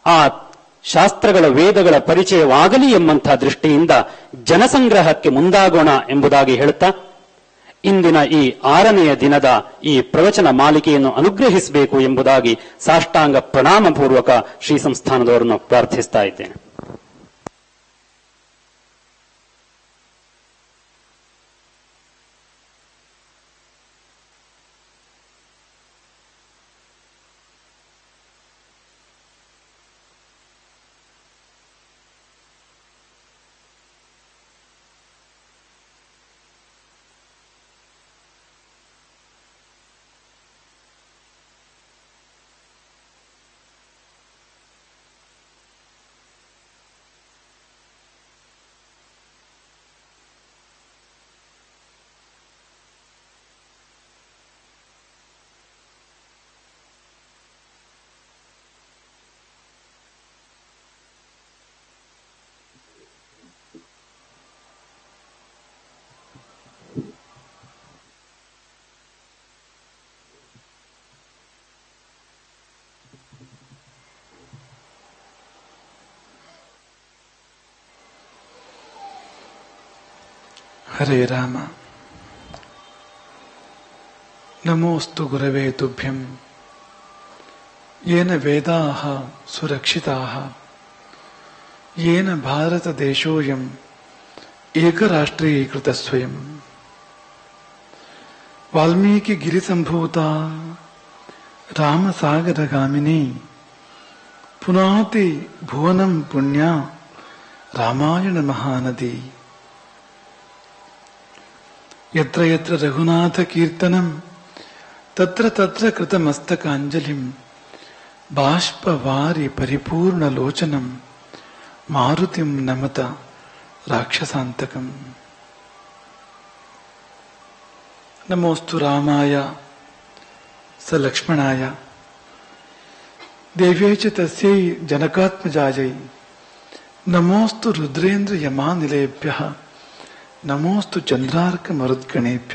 ಆ ಶಾಸ್ತ್ರಗಳ ವೇದಗಳ ಪರಿಚಯವಾಗಲಿ ಎಂಬಂಥ ದೃಷ್ಟಿಯಿಂದ ಜನಸಂಗ್ರಹಕ್ಕೆ ಮುಂದಾಗೋಣ ಎಂಬುದಾಗಿ ಹೇಳುತ್ತಾ ಇಂದಿನ ಈ ಆರನೆಯ ದಿನದ ಈ ಪ್ರವಚನ ಮಾಲಿಕೆಯನ್ನು ಅನುಗ್ರಹಿಸಬೇಕು ಎಂಬುದಾಗಿ ಸಾಷ್ಟಾಂಗ ಪ್ರಣಾಮಪೂರ್ವಕ ಶ್ರೀ ಸಂಸ್ಥಾನದವರನ್ನು ಪ್ರಾರ್ಥಿಸ್ತಾ ಇದ್ದೇನೆ ಹರೇ ರಾಮ ನಮೋಸ್ತು ಗುರವೇ ತುಭ್ಯಂ ಯೇನ ವೇದಾಃ ಸುರಕ್ಷಿತಾಃ ಯೇನ ಭಾರತದೇಶೋಯಂ ಏಕರಾಷ್ಟ್ರೀಕೃತ ಸ್ವಯಂ ವಾಲ್ಮೀಕಿ ಗಿರಿಸಂಭೂತ ರಾಮಸಾಗರಗಾಮಿನಿ ಪುನಾತಿ ಭುವನಂ ಪುಣ್ಯ ರಾಮಾಯಣ ಮಹಾನದಿ ಯತ್ರ ಯತ್ರ ರಘುನಾಥ ಕೀರ್ತನಂ ತತ್ರ ತತ್ರ ಕೃತಮಸ್ತಕಾಂಜಲಿಂ ಬಾಷ್ಪವಾರಿ ಪರಿಪೂರ್ಣ ಲೋಚನಂ ಮಾರುತಿಂ ನಮತ ರಾಕ್ಷಸಾಂತಕಂ ನಮೋಸ್ತು ರಾಮಾಯ ಸ ಲಕ್ಷ್ಮಣಾಯ ದೇವ್ಯೈ ಚ ತಸ್ಯೈ ಜನಕಾತ್ಮಜಾಯೈ ನಮೋಸ್ತು ರುದ್ರೇಂದ್ರ ಯಮಾನಿಲೇಭ್ಯಃ ನಮೋಸ್ತು ಚಂದ್ರಾರ್ಕ ಮರುದ್ಗಣೇಭ್ಯ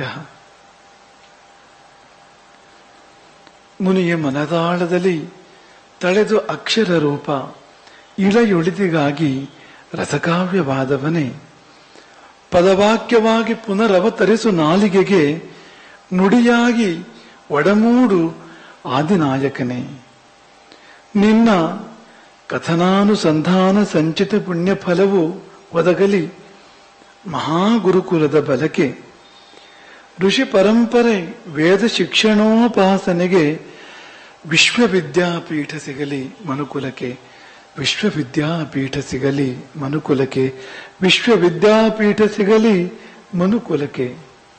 ಮುನಿಯ ಮನದಾಳದಲ್ಲಿ ತಳೆದು ಅಕ್ಷರ ರೂಪ ಇಳೆಯೊಳಿತಿಗಾಗಿ ರಸಕಾವ್ಯವಾದವನೇ ಪದವಾಕ್ಯವಾಗಿ ಪುನರವತರಿಸು ನಾಲಿಗೆಗೆ ನುಡಿಯಾಗಿ ಒಡಮೂಡು ಆದಿನಾಯಕನೇ ನಿನ್ನ ಕಥನಾನುಸಂಧಾನ ಸಂಚಿತ ಪುಣ್ಯ ಫಲವು ಒದಗಲಿ ಮಹಾಗುರುಕುಲದ ಬಲಕೆ ಋಷಿ ಪರಂಪರೆ ವೇದ ಶಿಕ್ಷಣೋಪಾಸನೆಗೆ ವಿಶ್ವವಿದ್ಯಾಪೀಠ ಸಿಗಲಿ ಮನುಕುಲಕ್ಕೆ ವಿಶ್ವವಿದ್ಯಾಪೀಠ ಸಿಗಲಿ ಮನುಕುಲಕ್ಕೆ ವಿಶ್ವವಿದ್ಯಾಪೀಠ ಸಿಗಲಿ ಮನುಕುಲಕ್ಕೆ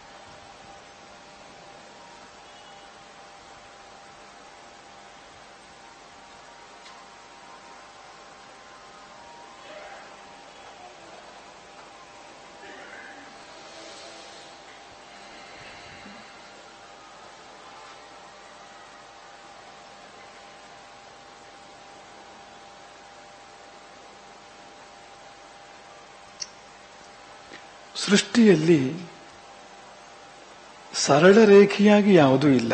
ಸೃಷ್ಟಿಯಲ್ಲಿ ಸರಳ ರೇಖೆಯಾಗಿ ಯಾವುದೂ ಇಲ್ಲ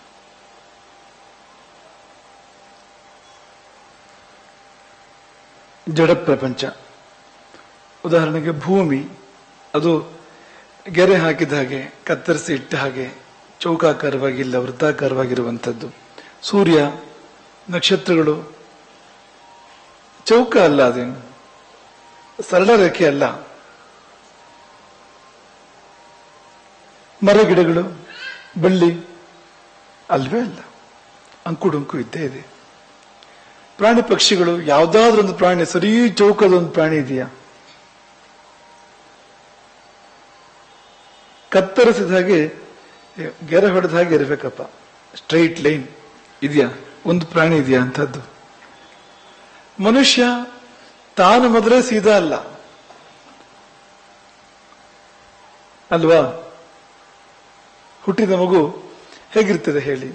ಜಡ ಪ್ರಪಂಚ ಉದಾಹರಣೆಗೆ ಭೂಮಿ ಅದು ಗೆರೆ ಹಾಕಿದ ಹಾಗೆ ಕತ್ತರಿಸಿ ಇಟ್ಟ ಹಾಗೆ ಚೌಕಾಕಾರವಾಗಿಲ್ಲ ವೃತ್ತಾಕಾರವಾಗಿರುವಂಥದ್ದು ಸೂರ್ಯ ನಕ್ಷತ್ರಗಳು ಚೌಕ ಅಲ್ಲ ಅದೇನು ಸರಳ ರೇಖೆ ಅಲ್ಲ ಮರ ಗಿಡಗಳು ಬಳ್ಳಿ ಅಲ್ವೇ ಅಲ್ಲ ಅಂಕುಡೊಂಕು ಇದ್ದೇ ಇದೆ ಪ್ರಾಣಿ ಪಕ್ಷಿಗಳು ಯಾವ್ದಾದ್ರೂ ಒಂದು ಪ್ರಾಣಿ ಸರಿ ಚೌಕದ ಒಂದು ಪ್ರಾಣಿ ಇದೆಯಾ ಕತ್ತರಿಸಿದ ಹಾಗೆ ಗೆರೆ ಹೊಡೆದ ಹಾಗೆ ಇರಬೇಕಪ್ಪ ಸ್ಟ್ರೈಟ್ ಲೈನ್ ಇದೆಯಾ ಒಂದು ಪ್ರಾಣಿ ಇದೆಯಾ ಅಂತದ್ದು ಮನುಷ್ಯ ತಾನು ಮೊದಲೇ ಸೀದಾ ಅಲ್ಲ ಅಲ್ವಾ ಹುಟ್ಟಿದ ಮಗು ಹೇಗಿರ್ತದೆ ಹೇಳಿ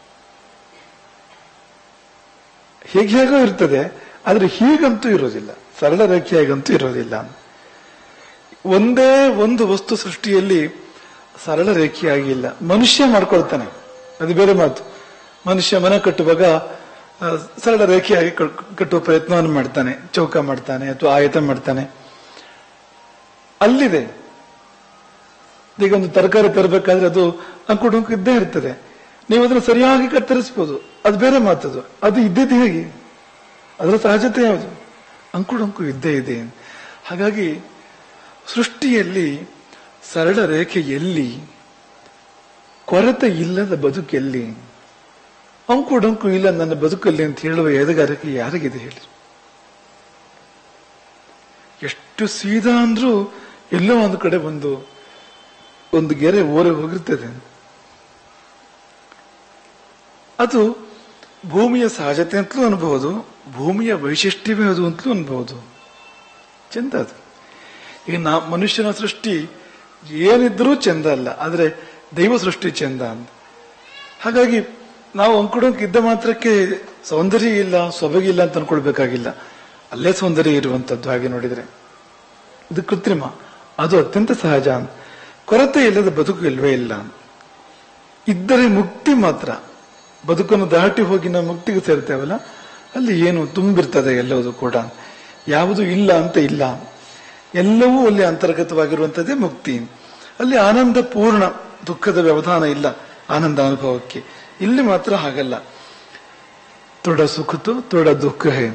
ಹೇಗೆ ಹೇಗೋ ಇರ್ತದೆ ಆದ್ರೆ ಹೀಗಂತೂ ಇರೋದಿಲ್ಲ ಸರಳ ರೇಖೆಯಾಗಂತೂ ಇರೋದಿಲ್ಲ ಒಂದೇ ಒಂದು ವಸ್ತು ಸೃಷ್ಟಿಯಲ್ಲಿ ಸರಳ ರೇಖೆಯಾಗಿಲ್ಲ ಮನುಷ್ಯ ಮಾಡ್ಕೊಳ್ತಾನೆ ಅದು ಬೇರೆ ಮಾತು ಮನುಷ್ಯ ಮನೆ ಕಟ್ಟುವಾಗ ಆ, ಸರಳ ರೇಖೆಯಾಗಿ ಕಟ್- ಕಟ್ಟುವ ಪ್ರಯತ್ನವನ್ನು ಮಾಡ್ತಾನೆ ಚೌಕ ಮಾಡ್ತಾನೆ ಅಥವಾ ಆಯತ ಮಾಡ್ತಾನೆ ಅಲ್ಲಿದೆ ಈಗ ಒಂದು ತರಕಾರಿ ತರಬೇಕಾದ್ರೆ ಅದು ಅಂಕುಡೊಂಕು ಇದ್ದೇ ಇರ್ತದೆ ನೀವು ಅದನ್ನು ಸರಿಯಾಗಿ ಕತ್ತರಿಸಬಹುದು ಅದು ಬೇರೆ ಮಾತದು ಅದು ಇದ್ದಿದ್ದು ಹೇಗೆ ಅದರ ಸಹಜತೆ ಯಾವುದು ಅಂಕುಡೊಂಕು ಇದ್ದೇ ಇದೆ ಹಾಗಾಗಿ ಸೃಷ್ಟಿಯಲ್ಲಿ ಸರಳ ರೇಖೆ ಎಲ್ಲಿ ಕೊರತೆ ಇಲ್ಲದ ಬದುಕೆಲ್ಲಿ ಅಂಕುಡೊಂಕು ಇಲ್ಲ ನನ್ನ ಬದುಕಲ್ಲಿ ಅಂತ ಹೇಳುವ ಎದಗಾರಿಕೆ ಯಾರಿಗಿದೆ ಹೇಳಿ ಎಷ್ಟು ಸೀದಾ ಅಂದ್ರೂ ಎಲ್ಲೋ ಒಂದು ಕಡೆ ಒಂದು ಒಂದು ಗೆರೆ ಓರೆ ಹೋಗಿರ್ತದೆ ಅದು ಭೂಮಿಯ ಸಹಜತೆ ಅಂತಲೂ ಅನ್ಬಹುದು ಭೂಮಿಯ ವೈಶಿಷ್ಟ್ಯವೇ ಅದು ಅಂತಲೂ ಅನ್ಬಹುದು ಚಂದ ಅದು ಈಗ ನಾ ಮನುಷ್ಯನ ಸೃಷ್ಟಿ ಏನಿದ್ರೂ ಚಂದ ಅಲ್ಲ ಆದ್ರೆ ದೈವ ಸೃಷ್ಟಿ ಚಂದ ಅಂತ ಹಾಗಾಗಿ ನಾವು ಅಂಕುಡೊಂಕು ಇದ್ದ ಮಾತ್ರಕ್ಕೆ ಸೌಂದರ್ಯ ಇಲ್ಲ ಸೊಬಗಿಲ್ಲ ಅಂತ ಅನ್ಕೊಳ್ಬೇಕಾಗಿಲ್ಲ ಅಲ್ಲೇ ಸೌಂದರ್ಯ ಇರುವಂತದ್ದು ಹಾಗೆ ನೋಡಿದ್ರೆ ಇದು ಕೃತ್ರಿಮ ಅದು ಅತ್ಯಂತ ಸಹಜ ಕೊರತೆ ಇಲ್ಲದ ಬದುಕು ಇಲ್ವೇ ಇಲ್ಲ ಇದ್ದರೆ ಮುಕ್ತಿ ಮಾತ್ರ ಬದುಕನ್ನು ದಾಟಿ ಹೋಗಿ ನಾವು ಮುಕ್ತಿಗೆ ಸೇರ್ತೇವಲ್ಲ ಅಲ್ಲಿ ಏನು ತುಂಬಿರ್ತದೆ ಎಲ್ಲವುದು ಕೂಡ ಯಾವುದು ಇಲ್ಲ ಅಂತ ಇಲ್ಲ ಎಲ್ಲವೂ ಅಲ್ಲಿ ಅಂತರ್ಗತವಾಗಿರುವಂತದ್ದೇ ಮುಕ್ತಿ ಅಲ್ಲಿ ಆನಂದ ಪೂರ್ಣ ದುಃಖದ ವ್ಯವಧಾನ ಇಲ್ಲ ಆನಂದ ಅನುಭವಕ್ಕೆ ಇಲ್ಲಿ ಮಾತ್ರ ಹಾಗಲ್ಲ ತೊಡ ಸುಖತು ತೊಡ ದುಃಖ ಹೇ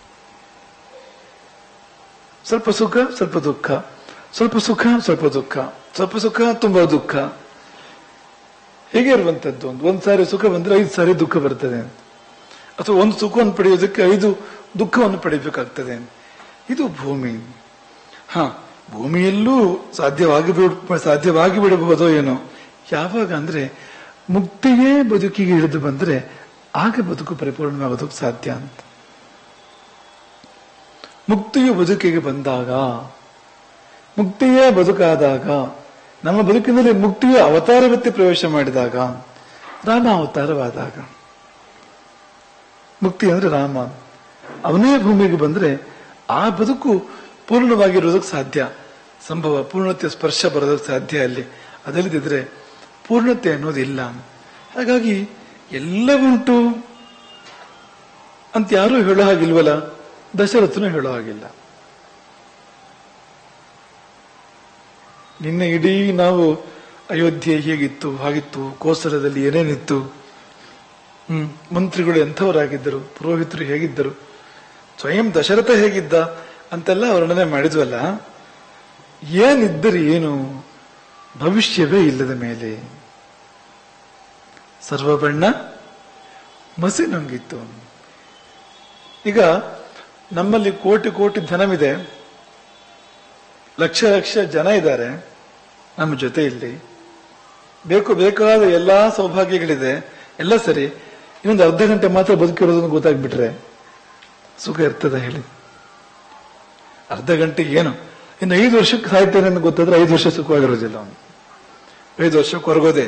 ಸ್ವಲ್ಪ ಸುಖ ಸ್ವಲ್ಪ ದುಃಖ ಸ್ವಲ್ಪ ಸುಖ ಸ್ವಲ್ಪ ದುಃಖ ಸ್ವಲ್ಪ ಸುಖ ತುಂಬಾ ದುಃಖ ಹೇಗೆ ಇರುವಂತದ್ದು ಒಂದು ಒಂದ್ ಸಾರಿ ಸುಖ ಬಂದ್ರೆ ಐದು ಸಾರಿ ದುಃಖ ಬರ್ತದೆ ಅಥವಾ ಒಂದು ಸುಖವನ್ನು ಪಡೆಯೋದಕ್ಕೆ ಐದು ದುಃಖವನ್ನು ಪಡಿಬೇಕಾಗ್ತದೆ ಇದು ಭೂಮಿ ಹ ಭೂಮಿಯಲ್ಲೂ ಸಾಧ್ಯವಾಗಿ ಬಿಡ್- ಸಾಧ್ಯವಾಗಿ ಬಿಡಬಹುದೋ ಏನೋ ಯಾವಾಗ ಅಂದ್ರೆ ಮುಕ್ತಿಯೇ ಬದುಕಿಗೆ ಇಳಿದು ಬಂದ್ರೆ ಆಗ ಬದುಕು ಪರಿಪೂರ್ಣವಾಗೋದಕ್ಕೆ ಸಾಧ್ಯ ಅಂತ ಮುಕ್ತಿಯು ಬದುಕಿಗೆ ಬಂದಾಗ ಮುಕ್ತಿಯೇ ಬದುಕಾದಾಗ ನಮ್ಮ ಬದುಕಿನಲ್ಲಿ ಮುಕ್ತಿಯ ಅವತಾರವತ್ತಿ ಪ್ರವೇಶ ಮಾಡಿದಾಗ ರಾಮ ಅವತಾರವಾದಾಗ ಮುಕ್ತಿ ಅಂದ್ರೆ ರಾಮ ಅವನೇ ಭೂಮಿಗೆ ಬಂದ್ರೆ ಆ ಬದುಕು ಪೂರ್ಣವಾಗಿರೋದಕ್ಕೆ ಸಾಧ್ಯ ಸಂಭವ ಪೂರ್ಣತೆ ಸ್ಪರ್ಶ ಬರೋದಕ್ಕೆ ಸಾಧ್ಯ ಅಲ್ಲಿ ಅದಲ್ಲದಿದ್ರೆ ಪೂರ್ಣತೆ ಅನ್ನೋದಿಲ್ಲ ಹಾಗಾಗಿ ಎಲ್ಲ ಉಂಟು ಅಂತ ಯಾರೂ ಹೇಳೋ ಹಾಗಿಲ್ವಲ್ಲ ದಶರಥನು ಹೇಳೋ ಹಾಗಿಲ್ಲ ನಿನ್ನೆ ಇಡೀ ನಾವು ಅಯೋಧ್ಯೆ ಹೇಗಿತ್ತು ಹಾಗಿತ್ತು ಕೋಸಲದಲ್ಲಿ ಏನೇನಿತ್ತು ಹ್ಮ್ ಮಂತ್ರಿಗಳು ಎಂಥವರಾಗಿದ್ದರು ಪುರೋಹಿತರು ಹೇಗಿದ್ದರು ಸ್ವಯಂ ದಶರಥ ಹೇಗಿದ್ದ ಅಂತೆಲ್ಲ ವರ್ಣನೆ ಮಾಡಿದ್ವಲ್ಲ ಏನಿದ್ದರೆ ಏನು ಭವಿಷ್ಯವೇ ಇಲ್ಲದ ಮೇಲೆ ಸರ್ವಬಣ್ಣ ಮಸಿ ನುಂಗಿತ್ತು ಈಗ ನಮ್ಮಲ್ಲಿ ಕೋಟಿ ಕೋಟಿ ಧನವಿದೆ ಲಕ್ಷ ಲಕ್ಷ ಜನ ಇದ್ದಾರೆ ನಮ್ಮ ಜೊತೆ ಇಲ್ಲಿ ಬೇಕು ಬೇಕಾದ ಎಲ್ಲಾ ಸೌಭಾಗ್ಯಗಳಿದೆ ಎಲ್ಲ ಸರಿ ಇನ್ನೊಂದು ಅರ್ಧ ಗಂಟೆ ಮಾತ್ರ ಬದುಕಿರೋದನ್ನು ಗೊತ್ತಾಗ್ಬಿಟ್ರೆ ಸುಖ ಇರ್ತದ ಹೇಳಿ ಅರ್ಧ ಗಂಟೆ ಏನು ಇನ್ನು ಐದು ವರ್ಷಕ್ಕೆ ಸಾಯ್ತೇನೆ ಅಂತ ಗೊತ್ತಾದ್ರೆ ಐದು ವರ್ಷ ಸುಖವಾಗಿರೋದಿಲ್ಲ ಅವನು ಐದು ವರ್ಷಕ್ಕೆ ಹೊರಗೋದೆ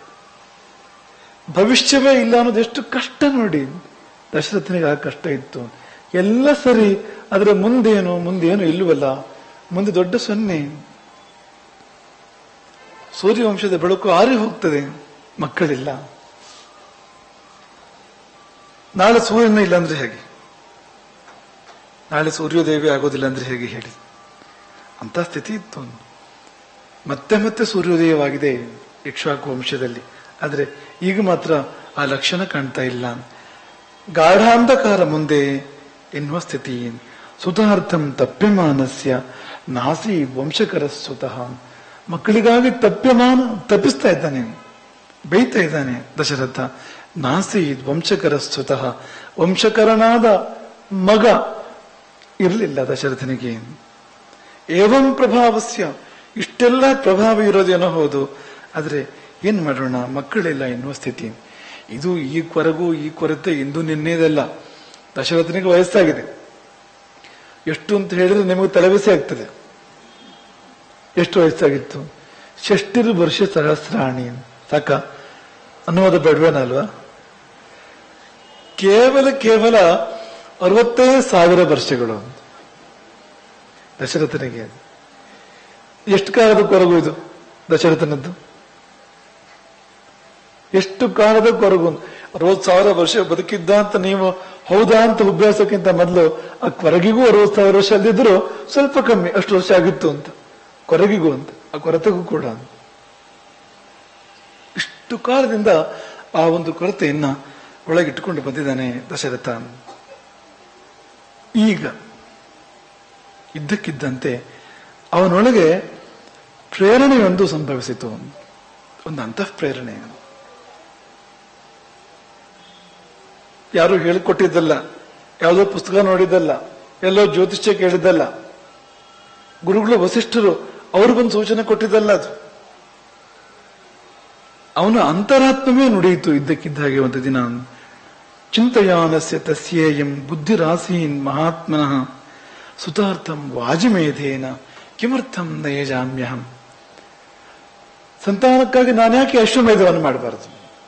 ಭವಿಷ್ಯವೇ ಇಲ್ಲ ಅನ್ನೋದು ಎಷ್ಟು ಕಷ್ಟ ನೋಡಿ ದಶರಥನಿಗೆ ಆ ಕಷ್ಟ ಇತ್ತು ಎಲ್ಲ ಸರಿ ಆದ್ರೆ ಮುಂದೇನು ಮುಂದೇನು ಇಲ್ಲವಲ್ಲ ಮುಂದೆ ದೊಡ್ಡ ಸೊನ್ನೆ ಸೂರ್ಯವಂಶದ ಬೆಳಕು ಆರಿ ಹೋಗ್ತದೆ ಮಕ್ಕಳಿಲ್ಲ ನಾಳೆ ಸೂರ್ಯನ ಇಲ್ಲ ಅಂದ್ರೆ ಹೇಗೆ ನಾಳೆ ಸೂರ್ಯೋದಯವೇ ಆಗೋದಿಲ್ಲ ಅಂದ್ರೆ ಹೇಗೆ ಹೇಳಿ ಅಂತ ಸ್ಥಿತಿ ಇತ್ತು ಮತ್ತೆ ಮತ್ತೆ ಸೂರ್ಯೋದಯವಾಗಿದೆ ಇಕ್ಷ್ವಾಕು ವಂಶದಲ್ಲಿ ಆದ್ರೆ ಈಗ ಮಾತ್ರ ಆ ಲಕ್ಷಣ ಕಾಣ್ತಾ ಇಲ್ಲ ಗಾಢಾಂಧಕಾರ ಮುಂದೆ ಎನ್ನುವ ಸ್ಥಿತಿ ಸುತಾರ್ಥಂ ತಪ್ಯಮಾನಸ್ಯ ನಾಸಿ ವಂಶಕರ ಸುತಃ ಮಕ್ಕಳಿಗಾಗಿ ತಪ್ಯಮಾನ ತಪ್ಪಿಸ್ತಾ ಇದ್ದಾನೆ ಬೈತಾ ಇದ್ದಾನೆ ದಶರಥ ನಾಸಿ ವಂಶಕರ ಸುತಃ ವಂಶಕರನಾದ ಮಗ ಇರಲಿಲ್ಲ ದಶರಥನಿಗೆ ಏವಂ ಪ್ರಭಾವಸ್ಯ ಇಷ್ಟೆಲ್ಲ ಪ್ರಭಾವ ಇರೋದೇನೋ ಹೌದು ಆದ್ರೆ ಏನ್ ಮಾಡೋಣ ಮಕ್ಕಳಿಲ್ಲ ಎನ್ನುವ ಸ್ಥಿತಿ ಇದು ಈ ಕೊರಗು ಈ ಕೊರತೆ ಇಂದು ನಿನ್ನೆದಲ್ಲ ದಶರಥನಿಗೆ ವಯಸ್ಸಾಗಿದೆ ಎಷ್ಟು ಅಂತ ಹೇಳಿದ್ರೆ ನಿಮಗೆ ತಲೆಬಿಸಿ ಆಗ್ತದೆ ಎಷ್ಟು ವಯಸ್ಸಾಗಿತ್ತು ಷಷ್ಟಿರು ವರ್ಷ ಸಹಸ್ರಾಣಿ ಸಾಕ ಅನ್ನೋದು ಬೇಡವೇನಲ್ವಾ ಕೇವಲ ಕೇವಲ ಅರವತ್ತೈದು ಸಾವಿರ ವರ್ಷಗಳು ದಶರಥನಿಗೆ ಎಷ್ಟು ಕಾಲದ ಕೊರಗು ಇದು ದಶರಥನದ್ದು ಎಷ್ಟು ಕಾಲದ ಕೊರಗು ಅರವತ್ ಸಾವಿರ ವರ್ಷ ಬದುಕಿದ್ದ ಅಂತ ನೀವು ಹೌದಾ ಅಂತ ಅಭ್ಯಾಸಕ್ಕಿಂತ ಮೊದಲು ಆ ಕೊರಗಿಗೂ ಅರವತ್ ಸಾವಿರ ವರ್ಷ ಅಲ್ಲಿದ್ರು ಸ್ವಲ್ಪ ಕಮ್ಮಿ ಅಷ್ಟು ವರ್ಷ ಆಗಿತ್ತು ಅಂತ ಕೊರಗಿಗೂ ಅಂತ ಆ ಕೊರತೆಗೂ ಕೂಡ ಅಂತ ಇಷ್ಟು ಕಾಲದಿಂದ ಆ ಒಂದು ಕೊರತೆಯನ್ನ ಒಳಗಿಟ್ಟುಕೊಂಡು ಬಂದಿದ್ದಾನೆ ದಶರಥ ಈಗ ಇದ್ದಕ್ಕಿದ್ದಂತೆ ಅವನೊಳಗೆ ಪ್ರೇರಣೆಯೊಂದು ಸಂಭವಿಸಿತು ಒಂದು ಅಂತಃ ಪ್ರೇರಣೆ ಯಾರು ಹೇಳಿಕೊಟ್ಟಿದ್ದಲ್ಲ ಯಾವುದೋ ಪುಸ್ತಕ ನೋಡಿದ್ದಲ್ಲ ಎಲ್ಲೋ ಜ್ಯೋತಿಷ್ಯ ಕೇಳಿದ್ದಲ್ಲ ಗುರುಗಳು ವಸಿಷ್ಠರು ಅವರು ಬಂದು ಸೂಚನೆ ಕೊಟ್ಟಿದ್ದಲ್ಲ ಅದು ಅವನ ಅಂತರಾತ್ಮವೇ ನುಡಿಯಿತು ಇದ್ದಕ್ಕಿದ್ದ ಹಾಗೆ ಒಂದು ದಿನ ಚಿಂತಯಾನಸ್ಯ ತಸ್ಯೇಯಂ ಬುದ್ಧಿರಾಸೀನ್ ಮಹಾತ್ಮನಃ ಸುತಾರ್ಥಂ ವಾಜಿಮೇಧೇನ ಕಿಮರ್ಥಂ ನಯಜಾಮ್ಯಹಂ ಸಂತಾನಕ್ಕಾಗಿ ನಾನ್ಯಾಕೆ ಅಶ್ವಮೇಧವನ್ನು ಮಾಡಬಾರದು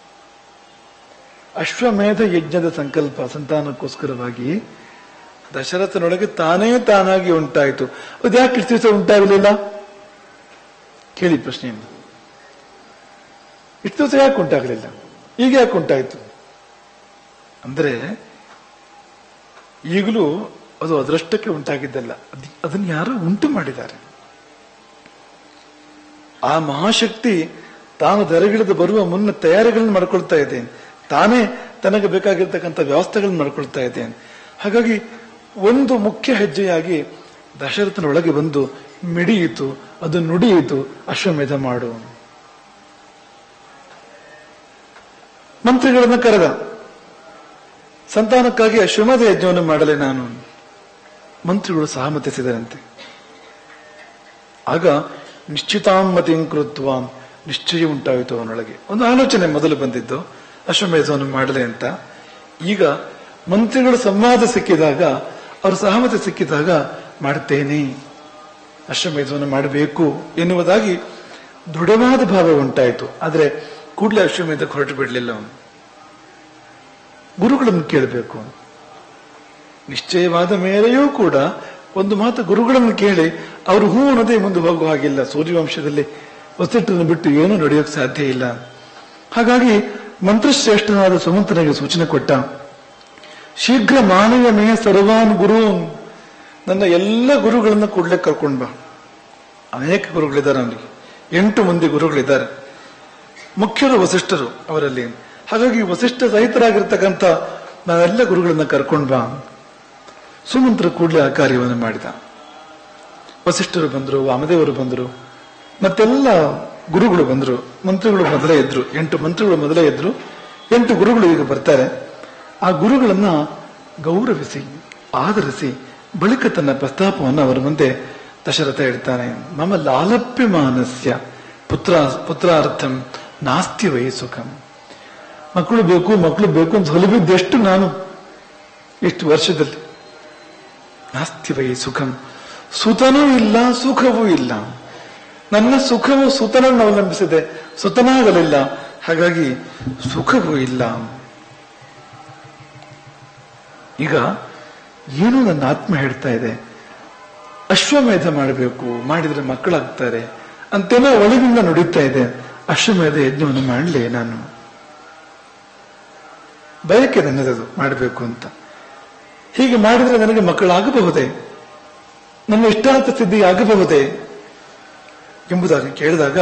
ಅಶ್ವಮೇಧ ಯಜ್ಞದ ಸಂಕಲ್ಪ ಸಂತಾನಕ್ಕೋಸ್ಕರವಾಗಿ ದಶರಥನೊಳಗೆ ತಾನೇ ತಾನಾಗಿ ಉಂಟಾಯಿತು ಅದು ಯಾಕೆ ಇಷ್ಟು ದಿವಸ ಉಂಟಾಗಲಿಲ್ಲ ಕೇಳಿ ಪ್ರಶ್ನೆಯನ್ನು ಇಷ್ಟು ದಿವಸ ಯಾಕೆ ಉಂಟಾಗಲಿಲ್ಲ ಈಗ ಯಾಕೆ ಉಂಟಾಯಿತು ಅಂದ್ರೆ ಈಗಲೂ ಅದು ಅದರಷ್ಟಕ್ಕೆ ಉಂಟಾಗಿದ್ದಲ್ಲ ಅದ್- ಅದನ್ನು ಯಾರೋ ಉಂಟು ಮಾಡಿದ್ದಾರೆ ಆ ಮಹಾಶಕ್ತಿ ತಾನು ದರಗಿಳಿದು ಬರುವ ಮುನ್ನ ತಯಾರಿಗಳನ್ನು ಮಾಡ್ಕೊಳ್ತಾ ಇದ್ದೇನೆ ತಾನೇ ತನಗೆ ಬೇಕಾಗಿರ್ತಕ್ಕಂಥ ವ್ಯವಸ್ಥೆಗಳನ್ನು ಮಾಡ್ಕೊಳ್ತಾ ಇದ್ದೇನೆ ಹಾಗಾಗಿ ಒಂದು ಮುಖ್ಯ ಹೆಜ್ಜೆಯಾಗಿ ದಶರಥನ ಒಳಗೆ ಬಂದು ಮಿಡಿಯಿತು ಅದು ನುಡಿಯಿತು ಅಶ್ವಮೇಧ ಮಾಡು ಮಂತ್ರಿಗಳನ್ನ ಕರೆದ ಸಂತಾನಕ್ಕಾಗಿ ಅಶ್ವಮೇಧ ಯಜ್ಞವನ್ನು ಮಾಡಲೆ ನಾನು ಮಂತ್ರಿಗಳು ಸಹಮತಿಸಿದರಂತೆ ಆಗ ನಿಶ್ಚಿತಾಮತಿಂ ಕೃತ್ವ ನಿಶ್ಚಯ ಉಂಟಾಯಿತು ಅವನೊಳಗೆ ಒಂದು ಆಲೋಚನೆ ಮೊದಲು ಬಂದಿದ್ದು ಅಶ್ವಮೇಧವನ್ನು ಮಾಡಲೆ ಅಂತ ಈಗ ಮಂತ್ರಿಗಳು ಸಂವಾದ ಸಿಕ್ಕಿದಾಗ ಅವ್ರ ಸಹಮತಿ ಸಿಕ್ಕಿದಾಗ ಮಾಡುತ್ತೇನೆ ಅಶ್ವಮೇಧವನ್ನು ಮಾಡಬೇಕು ಎನ್ನುವುದಾಗಿ ದೃಢವಾದ ಭಾವ ಉಂಟಾಯಿತು ಆದರೆ ಕೂಡಲೇ ಅಶ್ವಮೇಧಕ್ಕೆ ಹೊರಟು ಬಿಡಲಿಲ್ಲ ಅವನು ಗುರುಗಳನ್ನು ಕೇಳಬೇಕು ನಿಶ್ಚಯವಾದ ಮೇಲೆಯೂ ಕೂಡ ಒಂದು ಮಾತು ಗುರುಗಳನ್ನು ಕೇಳಿ ಅವರು ಹೂ ಅನ್ನೋದೇ ಮುಂದೆ ಹೋಗುವ ಹಾಗಿಲ್ಲ ಸೂರ್ಯವಂಶದಲ್ಲಿ ವಸಿಷ್ಠರನ್ನು ಬಿಟ್ಟು ಏನೂ ನಡೆಯೋಕೆ ಸಾಧ್ಯ ಇಲ್ಲ ಹಾಗಾಗಿ ಮಂತ್ರಶ್ರೇಷ್ಠನಾದ ಸುಮಂತನಿಗೆ ಸೂಚನೆ ಕೊಟ್ಟ ಶೀಘ್ರ ಮಾನವ ಮೇ ಸರ್ವಾನ್ ಗುರು ನನ್ನ ಎಲ್ಲ ಗುರುಗಳನ್ನ ಕೂಡಲೇ ಕರ್ಕೊಂಡು ಬಾ ಅನೇಕ ಗುರುಗಳಿದ್ದಾರೆ ಅವನಿಗೆ ಎಂಟು ಮಂದಿ ಗುರುಗಳಿದ್ದಾರೆ ಮುಖ್ಯರು ವಸಿಷ್ಠರು ಅವರಲ್ಲಿ ಹಾಗಾಗಿ ವಸಿಷ್ಠ ಸಹಿತರಾಗಿರ್ತಕ್ಕಂಥ ನಾವೆಲ್ಲ ಗುರುಗಳನ್ನ ಕರ್ಕೊಂಡು ಬಾ ಸುಮಂತ್ರ ಕೂಡಲೇ ಆ ಕಾರ್ಯವನ್ನು ಮಾಡಿದ ವಸಿಷ್ಠರು ಬಂದರು ವಾಮದೇವರು ಬಂದರು ಮತ್ತೆಲ್ಲ ಗುರುಗಳು ಬಂದರು ಮಂತ್ರಿಗಳು ಮೊದಲೇ ಇದ್ರು ಎಂಟು ಮಂತ್ರಿಗಳು ಮೊದಲೇ ಇದ್ರು ಎಂಟು ಗುರುಗಳು ಈಗ ಬರ್ತಾರೆ ಆ ಗುರುಗಳನ್ನ ಗೌರವಿಸಿ ಆದರಿಸಿ ಬಳಿಕ ತನ್ನ ಪ್ರಸ್ತಾಪವನ್ನು ಅವರ ಮುಂದೆ ದಶರಥ ಹೇಳ್ತಾನೆ ಮಮ ಲಾಲಪ್ಯ ಮಾನಸ್ಯ ಪುತ್ರ ಪುತ್ರಾರ್ಥಂ ನಾಸ್ತಿ ವೈ ಸುಖಂ ಮಕ್ಕಳು ಬೇಕು ಮಕ್ಕಳು ಬೇಕು ಅಂತ ಹೊಲಿಬಿದ್ದೆಷ್ಟು ನಾನು ಎಷ್ಟು ವರ್ಷದಲ್ಲಿ ನಾಸ್ತಿ ವೈ ಸುಖಂ ಸುತನೂ ಇಲ್ಲ ಸುಖವೂ ಇಲ್ಲ ನನ್ನ ಸುಖವು ಸುತನನ್ನು ಅವಲಂಬಿಸಿದೆ ಸುತನಾಗಲಿಲ್ಲ ಹಾಗಾಗಿ ಸುಖವೂ ಇಲ್ಲ ಈಗ ಏನು ನನ್ನ ಆತ್ಮ ಹೇಳ್ತಾ ಇದೆ ಅಶ್ವಮೇಧ ಮಾಡಬೇಕು ಮಾಡಿದ್ರೆ ಮಕ್ಕಳಾಗ್ತಾರೆ ಅಂತೇನೋ ಒಳಗಿಂದ ನುಡಿತಾ ಇದೆ ಅಶ್ವಮೇಧ ಯಜ್ಞವನ್ನು ಮಾಡಲಿ ನಾನು ಬಯಕೆ ನನ್ನದದು ಮಾಡಬೇಕು ಅಂತ ಹೀಗೆ ಮಾಡಿದ್ರೆ ನನಗೆ ಮಕ್ಕಳಾಗಬಹುದೇ ನನ್ನ ಇಷ್ಟಾರ್ಥ ಸಿದ್ಧಿ ಆಗಬಹುದೇ ಎಂಬುದಾಗಿ ಕೇಳಿದಾಗ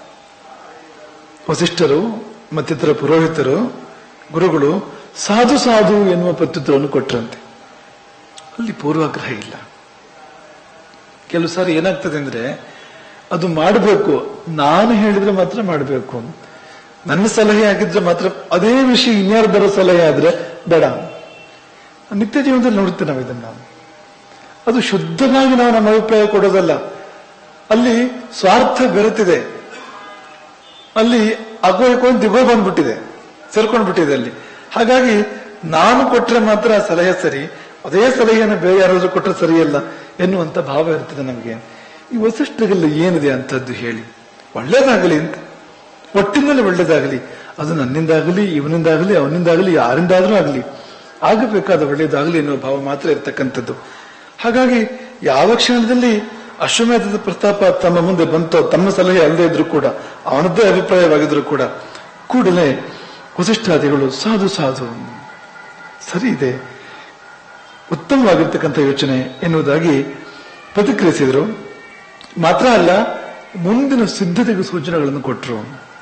ವಸಿಷ್ಠರು ಮತ್ತಿತರ ಪುರೋಹಿತರು ಗುರುಗಳು ಸಾಧು ಸಾಧು ಎನ್ನುವ ಪ್ರತ್ಯುತ್ತರವನ್ನು ಕೊಟ್ಟರಂತೆ ಅಲ್ಲಿ ಪೂರ್ವಾಗ್ರಹ ಇಲ್ಲ ಕೆಲವು ಸಾರಿ ಏನಾಗ್ತದೆ ಅಂದ್ರೆ ಅದು ಮಾಡಬೇಕು ನಾನು ಹೇಳಿದ್ರೆ ಮಾತ್ರ ಮಾಡಬೇಕು ನನ್ನ ಸಲಹೆ ಆಗಿದ್ರೆ ಮಾತ್ರ ಅದೇ ವಿಷಯ ಇನ್ಯಾರು ಬರೋ ಸಲಹೆ ಆದ್ರೆ ಬೇಡ ನಿತ್ಯ ಜೀವನದಲ್ಲಿ ನೋಡ್ತೇವೆ ನಾವು ಇದನ್ನ ಅದು ಶುದ್ಧವಾಗಿ ನಾವು ನಮ್ಮ ಅಭಿಪ್ರಾಯ ಕೊಡೋದಲ್ಲ ಅಲ್ಲಿ ಸ್ವಾರ್ಥ ಬೆರೆತಿದೆ ಅಲ್ಲಿ ಅಗೋ ಇಕೋ ದಿಗೋ ಬಂದ್ಬಿಟ್ಟಿದೆ ಸೇರ್ಕೊಂಡು ಬಿಟ್ಟಿದೆ ಅಲ್ಲಿ ಹಾಗಾಗಿ ನಾನು ಕೊಟ್ರೆ ಮಾತ್ರ ಆ ಸಲಹೆ ಸರಿ ಅದೇ ಸಲಹೆಯನ್ನು ಬೇರೆ ಯಾರಾದ್ರೂ ಕೊಟ್ಟರೆ ಸರಿಯಲ್ಲ ಎನ್ನುವಂತ ಭಾವ ಇರ್ತದೆ ನಮಗೆ ಈ ವಸಿಷ್ಠರಿಗೆಲ್ಲ ಏನಿದೆ ಅಂತದ್ದು ಹೇಳಿ ಒಳ್ಳೇದಾಗಲಿ ಅಂತ ಒಟ್ಟಿನಲ್ಲಿ ಒಳ್ಳೇದಾಗಲಿ ಅದು ನನ್ನಿಂದಾಗಲಿ ಇವನಿಂದಾಗಲಿ ಅವನಿಂದಾಗಲಿ ಯಾರಿಂದಾದ್ರೂ ಆಗಲಿ ಆಗಬೇಕಾದ ಒಳ್ಳೇದಾಗಲಿ ಎನ್ನುವ ಭಾವ ಮಾತ್ರ ಇರ್ತಕ್ಕಂಥದ್ದು ಹಾಗಾಗಿ ಯಾವ ಕ್ಷಣದಲ್ಲಿ ಅಶ್ವಮೇಧದ ಪ್ರಸ್ತಾಪ ತಮ್ಮ ಮುಂದೆ ಬಂತೋ ತಮ್ಮ ಸಲಹೆ ಅಲ್ಲದೆ ಇದ್ರು ಕೂಡ ಅವನದ್ದೇ ಅಭಿಪ್ರಾಯವಾಗಿದ್ರು ಕೂಡ ಕೂಡಲೇ ವಸಿಷ್ಠಾದಿಗಳು ಸಾಧು ಸಾಧು ಸರಿ ಇದೆ ಉತ್ತಮವಾಗಿರ್ತಕ್ಕಂಥ ಯೋಚನೆ ಎನ್ನುವುದಾಗಿ ಪ್ರತಿಕ್ರಿಯಿಸಿದರು ಮಾತ್ರ ಅಲ್ಲ ಮುಂದಿನ ಸಿದ್ಧತೆಗೆ ಸೂಚನೆಗಳನ್ನು ಕೊಟ್ಟರು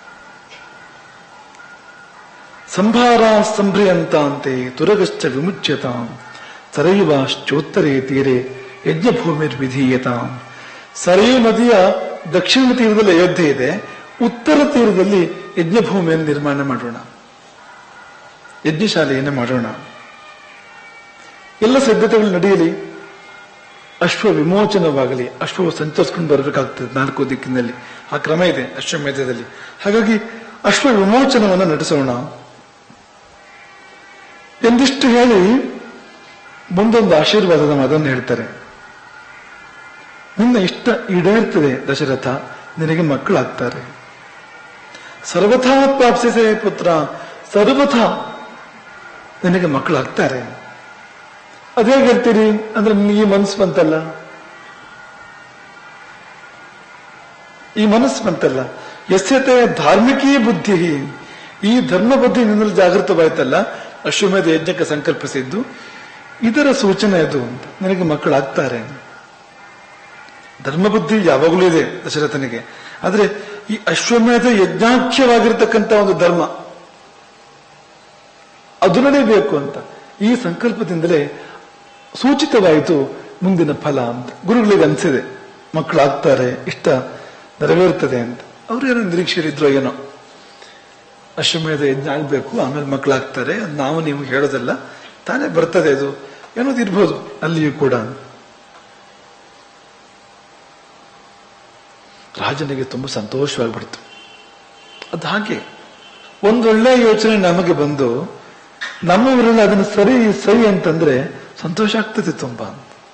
ಸಂಭಾರ ಸಂಭ್ರಿಯಂತಾಂತೆ ತುರಗಶ್ಚ ವಿಮುಚ್ಯತ ಸರಯುವಾಶ್ಚೋತ್ತರೇ ತೀರೆ ಯಜ್ಞಭೂಮಿರ್ ವಿಧೀಯತಾಂ ಸರಯು ನದಿಯ ದಕ್ಷಿಣ ತೀರದಲ್ಲಿ ಅಯೋಧ್ಯೆ ಇದೆ ಉತ್ತರ ತೀರದಲ್ಲಿ ಯಜ್ಞಭೂಮಿಯನ್ನು ನಿರ್ಮಾಣ ಮಾಡೋಣ ಯಜ್ಞಶಾಲೆಯನ್ನು ಮಾಡೋಣ ಎಲ್ಲ ಸಿದ್ಧತೆಗಳು ನಡೆಯಲಿ ಅಶ್ವ ವಿಮೋಚನವಾಗಲಿ ಅಶ್ವವು ಸಂಚರಿಸ್ಕೊಂಡು ಬರಬೇಕಾಗ್ತದೆ ನಾಲ್ಕು ದಿಕ್ಕಿನಲ್ಲಿ ಆ ಕ್ರಮ ಇದೆ ಅಶ್ವಮೇಧದಲ್ಲಿ ಹಾಗಾಗಿ ಅಶ್ವ ವಿಮೋಚನವನ್ನು ನಡೆಸೋಣ ಎಂದಿಷ್ಟು ಹೇಳಿ ಮುಂದೊಂದು ಆಶೀರ್ವಾದದ ಮಾತನ್ನು ಹೇಳ್ತಾರೆ ನಿನ್ನ ಇಷ್ಟ ಈಡೇರ್ತದೆ ದಶರಥ ನಿನಗೆ ಮಕ್ಕಳಾಗ್ತಾರೆ ಸರ್ವಥಾ ಪ್ರಾಪ್ಸಿಸೆ ಪುತ್ರ ಸರ್ವಥಾ ನಿನಗೆ ಮಕ್ಕಳಾಗ್ತಾರೆ ಅದೇ ಹೇಳ್ತೀರಿ ಅಂದ್ರೆ ನಿನಗೆ ಈ ಮನಸ್ಸು ಬಂತಲ್ಲ ಈ ಮನಸ್ಸು ಬಂತಲ್ಲ ಎಸ್ಯತೆ ಧಾರ್ಮಿಕೀ ಬುದ್ಧಿ ಈ ಧರ್ಮ ಬುದ್ಧಿ ನಿನ್ನಲ್ಲಿ ಜಾಗೃತವಾಯ್ತಲ್ಲ ಅಶ್ವಮೇಧ ಯಜ್ಞಕ್ಕೆ ಸಂಕಲ್ಪಿಸಿದ್ದು ಇದರ ಸೂಚನೆ ಅದು ಅಂತ ನಿನಗೆ ಮಕ್ಕಳಾಗ್ತಾರೆ ಧರ್ಮ ಬುದ್ಧಿ ಯಾವಾಗಲೂ ಇದೆ ದಶರಥನಿಗೆ ಆದ್ರೆ ಈ ಅಶ್ವಮೇಧ ಯಜ್ಞಾಖ್ಯವಾಗಿರ್ತಕ್ಕಂಥ ಒಂದು ಧರ್ಮ ಅದು ನಡೀಬೇಕು ಅಂತ ಈ ಸಂಕಲ್ಪದಿಂದಲೇ ಸೂಚಿತವಾಯಿತು ಮುಂದಿನ ಫಲ ಅಂತ ಗುರುಗಳಿಗೆ ಅನ್ಸಿದೆ ಮಕ್ಕಳಾಗ್ತಾರೆ ಇಷ್ಟ ನೆರವೇರ್ತದೆ ಅಂತ ಅವ್ರು ಏನೋ ನಿರೀಕ್ಷೆಯಲ್ಲಿದ್ರು ಏನೋ ಅಶ್ವಮೇಧ ಯಜ್ಞ ಆಗ್ಬೇಕು ಆಮೇಲೆ ಮಕ್ಕಳಾಗ್ತಾರೆ ಅದ್ ನಾವು ನೀವು ಹೇಳೋದಲ್ಲ ತಾನೇ ಬರ್ತದೆ ಅದು ಏನೋದು ಇರ್ಬೋದು ಅಲ್ಲಿಯೂ ಕೂಡ ರಾಜನಿಗೆ ತುಂಬಾ ಸಂತೋಷವಾಗ್ಬಿಡ್ತು ಅದು ಹಾಗೆ ಒಂದೊಳ್ಳೆ ಯೋಚನೆ ನಮಗೆ ಬಂದು ನಮ್ಮ ಊರಲ್ಲಿ ಅದನ್ನು ಸರಿ ಸರಿ ಅಂತಂದ್ರೆ ಸಂತೋಷ ಆಗ್ತದೆ ತುಂಬಾ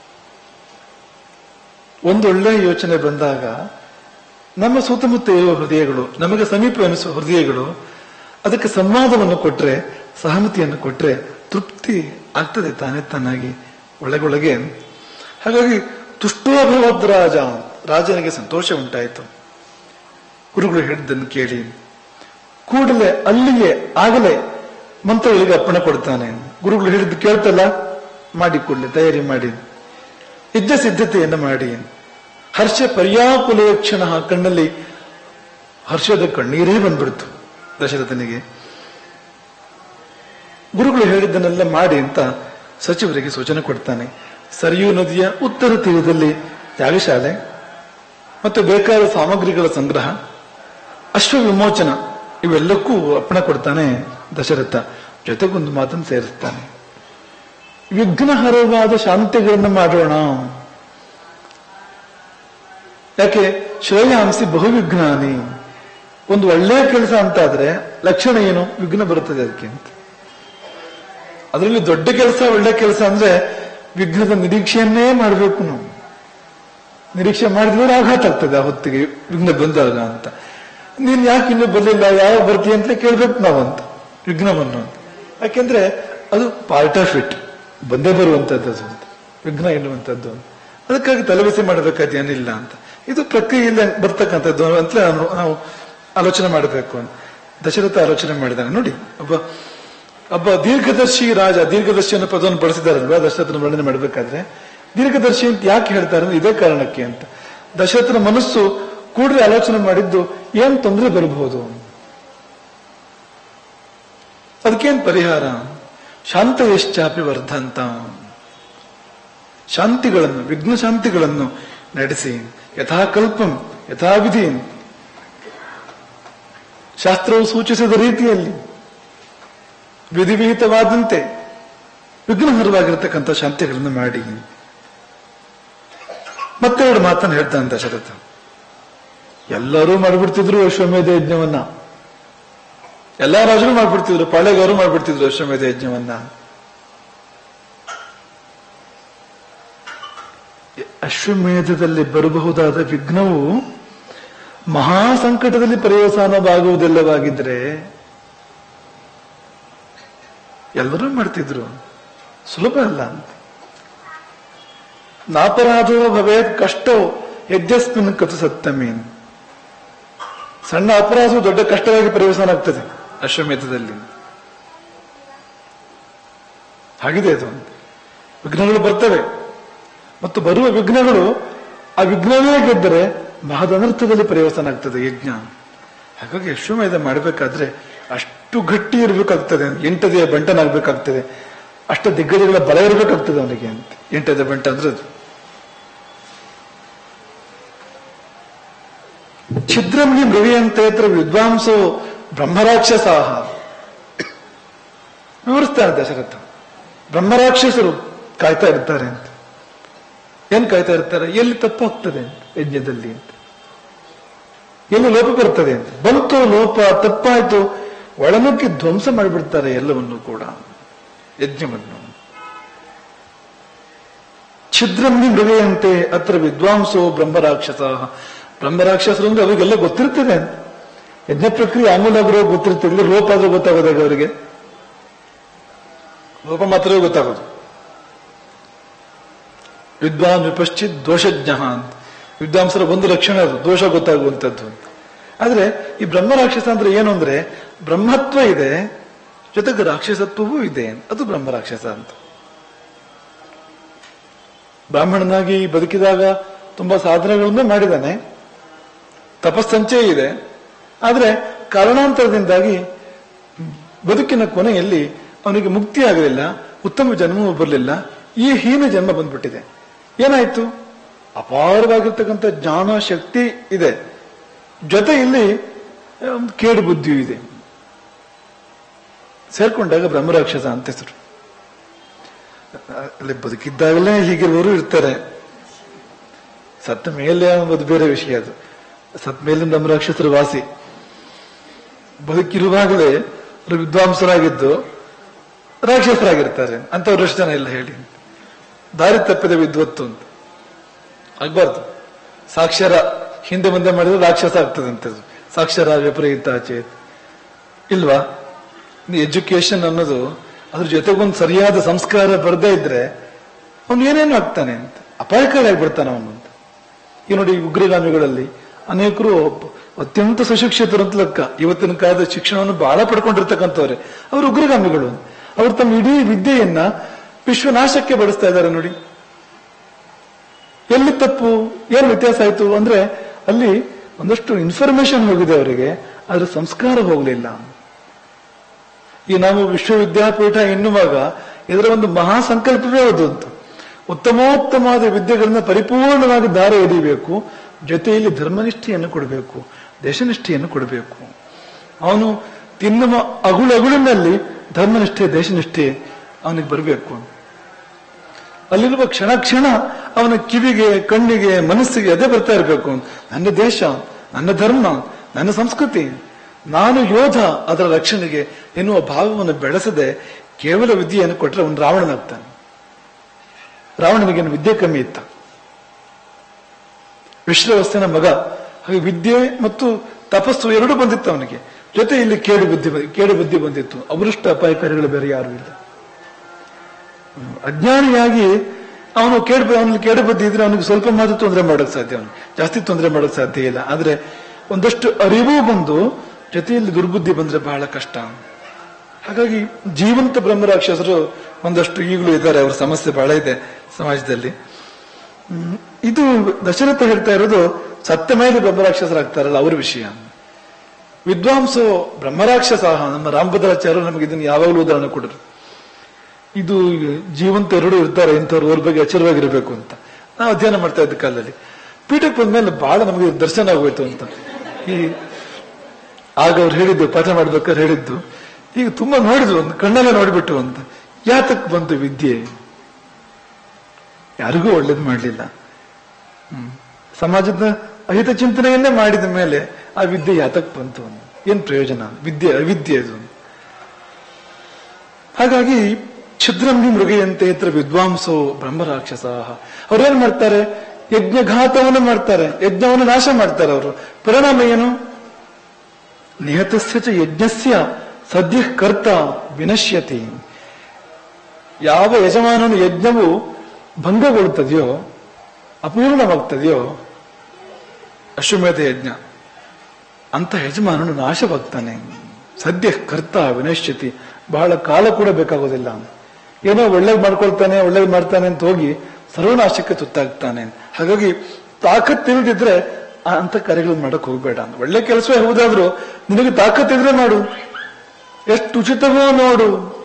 ಒಂದೊಳ್ಳೆ ಯೋಚನೆ ಬಂದಾಗ ನಮ್ಮ ಸುತ್ತಮುತ್ತ ಇರುವ ಹೃದಯಗಳು ನಮಗೆ ಸಮೀಪ ಎನಿಸುವ ಹೃದಯಗಳು ಅದಕ್ಕೆ ಸಂವಾದವನ್ನು ಕೊಟ್ರೆ ಸಹಮತಿಯನ್ನು ಕೊಟ್ರೆ ತೃಪ್ತಿ ಆಗ್ತದೆ ತಾನೇ ತಾನಾಗಿ ಒಳಗೊಳಗೆ ಹಾಗಾಗಿ ತುಷ್ಟೋಭವದ್ ರಾಜ ರಾಜನಿಗೆ ಸಂತೋಷ ಉಂಟಾಯಿತು ಗುರುಗಳು ಹೇಳಿದ್ದನ್ನು ಕೇಳಿ ಕೂಡಲೇ ಅಲ್ಲಿಯೇ ಆಗಲೇ ಮಂತ್ರಗಳಿಗೆ ಅಪ್ಪಣೆ ಕೊಡ್ತಾನೆ ಗುರುಗಳು ಹೇಳಿದ್ದು ಕೇಳ್ತಲ್ಲ ಮಾಡಿ ಕೊಡ್ಲಿ ತಯಾರಿ ಮಾಡಿ ಯಜ್ಞ ಸಿದ್ಧತೆಯನ್ನು ಮಾಡಿ ಹರ್ಷ ಪರ್ಯಾಕುಲ ಕ್ಷಣ ಕಣ್ಣಲ್ಲಿ ಹರ್ಷದ ಕಣ್ಣೀರೇ ಬಂದ್ಬಿಡ್ತು ದಶರಥನಿಗೆ ಗುರುಗಳು ಹೇಳಿದ್ದನ್ನೆಲ್ಲ ಮಾಡಿ ಅಂತ ಸಚಿವರಿಗೆ ಸೂಚನೆ ಕೊಡ್ತಾನೆ ಸರಿಯೂ ನದಿಯ ಉತ್ತರ ತೀರದಲ್ಲಿ ಯಾಗಶಾಲೆ ಮತ್ತು ಬೇಕಾದ ಸಾಮಗ್ರಿಗಳ ಸಂಗ್ರಹ ಅಶ್ವ ವಿಮೋಚನ ಇವೆಲ್ಲಕ್ಕೂ ಅಪ್ಪಣೆ ಕೊಡ್ತಾನೆ ದಶರಥ ಜೊತೆಗೊಂದು ಮಾತನ್ನು ಸೇರಿಸ್ತಾನೆ ವಿಘ್ನಹರವಾದ ಶಾಂತಿಗಳನ್ನು ಮಾಡೋಣ ಯಾಕೆ ಶ್ರೇಯಾಂಸಿ ಬಹುವಿಘ್ನಾನಿ ಒಂದು ಒಳ್ಳೆಯ ಕೆಲಸ ಅಂತಾದ್ರೆ ಲಕ್ಷಣ ಏನು ವಿಘ್ನ ಬರುತ್ತದೆ ಅದಕ್ಕೆ ಅಂತ ಅದರಲ್ಲಿ ದೊಡ್ಡ ಕೆಲಸ ಒಳ್ಳೆ ಕೆಲಸ ಅಂದ್ರೆ ವಿಘ್ನದ ನಿರೀಕ್ಷೆಯನ್ನೇ ಮಾಡಬೇಕು ನಾವು ನಿರೀಕ್ಷೆ ಮಾಡಿದ್ರೆ ಆಘಾತ ಆಗ್ತದೆ ಆ ಹೊತ್ತಿಗೆ ವಿಘ್ನ ಬಂದಾಗ ಅಂತ ನೀನ್ ಯಾಕೆ ಇನ್ನೂ ಬರಲಿಲ್ಲ ಯಾವ ಬರ್ತೀಯ ಅಂತ ಕೇಳ್ಬೇಕು ನಾವು ಅಂತ ವಿಘ್ನವನ್ನು ಅಂತ ಯಾಕೆಂದ್ರೆ ಅದು ಪಾರ್ಟ್ ಆಫ್ ಇಟ್ ಬಂದೇ ಬರುವಂತದ್ದು ಅದು ಅಂತ ವಿಘ್ನ ಎನ್ನುವಂಥದ್ದು ಅಂತ ಅದಕ್ಕಾಗಿ ತಲೆಬಿಸಿ ಮಾಡಬೇಕಾದ ಏನಿಲ್ಲ ಅಂತ ಇದು ಪ್ರಕ್ರಿಯೆಯಲ್ಲಿ ಬರ್ತಕ್ಕಂಥದ್ದು ಅಂತ ನಾವು ನಾವು ಆಲೋಚನೆ ಮಾಡಬೇಕು ಅಂತ ದಶರಥ ಆಲೋಚನೆ ಮಾಡಿದಾನೆ ನೋಡಿ ಒಬ್ಬ ಒಬ್ಬ ದೀರ್ಘದರ್ಶಿ ರಾಜ ದೀರ್ಘದರ್ಶಿ ಅನ್ನೋ ಪದವನ್ನು ಬಳಸಿದಾರಲ್ವಾ ದಶರಥನ ವರ್ಣನೆ ಮಾಡಬೇಕಾದ್ರೆ ದೀರ್ಘದರ್ಶಿ ಅಂತ ಯಾಕೆ ಹೇಳ್ತಾರೆ ಅಂದ್ರೆ ಇದೇ ಕಾರಣಕ್ಕೆ ಅಂತ ದಶರಥನ ಮನಸ್ಸು ಕೂಡಲೇ ಆಲೋಚನೆ ಮಾಡಿದ್ದು ಏನ್ ತೊಂದರೆ ಬರಬಹುದು ಅದಕ್ಕೇನ್ ಪರಿಹಾರ ಶಾಂತ ಎಷ್ಟಾಪಿ ವರ್ಧಂತ ಶಾಂತಿಗಳನ್ನು ವಿಘ್ನ ಶಾಂತಿಗಳನ್ನು ನಡೆಸಿ ಯಥಾಕಲ್ಪಂ ಯಥಾವಿಧಿ ಶಾಸ್ತ್ರವು ಸೂಚಿಸಿದ ರೀತಿಯಲ್ಲಿ ವಿಧಿವಿಹಿತವಾದಂತೆ ವಿಘ್ನಹರವಾಗಿರತಕ್ಕಂಥ ಶಾಂತಿಗಳನ್ನು ಮಾಡಿ ಮತ್ತೆ ಎರಡು ಮಾತನ್ನು ಹೇಳ್ತಾನೆ ದಶರಥ ಎಲ್ಲರೂ ಮಾಡ್ಬಿಡ್ತಿದ್ರು ಅಶ್ವಮೇಧ ಯಜ್ಞವನ್ನ ಎಲ್ಲಾ ರಾಜರು ಮಾಡ್ಬಿಡ್ತಿದ್ರು ಪಾಳೆಗಾರರು ಮಾಡ್ಬಿಡ್ತಿದ್ರು ಅಶ್ವಮೇಧ ಯಜ್ಞವನ್ನ ಅಶ್ವಮೇಧದಲ್ಲಿ ಬರಬಹುದಾದ ವಿಘ್ನವು ಮಹಾ ಸಂಕಟದಲ್ಲಿ ಪರ್ಯವಸಾನವಾಗುವುದಿಲ್ಲವಾಗಿದ್ರೆ ಎಲ್ಲರೂ ಮಾಡ್ತಿದ್ರು ಸುಲಭ ಅಲ್ಲ ಅಂತ ನಾಪರಾಧೋ ಭವೇತ್ ಕಷ್ಟವು ಯಜ್ಞಸ್ಮಿನ್ ಕತು ಸತ್ತಮೀನ್ ಸಣ್ಣ ಅಪರಾಧವು ದೊಡ್ಡ ಕಷ್ಟವಾಗಿ ಪರ್ಯವಸಾನ ಆಗ್ತದೆ ಅಶ್ವಮೇಧದಲ್ಲಿ ಹಾಗಿದೆ ಅದು ವಿಘ್ನಗಳು ಬರ್ತವೆ ಮತ್ತು ಬರುವ ವಿಘ್ನಗಳು ಆ ವಿಘ್ನವೇ ಗೆದ್ದರೆ ಮಹದನರ್ಥದಲ್ಲಿ ಪರಿವರ್ತನ ಆಗ್ತದೆ ಯಜ್ಞ ಹಾಗಾಗಿ ಅಶ್ವಮೇಧ ಮಾಡಬೇಕಾದ್ರೆ ಅಷ್ಟು ಗಟ್ಟಿ ಇರಬೇಕಾಗ್ತದೆ ಎಂಟದೆಯ ಬಂಟನಾಗಬೇಕಾಗ್ತದೆ ಅಷ್ಟ ದಿಗ್ಗಜಗಳ ಬಲ ಇರಬೇಕಾಗ್ತದೆ ಅವನಿಗೆ ಅಂತ ಎಂಟದ ಬಂಟ ಅಂದ್ರೆ ಅದು ಛಿದ್ರಂಗಿ ಮೃವಿಯಂತೇತ್ರ ವಿದ್ವಾಂಸೋ ಬ್ರಹ್ಮರಾಕ್ಷಸಾಹ ವಿವರಿಸ್ತಾನೆ ದಶರಥ ಬ್ರಹ್ಮರಾಕ್ಷಸರು ಕಾಯ್ತಾ ಇರ್ತಾರೆ ಅಂತ ಏನ್ ಕಾಯ್ತಾ ಇರ್ತಾರೆ ಎಲ್ಲಿ ತಪ್ಪು ಹೋಗ್ತದೆ ಅಂತ ಯಜ್ಞದಲ್ಲಿ ಅಂತ ಎಲ್ಲಿ ಲೋಪ ಬರ್ತದೆ ಅಂತ ಬಂತು ಲೋಪ ತಪ್ಪಾಯ್ತು ಒಳನುಗ್ಗಿ ಧ್ವಂಸ ಮಾಡಿಬಿಡ್ತಾರೆ ಎಲ್ಲವನ್ನು ಕೂಡ ಯಜ್ಞವನ್ನು ಛಿದ್ರಂನಿ ಮೃಗೆಯಂತೆ ಅತ್ರ ವಿದ್ವಾಂಸೋ ಬ್ರಹ್ಮರಾಕ್ಷಸ ಬ್ರಹ್ಮರಾಕ್ಷಸರು ಅಂದ್ರೆ ಅವರಿಗೆಲ್ಲ ಗೊತ್ತಿರ್ತದೆ ಅಂತ ಯಜ್ಞ ಪ್ರಕ್ರಿಯೆ ಆಮೂಲಾಗ್ರಹ ಗೊತ್ತಿರ್ತದೆ ಲೋಪ ಆದ್ರೂ ಗೊತ್ತಾಗೋದಾಗ ಅವರಿಗೆ ಲೋಪ ಮಾತ್ರವೇ ಗೊತ್ತಾಗೋದು ವಿದ್ವಾನ್ ವಿಪಶ್ಚಿತ್ ದೋಷಜ್ಞ ಅಂತ ವಿದ್ವಾಂಸರ ಒಂದು ಲಕ್ಷಣ ಅದು ದೋಷ ಗೊತ್ತಾಗುವಂಥದ್ದು ಅಂತ ಆದ್ರೆ ಈ ಬ್ರಹ್ಮರಾಕ್ಷಸ ಅಂದ್ರೆ ಏನು ಅಂದ್ರೆ ಬ್ರಹ್ಮತ್ವ ಇದೆ ಜೊತೆಗೆ ರಾಕ್ಷಸತ್ವವೂ ಇದೆ ಅದು ಬ್ರಹ್ಮರಾಕ್ಷಸ ಅಂತ ಬ್ರಾಹ್ಮಣನಾಗಿ ಬದುಕಿದಾಗ ತುಂಬಾ ಸಾಧನೆಗಳನ್ನು ಮಾಡಿದ್ದಾನೆ ತಪಸ್ಸಂಚಯ ಇದೆ ಆದ್ರೆ ಕಾರಣಾಂತರದಿಂದಾಗಿ ಬದುಕಿನ ಕೊನೆಯಲ್ಲಿ ಅವನಿಗೆ ಮುಕ್ತಿ ಆಗಲಿಲ್ಲ ಉತ್ತಮ ಜನ್ಮವೂ ಬರಲಿಲ್ಲ ಈ ಹೀನ ಜನ್ಮ ಬಂದ್ಬಿಟ್ಟಿದೆ ಏನಾಯ್ತು ಅಪಾರವಾಗಿರ್ತಕ್ಕಂಥ ಜ್ಞಾನ ಶಕ್ತಿ ಇದೆ ಜೊತೆ ಇಲ್ಲಿ ಒಂದು ಕೇಡು ಬುದ್ಧಿಯೂ ಇದೆ ಸೇರ್ಕೊಂಡಾಗ ಬ್ರಹ್ಮರಾಕ್ಷಸ ಅಂತ ಹೆಸರು ಅಲ್ಲಿ ಬದುಕಿದ್ದಾಗಲೇ ಹೀಗಿರುವವರು ಇರ್ತಾರೆ ಸತ್ತ ಮೇಲೆ ಅನ್ನೋದು ಬೇರೆ ವಿಷಯ ಅದು ಸತ್ತ ಮೇಲಿನ ಬ್ರಹ್ಮರಾಕ್ಷಸರು ವಾಸಿ ಬದುಕಿರುವಾಗಲೇ ಅವರು ವಿದ್ವಾಂಸರಾಗಿದ್ದು ರಾಕ್ಷಸರಾಗಿರ್ತಾರೆ ಅಂತವ್ರು ಎಷ್ಟು ಜನ ಇಲ್ಲ ಹೇಳಿ ದಾರಿ ತಪ್ಪಿದ ವಿದ್ವತ್ತು ಅಂತ ಆಗ್ಬಾರ್ದು ಸಾಕ್ಷರ ಹಿಂದೆ ಮುಂದೆ ಮಾಡಿದ್ರೆ ರಾಕ್ಷಸ ಆಗ್ತದೆ ಅಂತದ್ದು ಸಾಕ್ಷರ ವಿಪರೀತ ಚೇತ್ ಇಲ್ವಾ ಎಜುಕೇಶನ್ ಅನ್ನೋದು ಅದ್ರ ಜೊತೆಗೊಂದು ಸರಿಯಾದ ಸಂಸ್ಕಾರ ಬರದೇ ಇದ್ರೆ ಅವನು ಏನೇನು ಆಗ್ತಾನೆ ಅಂತ ಅಪಾಯಕಾರಿ ಆಗ್ಬಿಡ್ತಾನೆ ಅವನು ಅಂತ ಈ ನೋಡಿ ಈ ಉಗ್ರಗಾಮಿಗಳಲ್ಲಿ ಅನೇಕರು ಅತ್ಯಂತ ಸುಶಿಕ್ಷಿತರು ಅಂತ ಲೆಕ್ಕ ಇವತ್ತಿನ ಕಾಲದ ಶಿಕ್ಷಣವನ್ನು ಬಹಳ ಪಡ್ಕೊಂಡಿರ್ತಕ್ಕಂಥವ್ರೆ ಅವರು ಉಗ್ರಗಾಮಿಗಳು ಅವರು ತಮ್ಮ ಇಡೀ ವಿದ್ಯೆಯನ್ನ ವಿಶ್ವನಾಶಕ್ಕೆ ಬಳಸ್ತಾ ಇದ್ದಾರೆ ನೋಡಿ ಎಲ್ಲಿ ತಪ್ಪು ಏನು ವ್ಯತ್ಯಾಸ ಆಯ್ತು ಅಂದ್ರೆ ಅಲ್ಲಿ ಒಂದಷ್ಟು ಇನ್ಫಾರ್ಮೇಶನ್ ಹೋಗಿದೆ ಅವರಿಗೆ ಆದ್ರೆ ಸಂಸ್ಕಾರ ಹೋಗಲಿಲ್ಲ ಈ ನಾವು ವಿಶ್ವವಿದ್ಯಾಪೀಠ ಎನ್ನುವಾಗ ಇದರ ಒಂದು ಮಹಾ ಸಂಕಲ್ಪವೇ ಅದು ಅಂತ ಉತ್ತಮೋತ್ತಮವಾದ ವಿದ್ಯೆಗಳನ್ನ ಪರಿಪೂರ್ಣವಾಗಿ ದಾರ ಎಡಿಬೇಕು ಜೊತೆಯಲ್ಲಿ ಧರ್ಮನಿಷ್ಠೆಯನ್ನು ಕೊಡಬೇಕು ದೇಶನಿಷ್ಠೆಯನ್ನು ಕೊಡಬೇಕು ಅವನು ತಿನ್ನುವ ಅಗುಳು ಅಗುಳಿನಲ್ಲಿ ಧರ್ಮನಿಷ್ಠೆ ದೇಶನಿಷ್ಠೆ ಅವನಿಗೆ ಬರಬೇಕು ಅಲ್ಲಿರುವ ಕ್ಷಣ ಕ್ಷಣ ಅವನ ಕಿವಿಗೆ ಕಣ್ಣಿಗೆ ಮನಸ್ಸಿಗೆ ಅದೇ ಬರ್ತಾ ಇರಬೇಕು ನನ್ನ ದೇಶ ನನ್ನ ಧರ್ಮ ನನ್ನ ಸಂಸ್ಕೃತಿ ನಾನು ಯೋಧ ಅದರ ರಕ್ಷಣೆಗೆ ಎನ್ನುವ ಭಾವವನ್ನು ಬೆಳೆಸದೆ ಕೇವಲ ವಿದ್ಯೆಯನ್ನು ಕೊಟ್ಟರೆ ಅವನು ರಾವಣನಾಗ್ತಾನೆ ರಾವಣನಿಗೇನು ವಿದ್ಯೆ ಕಮ್ಮಿ ಇತ್ತ ವಿಶ್ವವಸ್ತನ ಮಗ ಹಾಗೆ ವಿದ್ಯೆ ಮತ್ತು ತಪಸ್ಸು ಎರಡೂ ಬಂದಿತ್ತು ಅವನಿಗೆ ಜೊತೆ ಇಲ್ಲಿ ಕೇಡು ಬುದ್ಧಿ ಬ- ಕೇಡು ಬುದ್ಧಿ ಬಂದಿತ್ತು ಅವೃಷ್ಟ ಅಪಾಯಕಾರಿಗಳು ಬೇರೆ ಯಾರು ಇಲ್ಲ ಅಜ್ಞಾನಿಯಾಗಿ ಅವನು ಕೇಡು ಅವನಿಗೆ ಕೇಡು ಬುದ್ಧಿ ಇದ್ರೆ ಅವನಿಗೆ ಸ್ವಲ್ಪ ಮಾತ್ರ ತೊಂದರೆ ಮಾಡೋಕ್ ಸಾಧ್ಯ ಅವನು ಜಾಸ್ತಿ ತೊಂದರೆ ಮಾಡೋಕ್ ಸಾಧ್ಯ ಇಲ್ಲ ಆದ್ರೆ ಒಂದಷ್ಟು ಅರಿವು ಬಂದು ಜೊತೆಯಲ್ಲಿ ದುರ್ಬುದ್ಧಿ ಬಂದ್ರೆ ಬಹಳ ಕಷ್ಟ ಹಾಗಾಗಿ ಜೀವಂತ ಬ್ರಹ್ಮರಾಕ್ಷಸರು ಒಂದಷ್ಟು ಈಗಲೂ ಇದ್ದಾರೆ ಅವರ ಸಮಸ್ಯೆ ಬಹಳ ಇದೆ ಸಮಾಜದಲ್ಲಿ ಹ್ಮ್, ಇದು ದಶರಥ ಹೇಳ್ತಾ ಇರೋದು ಸತ್ತ ಮೇಲೆ ಬ್ರಹ್ಮರಾಕ್ಷಸರಾಗ್ತಾರಲ್ಲ ಅವ್ರ ವಿಷಯ ವಿದ್ವಾಂಸೋ ಬ್ರಹ್ಮರಾಕ್ಷಸ ನಮ್ಮ ರಾಮಭದ್ರಾಚಾರ್ಯರು ನಮಗೆ ಇದನ್ನು ಯಾವಾಗಲೂ ಉದಾಹರಣೆ ಕೊಡರು ಇದು ಜೀವಂತ ಎರಡು ಇರ್ತಾರೆ ಇಂಥವ್ರು ಅವ್ರ ಬಗ್ಗೆ ಎಚ್ಚರವಾಗಿರ್ಬೇಕು ಅಂತ ನಾವು ಅಧ್ಯಯನ ಮಾಡ್ತಾ ಇದ್ದ ಕಾಲದಲ್ಲಿ ಪೀಠಕ್ಕೆ ಬಂದ್ಮೇಲೆ ಬಹಳ ನಮಗೆ ದರ್ಶನ ಆಗೋಯ್ತು ಅಂತ ಈ ಆಗ ಅವ್ರು ಹೇಳಿದ್ದು ಪಾಠ ಮಾಡ್ಬೇಕಾದ್ರೆ ಹೇಳಿದ್ದು ಈಗ ತುಂಬಾ ನೋಡಿದ್ವು ಒಂದು ಕಣ್ಣೆಲ್ಲ ನೋಡ್ಬಿಟ್ಟು ಅಂತ ಯಾತಕ್ ಬಂತು ವಿದ್ಯೆ ಯಾರಿಗೂ ಒಳ್ಳೇದು ಮಾಡಲಿಲ್ಲ ಸಮಾಜದ ಅಹಿತ ಚಿಂತನೆಯನ್ನೇ ಮಾಡಿದ ಮೇಲೆ ಆ ವಿದ್ಯೆ ಯಾತಕ್ ಬಂತು ಅಂತ ಏನ್ ಪ್ರಯೋಜನ ವಿದ್ಯೆ ಅವಿದ್ಯೆ ಅದು ಹಾಗಾಗಿ ಕ್ಷುದ್ರಂಗಿ ಮೃಗೆಯಂತೆ ಇತ್ರ ವಿದ್ವಾಂಸೋ ಬ್ರಹ್ಮರಾಕ್ಷಸ ಅವ್ರೇನ್ ಮಾಡ್ತಾರೆ ಯಜ್ಞಘಾತವನ್ನು ಮಾಡ್ತಾರೆ ಯಜ್ಞವನ್ನು ನಾಶ ಮಾಡ್ತಾರೆ ಅವರು ಪರಿಣಾಮ ಏನು ನಿಹತಸ್ಯ ಚ ಯಜ್ಞಸ್ಯ ಸದ್ಯ ಕರ್ತ ವಿನಶ್ಯತಿ ಯಾವ ಯಜಮಾನನು ಯಜ್ಞವು ಭಂಗಗೊಳ್ಳುತ್ತದೆಯೋ ಅಪೂರ್ಣವಾಗ್ತದೆಯೋ ಅಶ್ವಮೇಧ ಯಜ್ಞ ಅಂತ ಯಜಮಾನನು ನಾಶವಾಗ್ತಾನೆ ಸದ್ಯ ಕರ್ತ ವಿನಶ್ಯತಿ ಬಹಳ ಕಾಲ ಕೂಡ ಬೇಕಾಗೋದಿಲ್ಲ ಏನೋ ಒಳ್ಳೇದ್ ಮಾಡ್ಕೊಳ್ತಾನೆ ಒಳ್ಳೇದ್ ಮಾಡ್ತಾನೆ ಅಂತ ಹೋಗಿ ಸರ್ವನಾಶಕ್ಕೆ ತುತ್ತಾಗ್ತಾನೆ ಹಾಗಾಗಿ ತಾಕತ್ತಿಲ್ಲದಿದ್ರೆ ಆ ಅಂತ ಕಾರ್ಯಗಳನ್ನು ಮಾಡಕ್ ಹೋಗ್ಬೇಡ ಒಳ್ಳೆ ಕೆಲಸವೇ ಹೌದಾದ್ರೂ ನಿನಗೆ ತಾಕತ್ತಿದ್ರೆ ಮಾಡು ಎಷ್ಟು ಉಚಿತವೋ ನೋಡು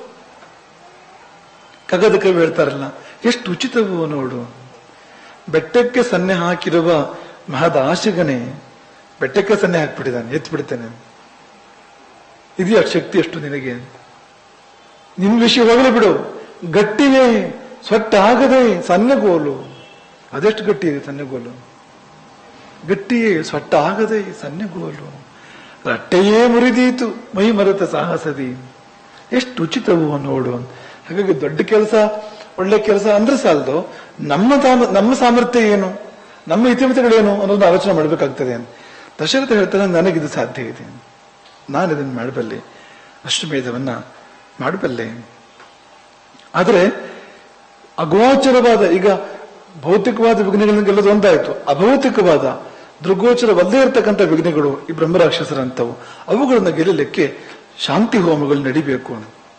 ಕಗದ ಕವಿ ಹೇಳ್ತಾರಲ್ಲ ಎಷ್ಟು ಉಚಿತವೋ ನೋಡು ಬೆಟ್ಟಕ್ಕೆ ಸನ್ನೆ ಹಾಕಿರುವ ಮಹದಾಶಿಗನೇ ಬೆಟ್ಟಕ್ಕೆ ಸನ್ನೆ ಹಾಕ್ಬಿಟ್ಟಿದ್ದಾನೆ ಎತ್ತು ಬಿಡ್ತೇನೆ ಇದೆಯಾ ಶಕ್ತಿ ಎಷ್ಟು ನಿನಗೆ ನಿನ್ ವಿಷಯ ಹೋಗಲಿ ಬಿಡು ಗಟ್ಟಿಯೇ ಸೊಟ್ಟ ಆಗದೆ ಸಣ್ಣಗೋಲು ಅದೆಷ್ಟು ಗಟ್ಟಿ ಇದೆ ಸಣ್ಣಗೋಲು ಗಟ್ಟಿಯೇ ಸೊಟ್ಟ ಆಗದೆ ಸಣ್ಣಗೋಲು ರಟ್ಟೆಯೇ ಮುರಿದೀತು ಮೈ ಮರೆತ ಸಾಹಸದಿ ಎಷ್ಟು ಉಚಿತವು ನೋಡು ಹಾಗಾಗಿ ದೊಡ್ಡ ಕೆಲಸ ಒಳ್ಳೆ ಕೆಲಸ ಅಂದ್ರೆ ಸಾಲದು ನಮ್ಮ ಸಾಮ- ನಮ್ಮ ಸಾಮರ್ಥ್ಯ ಏನು ನಮ್ಮ ಇತಿಮಿತಿಗಳೇನು ಅನ್ನೋದನ್ನ ಆಲೋಚನೆ ಮಾಡಬೇಕಾಗ್ತದೆ ದಶರಥ ಹೇಳ್ತಾನೆ ನನಗಿದು ಸಾಧ್ಯ ಇದೆ ನಾನು ಇದನ್ನು ಮಾಡಬಲ್ಲೆ ಅಶ್ವಮೇಧವನ್ನ ಮಾಡಬಲ್ಲೆ ಆದರೆ ಅಗೋಚರವಾದ ಈಗ ಭೌತಿಕವಾದ ವಿಘ್ನಗಳನ್ನು ಗೆಲ್ಲೋದು ಒಂದಾಯ್ತು ಅಭೌತಿಕವಾದ ದೃಗೋಚರವಲ್ಲದೇ ಇರತಕ್ಕಂಥ ವಿಘ್ನಗಳು ಈ ಬ್ರಹ್ಮರಾಕ್ಷಸರಂತವು ಅವುಗಳನ್ನು ಗೆಲ್ಲಲಿಕ್ಕೆ ಶಾಂತಿ ಹೋಮಗಳು ನಡಿಬೇಕು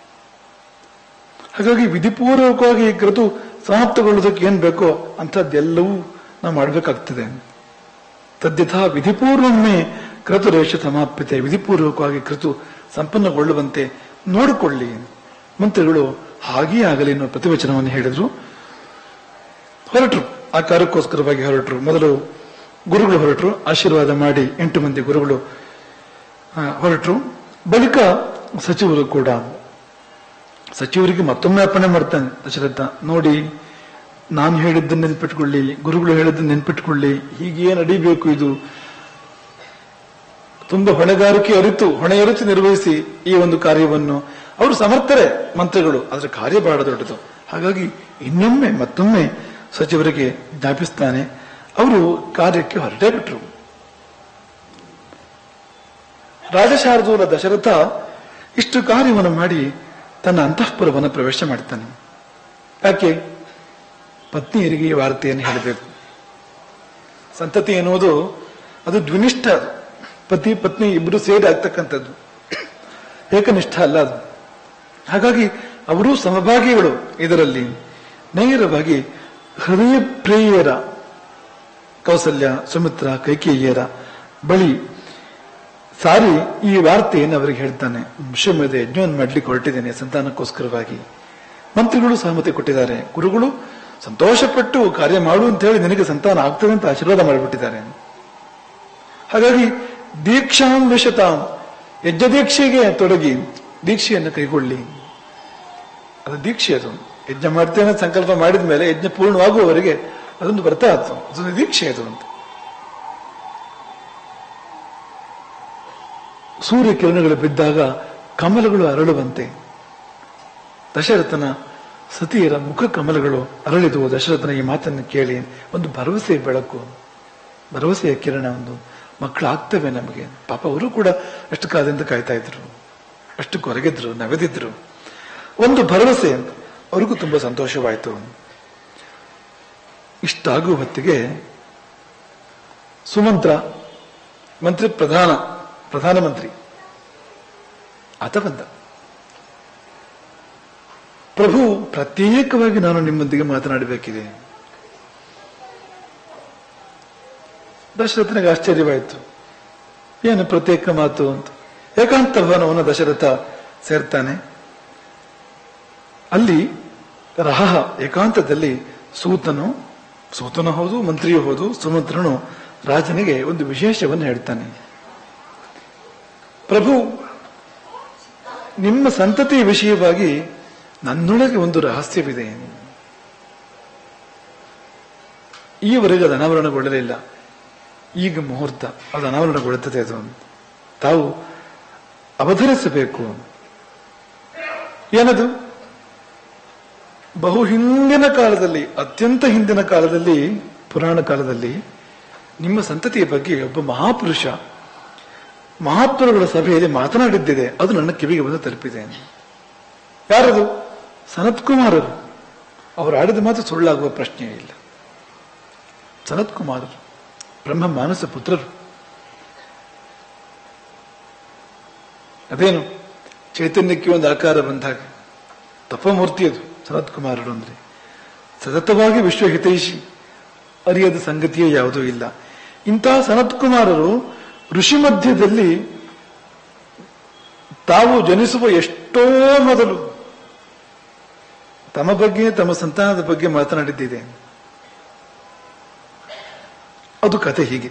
ಹಾಗಾಗಿ ವಿಧಿಪೂರ್ವಕವಾಗಿ ಈ ಕೃತು ಸಮಾಪ್ತಗೊಳ್ಳೋದಕ್ಕೆ ಏನ್ ಬೇಕೋ ಅಂಥದ್ದೆಲ್ಲವೂ ನಾವು ಮಾಡಬೇಕಾಗ್ತದೆ ತದ್ಯಥಾ ವಿಧಿಪೂರ್ವಮ್ಮೆ ಕ್ರತುರೇಷ ಸಮಾಪ್ಯತೆ ವಿಧಿಪೂರ್ವಕವಾಗಿ ಕೃತು ಸಂಪನ್ನಗೊಳ್ಳುವಂತೆ ನೋಡಿಕೊಳ್ಳಿ ಮಂತ್ರಿಗಳು ಹಾಗೇ ಆಗಲಿ ಅನ್ನೋ ಪ್ರತಿವಚನವನ್ನು ಹೇಳಿದ್ರು ಹೊರಟರು ಆ ಕಾರ್ಯಕ್ಕೋಸ್ಕರವಾಗಿ ಹೊರಟರು ಮೊದಲು ಗುರುಗಳು ಹೊರಟರು ಆಶೀರ್ವಾದ ಮಾಡಿ ಎಂಟು ಮಂದಿ ಗುರುಗಳು ಆ, ಹೊರಟರು ಬಳಿಕ ಸಚಿವರು ಕೂಡ ಸಚಿವರಿಗೆ ಮತ್ತೊಮ್ಮೆ ಅರ್ಪಣೆ ಮಾಡ್ತಾನೆ ದಶರಥ ನೋಡಿ ನಾನು ಹೇಳಿದ್ದನ್ನು ನೆನ್ಪಿಟ್ಕೊಳ್ಳಿ ಗುರುಗಳು ಹೇಳಿದ್ದನ್ನು ನೆನ್ಪಿಟ್ಕೊಳ್ಳಿ ಹೀಗೆ ನಡಿಬೇಕು ಇದು ತುಂಬಾ ಹೊಣೆಗಾರಿಕೆ ಅರಿತು ಹೊಣೆ ಅರಿತು ನಿರ್ವಹಿಸಿ ಈ ಒಂದು ಕಾರ್ಯವನ್ನು ಅವರು ಸಮರ್ಥರೇ ಮಂತ್ರಿಗಳು ಆದ್ರೆ ಕಾರ್ಯ ಬಹಳ ದೊಡ್ಡದು ಹಾಗಾಗಿ ಇನ್ನೊಮ್ಮೆ ಮತ್ತೊಮ್ಮೆ ಸಚಿವರಿಗೆ ಜ್ಞಾಪಿಸ್ತಾನೆ ಅವರು ಕಾರ್ಯಕ್ಕೆ ಹೊರಟೇ ಬಿಟ್ರು ರಾಜಶಾರ್ದೂಲ ದಶರಥ ಇಷ್ಟು ಕಾರ್ಯವನ್ನು ಮಾಡಿ ತನ್ನ ಅಂತಃಪುರವನ್ನು ಪ್ರವೇಶ ಮಾಡ್ತಾನೆ ಯಾಕೆ ಪತ್ನಿಯರಿಗೆ ಈ ವಾರ್ತೆಯನ್ನು ಹೇಳಬೇಕು ಸಂತತಿ ಎನ್ನುವುದು ಅದು ದ್ವಿನಿಷ್ಠ ಅದು ಪತಿ ಪತ್ನಿ ಇಬ್ಬರು ಸೇರಿ ಆಗ್ತಕ್ಕಂಥದ್ದು ಏಕನಿಷ್ಠ ಅಲ್ಲ ಅದು ಹಾಗಾಗಿ ಅವರು ಸಮಭಾಗಿಗಳು ಇದರಲ್ಲಿ ನೇರವಾಗಿ ಹೃದಯ ಪ್ರಿಯರ ಕೌಸಲ್ಯ ಸುಮಿತ್ರ ಕೈಕೇಯಿಯರ ಬಳಿ ಸಾರಿ ಈ ವಾರ್ತೆಯನ್ನು ಅವರಿಗೆ ಹೇಳ್ತಾನೆ ವಿಶ್ವಮೇಧ ಯಜ್ಞವನ್ನು ಮಾಡ್ಲಿಕ್ಕೆ ಹೊರಟಿದ್ದೇನೆ ಸಂತಾನಕ್ಕೋಸ್ಕರವಾಗಿ ಮಂತ್ರಿಗಳು ಸಹಮತಿ ಕೊಟ್ಟಿದ್ದಾರೆ ಗುರುಗಳು ಸಂತೋಷಪಟ್ಟು ಕಾರ್ಯ ಮಾಡು ಅಂತ ಹೇಳಿ ನಿನಗೆ ಸಂತಾನ ಆಗ್ತದೆ ಅಂತ ಆಶೀರ್ವಾದ ಮಾಡಿಬಿಟ್ಟಿದ್ದಾರೆ ಹಾಗಾಗಿ ದೀಕ್ಷಾಂ ವಿಶತಾಂ ಯಜ್ಞ ದೀಕ್ಷೆಗೆ ತೊಡಗಿ ದೀಕ್ಷೆಯನ್ನು ಕೈಗೊಳ್ಳಿ ಅದು ದೀಕ್ಷೆ ಅದು ಯಜ್ಞ ಮಾಡ್ತೇನೆ ಅಂತ ಸಂಕಲ್ಪ ಮಾಡಿದ ಮೇಲೆ ಯಜ್ಞ ಪೂರ್ಣವಾಗುವವರೆಗೆ ಅದೊಂದು ವ್ರತ ಅದು ಅದೊಂದು ದೀಕ್ಷೆ ಅದು ಅಂತ ಸೂರ್ಯ ಕಿರಣಗಳು ಬಿದ್ದಾಗ ಕಮಲಗಳು ಅರಳುವಂತೆ ದಶರಥನ ಸತಿಯರ ಮುಖ ಕಮಲಗಳು ಅರಳಿದುವು ದಶರಥನ ಈ ಮಾತನ್ನು ಕೇಳಿ ಒಂದು ಭರವಸೆಯ ಬೆಳಕು ಭರವಸೆಯ ಕಿರಣ ಒಂದು ಮಕ್ಕಳಾಗ್ತವೆ ನಮಗೆ ಪಾಪ ಅವರು ಕೂಡ ಅಷ್ಟು ಕಾಲದಿಂದ ಕಾಯ್ತಾ ಇದ್ರು ಅಷ್ಟು ಕೊರಗಿದ್ರು ನವೆದಿದ್ರು ಒಂದು ಭರವಸೆ ಅವ್ರಿಗೂ ತುಂಬಾ ಸಂತೋಷವಾಯಿತು ಇಷ್ಟಾಗುವ ಹೊತ್ತಿಗೆ ಸುಮಂತ್ರ ಮಂತ್ರಿ ಪ್ರಧಾನ ಪ್ರಧಾನಮಂತ್ರಿ ಆತ ಬಂದ ಪ್ರಭು ಪ್ರತ್ಯೇಕವಾಗಿ ನಾನು ನಿಮ್ಮೊಂದಿಗೆ ಮಾತನಾಡಬೇಕಿದೆ ದಶರಥನಿಗೆ ಆಶ್ಚರ್ಯವಾಯಿತು ಏನು ಪ್ರತ್ಯೇಕ ಮಾತು ಅಂತ ಏಕಾಂತ ಭವನವನ್ನು ದಶರಥ ಸೇರ್ತಾನೆ ಅಲ್ಲಿ ರಹ ಏಕಾಂತದಲ್ಲಿ ಸೂತನು ಸೂತನು ಹೌದು ಮಂತ್ರಿಯೂ ಹೌದು ಸುಮಂತ್ರನು ರಾಜನಿಗೆ ಒಂದು ವಿಶೇಷವನ್ನು ಹೇಳ್ತಾನೆ ಪ್ರಭು ನಿಮ್ಮ ಸಂತತಿಯ ವಿಷಯವಾಗಿ ನನ್ನೊಳಗೆ ಒಂದು ರಹಸ್ಯವಿದೆ ಈವರೆಗೆ ಅದು ಅನಾವರಣಗೊಳ್ಳಲಿಲ್ಲ ಈಗ ಮುಹೂರ್ತ ಅದು ಅನಾವರಣಗೊಳ್ಳುತ್ತದೆ ಅದು ತಾವು ಅವತರಿಸಬೇಕು ಏನದು ಬಹು ಹಿಂದಿನ ಕಾಲದಲ್ಲಿ ಅತ್ಯಂತ ಹಿಂದಿನ ಕಾಲದಲ್ಲಿ ಪುರಾಣ ಕಾಲದಲ್ಲಿ ನಿಮ್ಮ ಸಂತತಿಯ ಬಗ್ಗೆ ಒಬ್ಬ ಮಹಾಪುರುಷ ಮಹಾತ್ಮರುಗಳ ಸಭೆಯಲ್ಲಿ ಮಾತನಾಡಿದ್ದಿದೆ ಅದು ನನ್ನ ಕಿವಿಗೆ ಬಂದು ತಲುಪಿದೆ ಯಾರದು ಸನತ್ ಕುಮಾರರು ಅವರು ಆಡಿದ ಮಾತು ಸುಳ್ಳಾಗುವ ಪ್ರಶ್ನೆಯೇ ಇಲ್ಲ ಸನತ್ ಕುಮಾರರು ಬ್ರಹ್ಮ ಮಾನಸ ಪುತ್ರರು ಅದೇನು ಚೈತನ್ಯಕ್ಕೆ ಒಂದು ಆಕಾರ ಬಂದಾಗ ತಪಮೂರ್ತಿ ಅದು ಸನತ್ ಕುಮಾರರು ಅಂದ್ರೆ ಸತತವಾಗಿ ವಿಶ್ವಹಿತೈಷಿ ಅರಿಯದ ಸಂಗತಿಯೇ ಯಾವುದೂ ಇಲ್ಲ ಇಂತಹ ಸನತ್ ಕುಮಾರರು ಋಷಿ ಮಧ್ಯದಲ್ಲಿ ತಾವು ಜನಿಸುವ ಎಷ್ಟೋ ಮೊದಲು ತಮ್ಮ ಬಗ್ಗೆ ತಮ್ಮ ಸಂತಾನದ ಬಗ್ಗೆ ಮಾತನಾಡಿದ್ದಿದೆ ಅದು ಕತೆ ಹೀಗೆ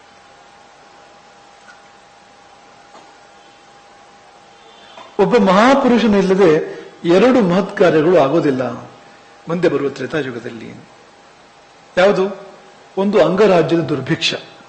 ಒಬ್ಬ ಮಹಾಪುರುಷನಿಲ್ಲದೆ ಎರಡು ಮಹತ್ ಕಾರ್ಯಗಳು ಆಗೋದಿಲ್ಲ ಮುಂದೆ ಬರುವ ತ್ರೇತಾಯುಗದಲ್ಲಿ ಯಾವುದು ಒಂದು ಅಂಗರಾಜ್ಯದ ದುರ್ಭಿಕ್ಷ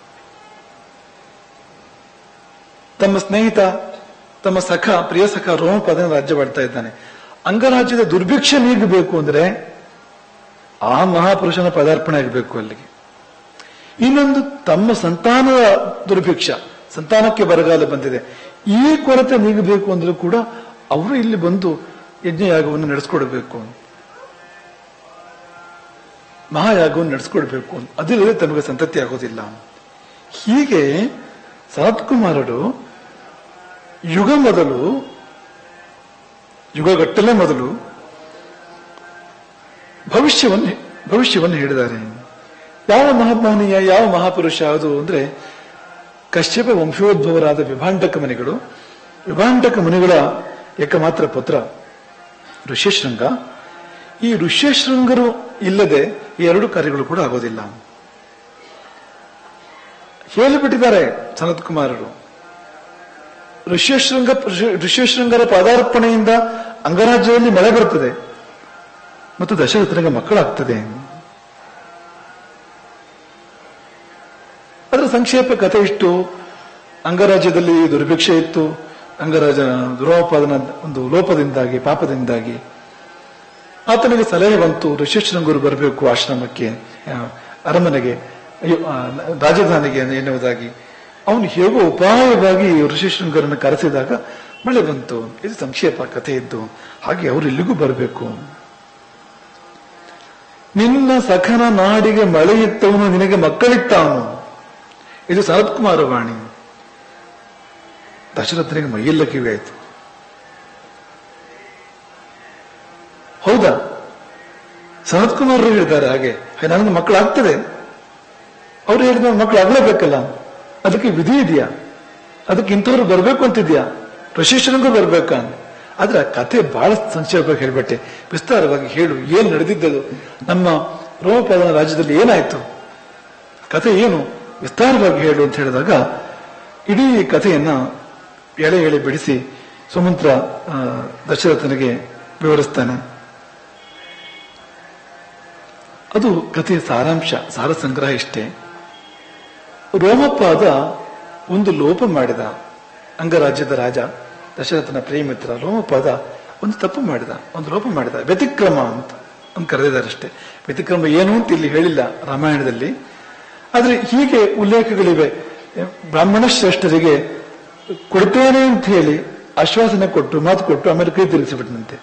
ತಮ್ಮ ಸ್ನೇಹಿತ ತಮ್ಮ ಸಖ ಪ್ರಿಯ ಸಖ ರೋಮಪದನ ರಾಜ್ಯವಾಡ್ತಾ ಇದ್ದಾನೆ ಅಂಗರಾಜ್ಯದ ದುರ್ಭಿಕ್ಷ ನೀಗಬೇಕು ಅಂದ್ರೆ ಆ ಮಹಾಪುರುಷನ ಪದಾರ್ಪಣೆ ಆಗಬೇಕು ಅಲ್ಲಿಗೆ ಇನ್ನೊಂದು ತಮ್ಮ ಸಂತಾನದ ದುರ್ಭಿಕ್ಷ ಸಂತಾನಕ್ಕೆ ಬರಗಾಲ ಬಂದಿದೆ ಈ ಕೊರತೆ ನೀಗಬೇಕು ಅಂದ್ರೂ ಕೂಡ ಅವರು ಇಲ್ಲಿ ಬಂದು ಯಜ್ಞಯಾಗವನ್ನು ನಡೆಸ್ಕೊಡ್ಬೇಕು ಮಹಾಯಾಗವನ್ನು ನಡೆಸ್ಕೊಡ್ಬೇಕು ಅದಿಲ್ಲದೆ ತಮಗೆ ಸಂತತಿ ಆಗೋದಿಲ್ಲ ಹೀಗೆ ಸನತ್ಕುಮಾರರು ಯುಗ ಮೊದಲು ಯುಗಗಟ್ಟಲೆ ಮೊದಲು ಭವಿಷ್ಯವನ್ನು ಭವಿಷ್ಯವನ್ನು ಹೇಳಿದ್ದಾರೆ ಯಾವ ಮಹಾತ್ಮನೀಯ ಯಾವ ಮಹಾಪುರುಷ ಅದು ಅಂದ್ರೆ ಕಶ್ಯಪ ವಂಶೋದ್ಭವರಾದ ವಿಭಾಂಡಕ ಮುನಿಗಳು ವಿಭಾಂಡಕ ಮುನಿಗಳ ಏಕಮಾತ್ರ ಪುತ್ರ ಋಷ್ಯಶೃಂಗ ಈ ಋಷ್ಯಶೃಂಗರು ಇಲ್ಲದೆ ಈ ಎರಡು ಕಾರ್ಯಗಳು ಕೂಡ ಆಗೋದಿಲ್ಲ ಹೇಳಿಬಿಟ್ಟಿದ್ದಾರೆ ಸನತ್ ಕುಮಾರರು ಋಷ್ಯಶೃಂಗ ಋಷ್ಯಶೃಂಗರ ಪದಾರ್ಪಣೆಯಿಂದ ಅಂಗರಾಜ್ಯದಲ್ಲಿ ಮಳೆ ಬರುತ್ತದೆ ಮತ್ತು ದಶರಥನಿಗೆ ಮಕ್ಕಳಾಗ್ತದೆ ಅದರ ಸಂಕ್ಷೇಪ ಕಥೆ ಇಷ್ಟು ಅಂಗರಾಜ್ಯದಲ್ಲಿ ದುರ್ಭಿಕ್ಷೆ ಇತ್ತು ಅಂಗರಾಜ ದುರೋಪಾದನ ಒಂದು ಲೋಪದಿಂದಾಗಿ ಪಾಪದಿಂದಾಗಿ ಆತನಿಗೆ ಸಲಹೆ ಬಂತು ಋಷ್ಯಶೃಂಗರು ಬರಬೇಕು ಆಶ್ರಮಕ್ಕೆ ಆ, ಅರಮನೆಗೆ ಅಯ್ಯೋ, ಆ, ರಾಜಧಾನಿಗೆ ಎನ್ನುವುದಾಗಿ ಅವನು ಹೇಗೋ ಉಪಾಯವಾಗಿ ಋಷಿಶೃಂಗರನ್ನು ಕರೆಸಿದಾಗ ಮಳೆ ಬಂತು ಇದು ಸಂಕ್ಷೇಪ ಕಥೆ ಇದ್ದು ಹಾಗೆ ಅವರು ಇಲ್ಲಿಗೂ ಬರಬೇಕು ನಿನ್ನ ಸಖನ ನಾಡಿಗೆ ಮಳೆ ಇತ್ತವನು ನಿನಗೆ ಮಕ್ಕಳಿತ್ತವನು ಇದು ಸನತ್ಕುಮಾರ ವಾಣಿ ದಶರಥನಿಗೆ ಮೈಯೆಲ್ಲ ಕಿವಿ ಆಯ್ತು ಹೌದಾ ಸನತ್ಕುಮಾರರು ಹೇಳಿದ್ದಾರೆ ಹಾಗೆ ಹಾಗೆ ನನಗೆ ಮಕ್ಕಳಾಗ್ತದೆ ಅವ್ರು ಹೇಳಿದ ಮಕ್ಕಳು ಆಗ್ಲೇಬೇಕಲ್ಲ ಅದಕ್ಕೆ ವಿಧಿ ಇದೆಯಾ ಅದಕ್ಕೆ ಇಂಥವ್ರು ಬರ್ಬೇಕು ಅಂತಿದ್ಯಾ ಪ್ರಶಿಕ್ಷಣಗೂ ಬರ್ಬೇಕಾ ಆದ್ರೆ ಆ ಕಥೆ ಬಹಳ ಸಂಕ್ಷೇಪವಾಗಿ ಹೇಳ್ಬಿಟ್ಟೆ ವಿಸ್ತಾರವಾಗಿ ಹೇಳು ಏನ್ ನಡೆದಿದ್ದದು ನಮ್ಮ ರೋಮಪಾಲನ ರಾಜ್ಯದಲ್ಲಿ ಏನಾಯ್ತು ಕಥೆ ಏನು ವಿಸ್ತಾರವಾಗಿ ಹೇಳು ಅಂತ ಹೇಳಿದಾಗ ಇಡೀ ಕಥೆಯನ್ನ ಎಳೆ ಎಳೆ ಬಿಡಿಸಿ ಸುಮಂತ್ರ ಆ, ದಶರಥನಿಗೆ ವಿವರಿಸ್ತಾನೆ ಅದು ಕಥೆಯ ಸಾರಾಂಶ ಸಾರ ಸಂಗ್ರಹ ಇಷ್ಟೇ ರೋಮಪಾದ ಒಂದು ಲೋಪ ಮಾಡಿದ ಅಂಗರಾಜ್ಯದ ರಾಜ ದಶರಥನ ಪ್ರೇಮಿತ್ರ ರೋಮಪಾದ ಒಂದು ತಪ್ಪು ಮಾಡಿದ ಒಂದು ಲೋಪ ಮಾಡಿದ ವ್ಯತಿಕ್ರಮ ಅಂತ ಒಂದು ಕರೆದಿದ್ದಾರೆ ಅಷ್ಟೇ ವ್ಯತಿಕ್ರಮ ಏನು ಅಂತ ಇಲ್ಲಿ ಹೇಳಿಲ್ಲ ರಾಮಾಯಣದಲ್ಲಿ ಆದ್ರೆ ಹೀಗೆ ಉಲ್ಲೇಖಗಳಿವೆ ಬ್ರಾಹ್ಮಣ ಶ್ರೇಷ್ಠರಿಗೆ ಕೊಡ್ತೇನೆ ಅಂತ ಹೇಳಿ ಆಶ್ವಾಸನೆ ಕೊಟ್ಟು ಮಾತು ಕೊಟ್ಟು ಆಮೇಲೆ ಕೈ ತಿರುಗಿಸಿಬಿಟ್ಟನಂತೆ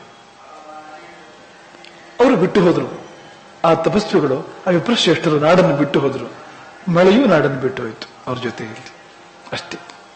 ಅವರು ಬಿಟ್ಟು ಹೋದ್ರು ಆ ತಪಸ್ವಿಗಳು ಆ ವಿಪ್ರಶ್ರೇಷ್ಠರು ನಾಡನ್ನು ಬಿಟ್ಟು ಹೋದ್ರು ಮಳೆಯೂ ನಾಡನ್ನು ಬಿಟ್ಟು ಹೋಯ್ತು ಅವ್ರ ಜೊತೆಯಲ್ಲಿ ಅಷ್ಟೇ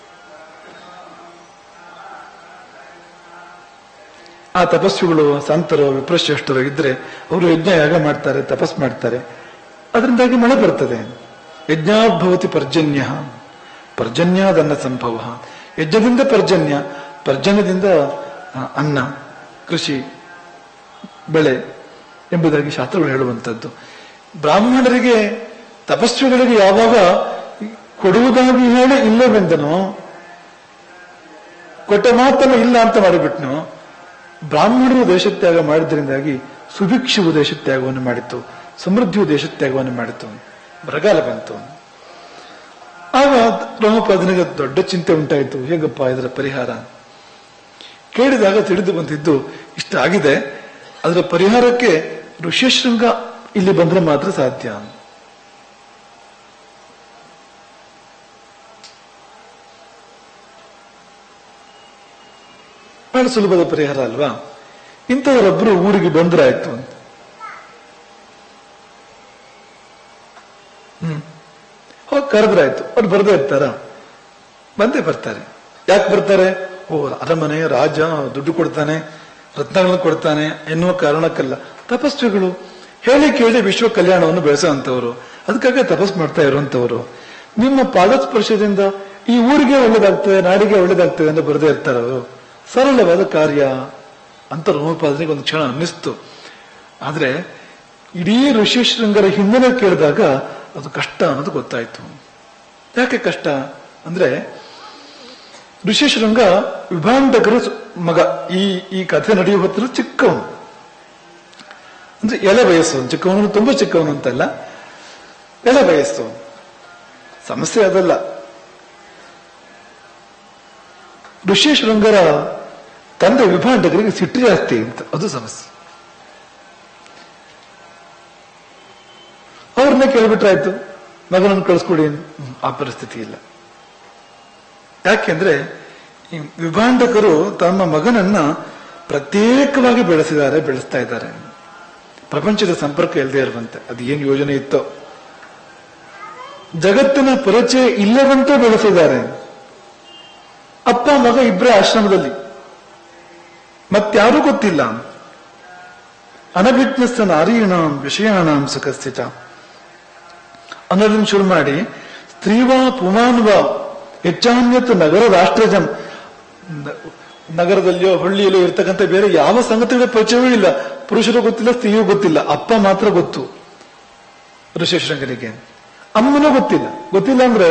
ಆ ತಪಸ್ವಿಗಳು ಸಂತರು ವಿಪ್ರಶ್ರೇಷ್ಠರು ಇದ್ರೆ ಅವರು ಯಜ್ಞ ಯಾಗ ಮಾಡ್ತಾರೆ ತಪಸ್ ಮಾಡ್ತಾರೆ ಅದರಿಂದಾಗಿ ಮಳೆ ಬರ್ತದೆ ಯಜ್ಞಾಭವತಿ ಪರ್ಜನ್ಯ ಪರ್ಜನ್ಯಾದನ್ನ ಸಂಭವ ಯಜ್ಞದಿಂದ ಪರ್ಜನ್ಯ ಪರ್ಜನ್ಯದಿಂದ ಆ, ಅನ್ನ ಕೃಷಿ ಬೆಳೆ ಎಂಬುದಾಗಿ ಶಾಸ್ತ್ರಗಳು ಹೇಳುವಂಥದ್ದು ಬ್ರಾಹ್ಮಣರಿಗೆ ತಪಸ್ವಿಗಳಿಗೆ ಯಾವಾಗ ಕೊಡುವುದಾಗಿ ಹೇಳಿ ಇಲ್ಲವೆಂದನೋ ಕೊಟ್ಟ ಮಾತನ್ನು ಇಲ್ಲ ಅಂತ ಮಾಡಿಬಿಟ್ನು ಬ್ರಾಹ್ಮಣರು ದೇಶತ್ಯಾಗ ಮಾಡಿದ್ರಿಂದಾಗಿ ಸುಭಿಕ್ಷವು ದೇಶತ್ಯಾಗವನ್ನು ಮಾಡಿತ್ತು ಸಮೃದ್ಧಿಯು ದೇಶತ್ಯಾಗವನ್ನು ಮಾಡಿತ್ತು ಬರಗಾಲ ಬಂತು ಆಗ ರೋಮಪಾದನಿಗೆ ದೊಡ್ಡ ಚಿಂತೆ ಉಂಟಾಯಿತು ಹೇಗಪ್ಪ ಇದರ ಪರಿಹಾರ ಕೇಳಿದಾಗ ತಿಳಿದು ಬಂದಿದ್ದು ಇಷ್ಟ ಆಗಿದೆ ಅದರ ಪರಿಹಾರಕ್ಕೆ ಋಷ್ಯಶೃಂಗ ಇಲ್ಲಿ ಬಂದ್ರೆ ಮಾತ್ರ ಸಾಧ್ಯ ಬಹಳ ಸುಲಭದ ಪರಿಹಾರ ಅಲ್ವಾ ಇಂಥವರೊಬ್ಬರು ಊರಿಗೆ ಬಂದ್ರಾಯ್ತು ಅಂತ ಹ್ಮ್ ಹೋಗಿ ಕರೆದ್ರಾಯ್ತು ಅವ್ರು ಬರ್ದೇ ಇರ್ತಾರ ಬಂದೇ ಬರ್ತಾರೆ ಯಾಕೆ ಬರ್ತಾರೆ ಓ ಅರಮನೆ ರಾಜ ದುಡ್ಡು ಕೊಡ್ತಾನೆ ರತ್ನಗಳನ್ನು ಕೊಡ್ತಾನೆ ಎನ್ನುವ ಕಾರಣಕ್ಕಲ್ಲ ತಪಸ್ವಿಗಳು ಹೇಳಿ ಕೇಳಿ ವಿಶ್ವ ಕಲ್ಯಾಣವನ್ನು ಬೆಳೆಸುವಂತವರು ಅದಕ್ಕಾಗಿ ತಪಸ್ ಮಾಡ್ತಾ ಇರುವಂತವರು ನಿಮ್ಮ ಪಾದಸ್ಪರ್ಶದಿಂದ ಈ ಊರಿಗೆ ಒಳ್ಳೇದಾಗ್ತದೆ ನಾಡಿಗೆ ಒಳ್ಳೇದಾಗ್ತದೆ ಅಂತ ಬರದೇ ಇರ್ತಾರೆ ಅವರು ಸರಳವಾದ ಕಾರ್ಯ ಅಂತ ರೋಮಪಾದನೆಗೆ ಒಂದು ಕ್ಷಣ ಅನ್ನಿಸ್ತು ಆದ್ರೆ ಇಡೀ ಋಷಿಶೃಂಗರ ಹಿನ್ನೆಲೆ ಕೇಳಿದಾಗ ಅದು ಕಷ್ಟ ಅನ್ನೋದು ಗೊತ್ತಾಯ್ತು ಯಾಕೆ ಕಷ್ಟ ಅಂದ್ರೆ ಋಷಿಶೃಂಗ ವಿಭಾಂಡಕರ ಸು- ಮಗ ಈ ಈ ಕಥೆ ನಡೆಯುವ ಹೊತ್ತಲು ಚಿಕ್ಕವನು ಅಂದ್ರೆ ಎಳೆ ವಯಸ್ಸು ಚಿಕ್ಕವನು ತುಂಬಾ ಚಿಕ್ಕವನು ಅಂತಲ್ಲ ಎಳೆ ವಯಸ್ಸು ಸಮಸ್ಯೆ ಅದಲ್ಲ ಋಷಿಶೃಂಗರ ತಂದೆ ವಿಭಾಂಡಕರಿಗೆ ಸಿಟ್ಟು ಜಾಸ್ತಿ ಅಂತ ಅದು ಸಮಸ್ಯೆ ಅವ್ರನ್ನ ಕೇಳ್ಬಿಟ್ರಾಯ್ತು ಮಗನನ್ನು ಕಳಿಸ್ಕೊಡಿ ಅಂತ. ಹ್ಮ್, ಆ ಪರಿಸ್ಥಿತಿ ಇಲ್ಲ ಯಾಕೆಂದ್ರೆ ಈ ವಿಭಾಂಡಕರು ತಮ್ಮ ಮಗನನ್ನ ಪ್ರತ್ಯೇಕವಾಗಿ ಬೆಳೆಸಿದ್ದಾರೆ ಬೆಳೆಸ್ತಾ ಇದ್ದಾರೆ ಪ್ರಪಂಚದ ಸಂಪರ್ಕ ಇಲ್ಲದೆ ಇರುವಂತೆ ಅದು ಏನ್ ಯೋಜನೆ ಇತ್ತೋ ಜಗತ್ತಿನ ಪರಿಚಯ ಇಲ್ಲದಂತೆ ಬೆಳೆಸಿದ್ದಾರೆ ಅಪ್ಪ ಮಗ ಇಬ್ಬರೇ ಆಶ್ರಮದಲ್ಲಿ ಮತ್ಯಾರೂ ಗೊತ್ತಿಲ್ಲ ಅನಭಿಜ್ಞಸ್ಥ ನಾರೀಣಾಂ ವಿಷಯಾಣಾಂ ಸುಖಸ್ಥಿತ ಅನ್ನೋದನ್ನ ಶುರು ಮಾಡಿ ಸ್ತ್ರೀವಾ ಪುಮಾನ್ವ ಹೆಚ್ಚಾನ್ಯತ್ ನಗರ ರಾಷ್ಟ್ರಜಂ ನ- ನಗರದಲ್ಲಿಯೋ ಹಳ್ಳಿಯಲ್ಲೋ ಇರ್ತಕ್ಕಂಥ ಬೇರೆ ಯಾವ ಸಂಗತಿಗಳ ಪರಿಚಯವೂ ಇಲ್ಲ ಪುರುಷರು ಗೊತ್ತಿಲ್ಲ ಸ್ತ್ರೀಯೂ ಗೊತ್ತಿಲ್ಲ ಅಪ್ಪ ಮಾತ್ರ ಗೊತ್ತು ಋಷಿಶೃಂಗನಿಗೆ ಅಮ್ಮನೂ ಗೊತ್ತಿಲ್ಲ ಗೊತ್ತಿಲ್ಲ ಅಂದ್ರೆ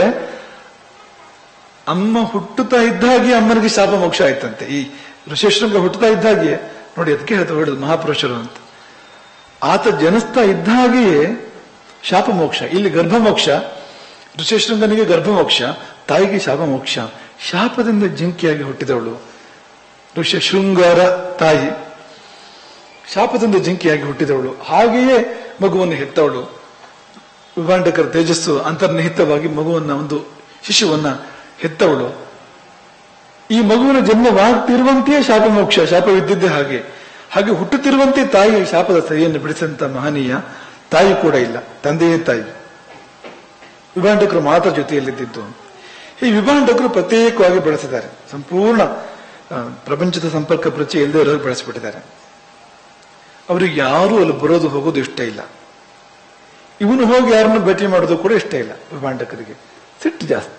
ಅಮ್ಮ ಹುಟ್ಟುತ್ತಾ ಇದ್ದಾಗೆ ಅಮ್ಮನಿಗೆ ಶಾಪ ಮೋಕ್ಷ ಆಯ್ತಂತೆ ಈ ಋಷಿಶೃಂಗ ಹುಟ್ಟುತ್ತಾ ಇದ್ದಾಗೆ ನೋಡಿ ಅದಕ್ಕೆ ಹೇಳ್ತಾ ಹೊಡೆದು ಮಹಾಪುರುಷರು ಅಂತ ಆತ ಜನಿಸ್ತಾ ಇದ್ದ ಹಾಗೆಯೇ ಶಾಪ ಮೋಕ್ಷ ಇಲ್ಲಿ ಗರ್ಭಮೋಕ್ಷ ಋಷಿಶೃಂಗನಿಗೆ ಗರ್ಭಮೋಕ್ಷ ತಾಯಿಗೆ ಶಾಪ ಮೋಕ್ಷ ಶಾಪದಿಂದ ಜಿಂಕಿಯಾಗಿ ಹುಟ್ಟಿದವಳು ಋಷಿ ಶೃಂಗಾರ ತಾಯಿ ಶಾಪದಿಂದ ಜಿಂಕಿಯಾಗಿ ಹುಟ್ಟಿದವಳು ಹಾಗೆಯೇ ಮಗುವನ್ನು ಹೆತ್ತವಳು ವಿಭಾಂಡಕರ ತೇಜಸ್ಸು ಅಂತರ್ನಿಹಿತವಾಗಿ ಮಗುವನ್ನ ಒಂದು ಶಿಶುವನ್ನ ಹೆತ್ತವಳು ಈ ಮಗುವಿನ ಜನ್ಮವಾಗ್ತಿರುವಂತೆಯೇ ಶಾಪ ಮೋಕ್ಷ ಶಾಪವಿದ್ದಿದ್ದೇ ಹಾಗೆ ಹಾಗೆ ಹುಟ್ಟುತ್ತಿರುವಂತೆ ತಾಯಿ ಶಾಪದ ಸರಿಯನ್ನು ಬಿಡಿಸಂತ ಮಹನೀಯ ತಾಯಿ ಕೂಡ ಇಲ್ಲ ತಂದೆಯೇ ತಾಯಿ ವಿಭಾಂಡಕರು ಮಾತ್ರ ಜೊತೆಯಲ್ಲಿದ್ದಿದ್ದು ಈ ವಿಭಾಂಡಕರು ಪ್ರತ್ಯೇಕವಾಗಿ ಬೆಳೆಸಿದ್ದಾರೆ ಸಂಪೂರ್ಣ ಆ, ಪ್ರಪಂಚದ ಸಂಪರ್ಕ ಪರಿಚಯ ಇಲ್ಲದೆ ಇರೋರು ಬೆಳೆಸಿಬಿಟ್ಟಿದ್ದಾರೆ ಅವರಿಗೆ ಯಾರೂ ಅಲ್ಲಿ ಬರೋದು ಹೋಗೋದು ಇಷ್ಟ ಇಲ್ಲ ಇವನು ಹೋಗಿ ಯಾರನ್ನು ಭೇಟಿ ಮಾಡೋದು ಕೂಡ ಇಷ್ಟ ಇಲ್ಲ ವಿಭಾಂಡಕರಿಗೆ ಸಿಟ್ಟು ಜಾಸ್ತಿ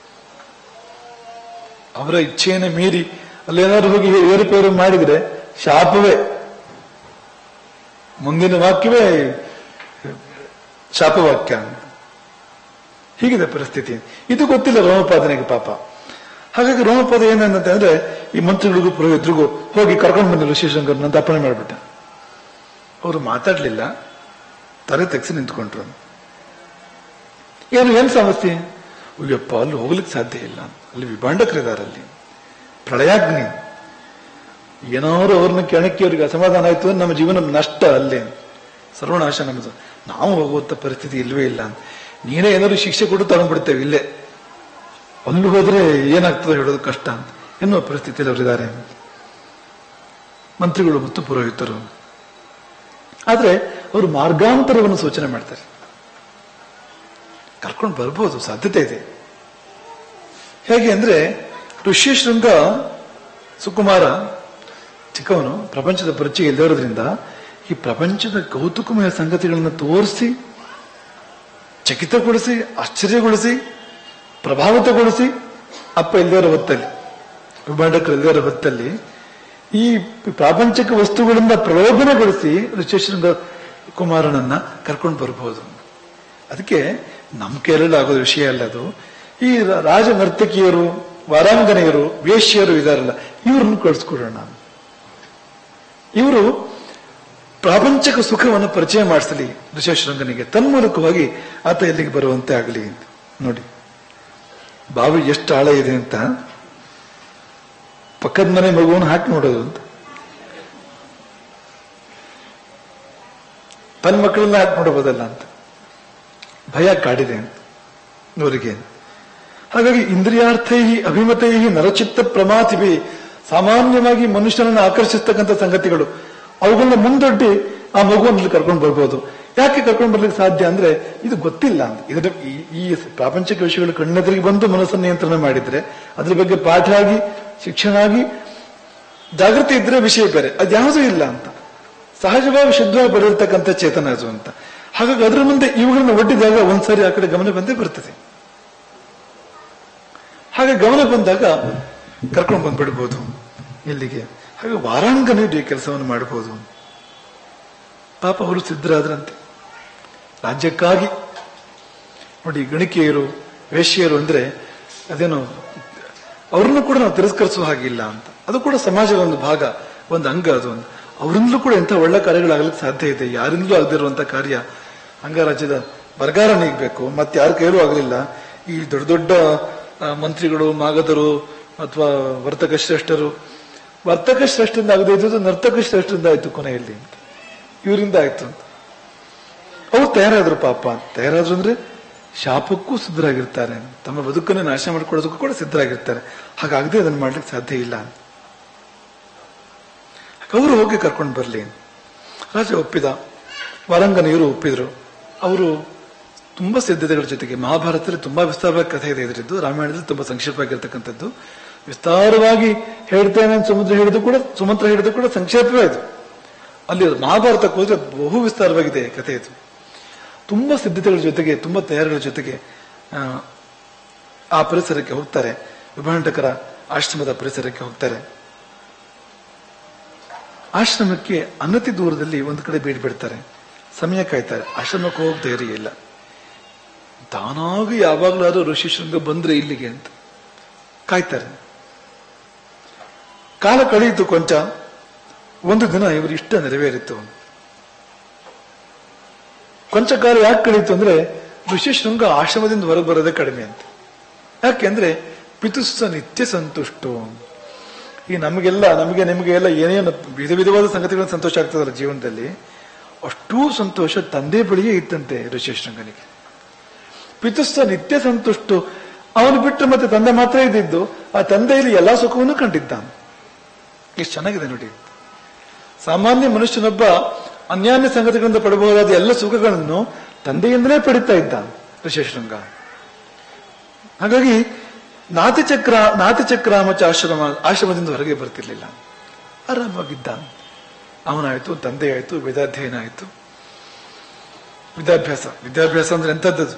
ಅವರ ಇಚ್ಛೆಯನ್ನು ಮೀರಿ ಅಲ್ಲೇನಾದ್ರು ಹೋಗಿ ಏರುಪೇರು ಮಾಡಿದ್ರೆ ಶಾಪವೇ ಮುಂದಿನ ವಾಕ್ಯವೇ ಶಾಪವಾಕ್ಯ ಹೀಗಿದೆ ಪರಿಸ್ಥಿತಿ ಇದು ಗೊತ್ತಿಲ್ಲ ರೋಮಪಾದನೆಗೆ ಪಾಪ ಹಾಗಾಗಿ ರೋಮಪಾದ ಏನಂತ ಅಂದ್ರೆ ಈ ಮಂತ್ರಿಗಳಿಗೂ ಪುರೋಹಿತರಿಗೂ ಹೋಗಿ ಕರ್ಕೊಂಡು ಬಂದಿಲ್ಲ ಶ್ರೀಶಂಕರ್ನ ಅಂತ ಅಪ್ಪಣೆ ಮಾಡಿಬಿಟ್ಟ ಅವರು ಮಾತಾಡ್ಲಿಲ್ಲ ತಲೆ ತೆಗ್ಸಿ ನಿಂತ್ಕೊಂಡ್ರು ಏನು ಏನ್ ಸಮಸ್ಯೆ ಅಯ್ಯಪ್ಪ ಅಲ್ಲಿ ಹೋಗ್ಲಿಕ್ಕೆ ಸಾಧ್ಯ ಇಲ್ಲ ಅಲ್ಲಿ ವಿಭಾಂಡಕರಿದ್ದಾರೆ ಅಲ್ಲಿ ಪ್ರಳಯಾಗ್ನಿ ಏನಾದ್ರು ಅವ್ರನ್ನ ಕೆಣಕಿ ಅವ್ರಿಗೆ ಅಸಮಾಧಾನ ಆಯ್ತು ಅಂದ್ರೆ ನಮ್ಮ ಜೀವನ ನಷ್ಟ ಅಲ್ಲಿ ಸರ್ವನಾಶ ನಮ್ಮದು ನಾವು ಹೋಗುವಂತ ಪರಿಸ್ಥಿತಿ ಇಲ್ವೇ ಇಲ್ಲ ಅಂತ ನೀನೇ ಏನಾದ್ರು ಶಿಕ್ಷೆ ಕೊಟ್ಟು ತಗೊಂಡ್ಬಿಡ್ತೇವೆ ಇಲ್ಲೇ ಅಲ್ಲಿ ಹೋದ್ರೆ ಏನಾಗ್ತದೆ ಹೇಳೋದು ಕಷ್ಟ ಅಂತ ಎನ್ನುವ ಪರಿಸ್ಥಿತಿಯಲ್ಲಿ ಅವರಿದ್ದಾರೆ ಮಂತ್ರಿಗಳು ಮತ್ತು ಪುರೋಹಿತರು ಆದ್ರೆ ಅವರು ಮಾರ್ಗಾಂತರವನ್ನು ಸೂಚನೆ ಮಾಡ್ತಾರೆ ಕರ್ಕೊಂಡು ಬರ್ಬೋದು ಸಾಧ್ಯತೆ ಇದೆ ಹೇಗೆ ಅಂದ್ರೆ ಋಷ್ಯಶೃಂಗ ಸುಕುಮಾರ ಚಿಕ್ಕವನು ಪ್ರಪಂಚದ ಪರಿಚಯ ಇಲ್ಲದಿರೋದ್ರಿಂದ ಈ ಪ್ರಪಂಚದ ಕೌತುಕಮಯ ಸಂಗತಿಗಳನ್ನು ತೋರಿಸಿ ಚಕಿತಗೊಳಿಸಿ ಆಶ್ಚರ್ಯಗೊಳಿಸಿ ಪ್ರಭಾವಿತಗೊಳಿಸಿ ಅಪ್ಪ ಇಲ್ಲದರ ಹೊತ್ತಲ್ಲಿ ವಿಭಾಂಡಕರು ಇಲ್ಲದರ ಹೊತ್ತಲ್ಲಿ ಈ ಪ್ರಾಪಂಚಿಕ ವಸ್ತುಗಳಿಂದ ಪ್ರಲೋಭನೆಗೊಳಿಸಿ ಋಷಿಶೃಂಗ ಕುಮಾರನನ್ನ ಕರ್ಕೊಂಡು ಬರಬಹುದು ಅದಕ್ಕೆ ನಮ್ಮ ಕೈಯಲ್ಲಿ ಆಗೋದು ವಿಷಯ ಅಲ್ಲ ಅದು ಈ ರ- ರಾಜ ನರ್ತಕಿಯರು ವಾರಾಂಗನೆಯರು ವೇಶ್ಯರು ಇದಾರಲ್ಲ ಇವ್ರನ್ನು ಕಳಿಸ್ಕೊಡೋಣ ಇವರು ಪ್ರಾಪಂಚಿಕ ಸುಖವನ್ನು ಪರಿಚಯ ಮಾಡಿಸಲಿ ಋಷಶೃಂಗನಿಗೆ ತನ್ಮೂಲಕವಾಗಿ ಆತ ಇಲ್ಲಿಗೆ ಬರುವಂತೆ ಆಗಲಿ ಅಂತ ನೋಡಿ ಬಾವಿ ಎಷ್ಟು ಆಳ ಇದೆ ಅಂತ ಪಕ್ಕದ ಮನೆ ಮಗುವನ್ನು ಹಾಕಿ ನೋಡೋದು ಅಂತ ತನ್ನ ಮಕ್ಕಳನ್ನ ಹಾಕಿ ನೋಡಬಹುದಲ್ಲ ಅಂತ ಭಯ ಕಾಡಿದೆ ಅಂತ ಅವರಿಗೆ ಹಾಗಾಗಿ ಇಂದ್ರಿಯಾರ್ಥೈ ಅಭಿಮತೈ ನರಚಿತ್ತ ಪ್ರಮಾತಿಭಿ ಸಾಮಾನ್ಯವಾಗಿ ಮನುಷ್ಯನನ್ನು ಆಕರ್ಷಿಸ್ತಕ್ಕಂಥ ಸಂಗತಿಗಳು ಅವುಗಳನ್ನ ಮುಂದೊಡ್ಡಿ ಆ ಮಗುವನ್ನು ಇಲ್ಲಿ ಕರ್ಕೊಂಡು ಬರ್ಬೋದು ಯಾಕೆ ಕರ್ಕೊಂಡು ಬರ್ಲಿಕ್ಕೆ ಸಾಧ್ಯ ಅಂದ್ರೆ ಇದು ಗೊತ್ತಿಲ್ಲ ಅಂತ ಇದರ ಈ- ಈ ಪ್ರಾಪಂಚಿಕ ವಿಷಯಗಳು ಕಣ್ಣೆದುರಿಗೆ ಬಂದು ಮನಸ್ಸನ್ನು ನಿಯಂತ್ರಣ ಮಾಡಿದ್ರೆ ಅದ್ರ ಬಗ್ಗೆ ಪಾಠ ಆಗಿ ಶಿಕ್ಷಣ ಆಗಿ ಜಾಗೃತಿ ಇದ್ರೆ ವಿಷಯ ಬೇರೆ ಅದ್ಯಾವುದೂ ಇಲ್ಲ ಅಂತ ಸಹಜವಾಗಿ ಶುದ್ಧವಾಗಿ ಬೆಳೆದಿರ್ತಕ್ಕಂಥ ಚೇತನ ಅದು ಅಂತ ಹಾಗಾಗಿ ಅದರ ಮುಂದೆ ಇವುಗಳನ್ನ ಒಡ್ಡಿದಾಗ ಒಂದ್ಸಾರಿ ಆ ಕಡೆ ಗಮನ ಬಂದೇ ಬರ್ತದೆ ಹಾಗೆ ಗಮನ ಬಂದಾಗ ಕರ್ಕೊಂಡು ಬಂದ್ಬಿಡ್ಬೋದು ಇಲ್ಲಿಗೆ ಹಾಗೆ ವಾರಾಂಗಣೆಯು ಈ ಕೆಲಸವನ್ನು ಮಾಡಬಹುದು ಪಾಪ ಅವರು ಸಿದ್ಧರಾದ್ರಂತೆ ರಾಜ್ಯಕ್ಕಾಗಿ ನೋಡಿ ಗಣಿಕೆಯರು ವೇಶ್ಯರು ಅಂದ್ರೆ ಅದೇನು ಅವ್ರನ್ನು ಕೂಡ ನಾವು ತಿರಸ್ಕರಿಸುವ ಹಾಗಿಲ್ಲ ಅಂತ ಅದು ಕೂಡ ಸಮಾಜದ ಒಂದು ಭಾಗ ಒಂದು ಅಂಗ ಅದು ಒಂದು ಅವರಿಂದಲೂ ಕೂಡ ಎಂಥ ಒಳ್ಳೆ ಕಾರ್ಯಗಳಾಗಲಿಕ್ಕೆ ಸಾಧ್ಯ ಇದೆ ಯಾರಿಂದಲೂ ಆಗದಿರುವಂತ ಕಾರ್ಯ ಅಂಗರಾಜ್ಯದ ಬರಗಾರ ನೀಗಬೇಕು ಮತ್ತೆ ಯಾರ ಕೈಲೂ ಆಗಲಿಲ್ಲ ಈ ದೊಡ್ಡ ದೊಡ್ಡ ಆ, ಮಂತ್ರಿಗಳು ಮಾಗಧರು ಅಥವಾ ವರ್ತಕ ಶ್ರೇಷ್ಠರು ವರ್ತಕ ಶ್ರೇಷ್ಠರಿಂದ ಆಗದೆ ಇದ್ದು ನರ್ತಕ ಶ್ರೇಷ್ಠರಿಂದ ಆಯ್ತು ಕೊನೆಯಲ್ಲಿ ಅಂತ ಇವರಿಂದ ಆಯ್ತು ಅಂತ ಅವ್ರು ತಯಾರಾದ್ರು ಪಾಪ ತಯಾರಾದ್ರು ಅಂದ್ರೆ ಶಾಪಕ್ಕೂ ಸಿದ್ಧರಾಗಿರ್ತಾರೆ ತಮ್ಮ ಬದುಕನ್ನು ನಾಶ ಮಾಡ್ಕೊಳ್ಳೋದಕ್ಕೂ ಕೂಡ ಸಿದ್ಧರಾಗಿರ್ತಾರೆ ಹಾಗಾಗದೆ ಅದನ್ನು ಮಾಡ್ಲಿಕ್ಕೆ ಸಾಧ್ಯ ಇಲ್ಲ ಅವರು ಹೋಗಿ ಕರ್ಕೊಂಡು ಬರ್ಲಿ ರಾಜ ಒಪ್ಪಿದ ವಾರಂಗನೆಯರು ಒಪ್ಪಿದ್ರು ಅವರು ತುಂಬಾ ಸಿದ್ಧತೆಗಳ ಜೊತೆಗೆ ಮಹಾಭಾರತದಲ್ಲಿ ತುಂಬಾ ವಿಸ್ತಾರವಾಗಿ ಕಥೆ ಇದೆ ಇದರದ್ದು ರಾಮಾಯಣದಲ್ಲಿ ತುಂಬಾ ಸಂಕ್ಷೇಪವಾಗಿರ್ತಕ್ಕಂಥದ್ದು ವಿಸ್ತಾರವಾಗಿ ಹೇಳ್ತೇನೆ ಅಂತ ಸಮುದ್ರ ಹೇಳಿದ್ರು ಕೂಡ ಸುಮಂತ್ರ ಹೇಳಿದ್ರು ಕೂಡ ಸಂಕ್ಷೇಪವೇ ಇದು ಅಲ್ಲಿ ಮಹಾಭಾರತಕ್ಕೆ ಹೋದ್ರೆ ಬಹು ವಿಸ್ತಾರವಾಗಿದೆ ಕಥೆ ಇದು ತುಂಬಾ ಸಿದ್ಧತೆಗಳ ಜೊತೆಗೆ ತುಂಬಾ ತಯಾರಿಗಳ ಜೊತೆಗೆ ಆ, ಆ ಪರಿಸರಕ್ಕೆ ಹೋಗ್ತಾರೆ ವಿಭಾಂಡಕರ ಆಶ್ರಮದ ಪರಿಸರಕ್ಕೆ ಹೋಗ್ತಾರೆ ಆಶ್ರಮಕ್ಕೆ ಅನತಿ ದೂರದಲ್ಲಿ ಒಂದು ಕಡೆ ಬೀಡ್ ಬಿಡ್ತಾರೆ ಸಮಯ ಕಾಯ್ತಾರೆ ಆಶ್ರಮಕ್ಕೆ ಹೋಗಿ ಧೈರ್ಯ ಇಲ್ಲ ತಾನಾಗಿ ಯಾವಾಗ್ಲಾದ್ರೂ ಋಷಿ ಶೃಂಗ ಬಂದ್ರೆ ಇಲ್ಲಿಗೆ ಅಂತ ಕಾಯ್ತಾರೆ ಕಾಲ ಕಳೆಯಿತು ಕೊಂಚ ಒಂದು ದಿನ ಇವರು ಇಷ್ಟ ನೆರವೇರಿತು ಕೊಂಚ ಕಾಲ ಯಾಕೆ ಕಳೀತು ಅಂದ್ರೆ ಋಷಿ ಶೃಂಗ ಆಶ್ರಮದಿಂದ ಹೊರಗೆ ಬರೋದೇ ಕಡಿಮೆ ಅಂತ ಯಾಕೆಂದ್ರೆ ಪಿತುಸ್ಸ ನಿತ್ಯ ಸಂತುಷ್ಟು ಈ ನಮಗೆಲ್ಲ ನಮಗೆ ನಿಮಗೆ ಎಲ್ಲ ಏನೇನು ವಿಧ ವಿಧವಾದ ಸಂಗತಿಗಳ ಸಂತೋಷ ಆಗ್ತದಲ್ಲ ಜೀವನದಲ್ಲಿ ಅಷ್ಟೂ ಸಂತೋಷ ತಂದೆ ಬಳಿಯೇ ಇತ್ತಂತೆ ಋಷಿ ಶೃಂಗನಿಗೆ ಪಿತುಸ್ಸ ನಿತ್ಯ ಸಂತುಷ್ಟು ಅವನು ಬಿಟ್ಟು ಮತ್ತೆ ತಂದೆ ಮಾತ್ರ ಇದ್ದಿದ್ದು ಆ ತಂದೆಯಲ್ಲಿ ಎಲ್ಲಾ ಸುಖವನ್ನು ಕಂಡಿದ್ದ ಎಷ್ಟು ಚೆನ್ನಾಗಿದೆ ನೋಡಿ ಸಾಮಾನ್ಯ ಮನುಷ್ಯನೊಬ್ಬ ಅನ್ಯಾನ್ಯ ಸಂಗತಿಗಳಿಂದ ಪಡಬಹುದಾದ ಎಲ್ಲ ಸುಖಗಳನ್ನು ತಂದೆಯಿಂದಲೇ ಪಡಿತಾ ಇದ್ದ ಋಷಶೃಂಗ ಹಾಗಾಗಿ ನಾತಿಚಕ್ರ ನಾತಿಚಕ್ರಾಮಚ ಆಶ್ರಮ ಆಶ್ರಮದಿಂದ ಹೊರಗೆ ಬರ್ತಿರ್ಲಿಲ್ಲ ಆರಾಮಾಗಿದ್ದ ಅವನಾಯ್ತು ತಂದೆ ಆಯ್ತು ವೇದಾಧ್ಯಯನ ಆಯ್ತು ವಿದ್ಯಾಭ್ಯಾಸ ವಿದ್ಯಾಭ್ಯಾಸ ಅಂದ್ರೆ ಎಂಥದ್ದದು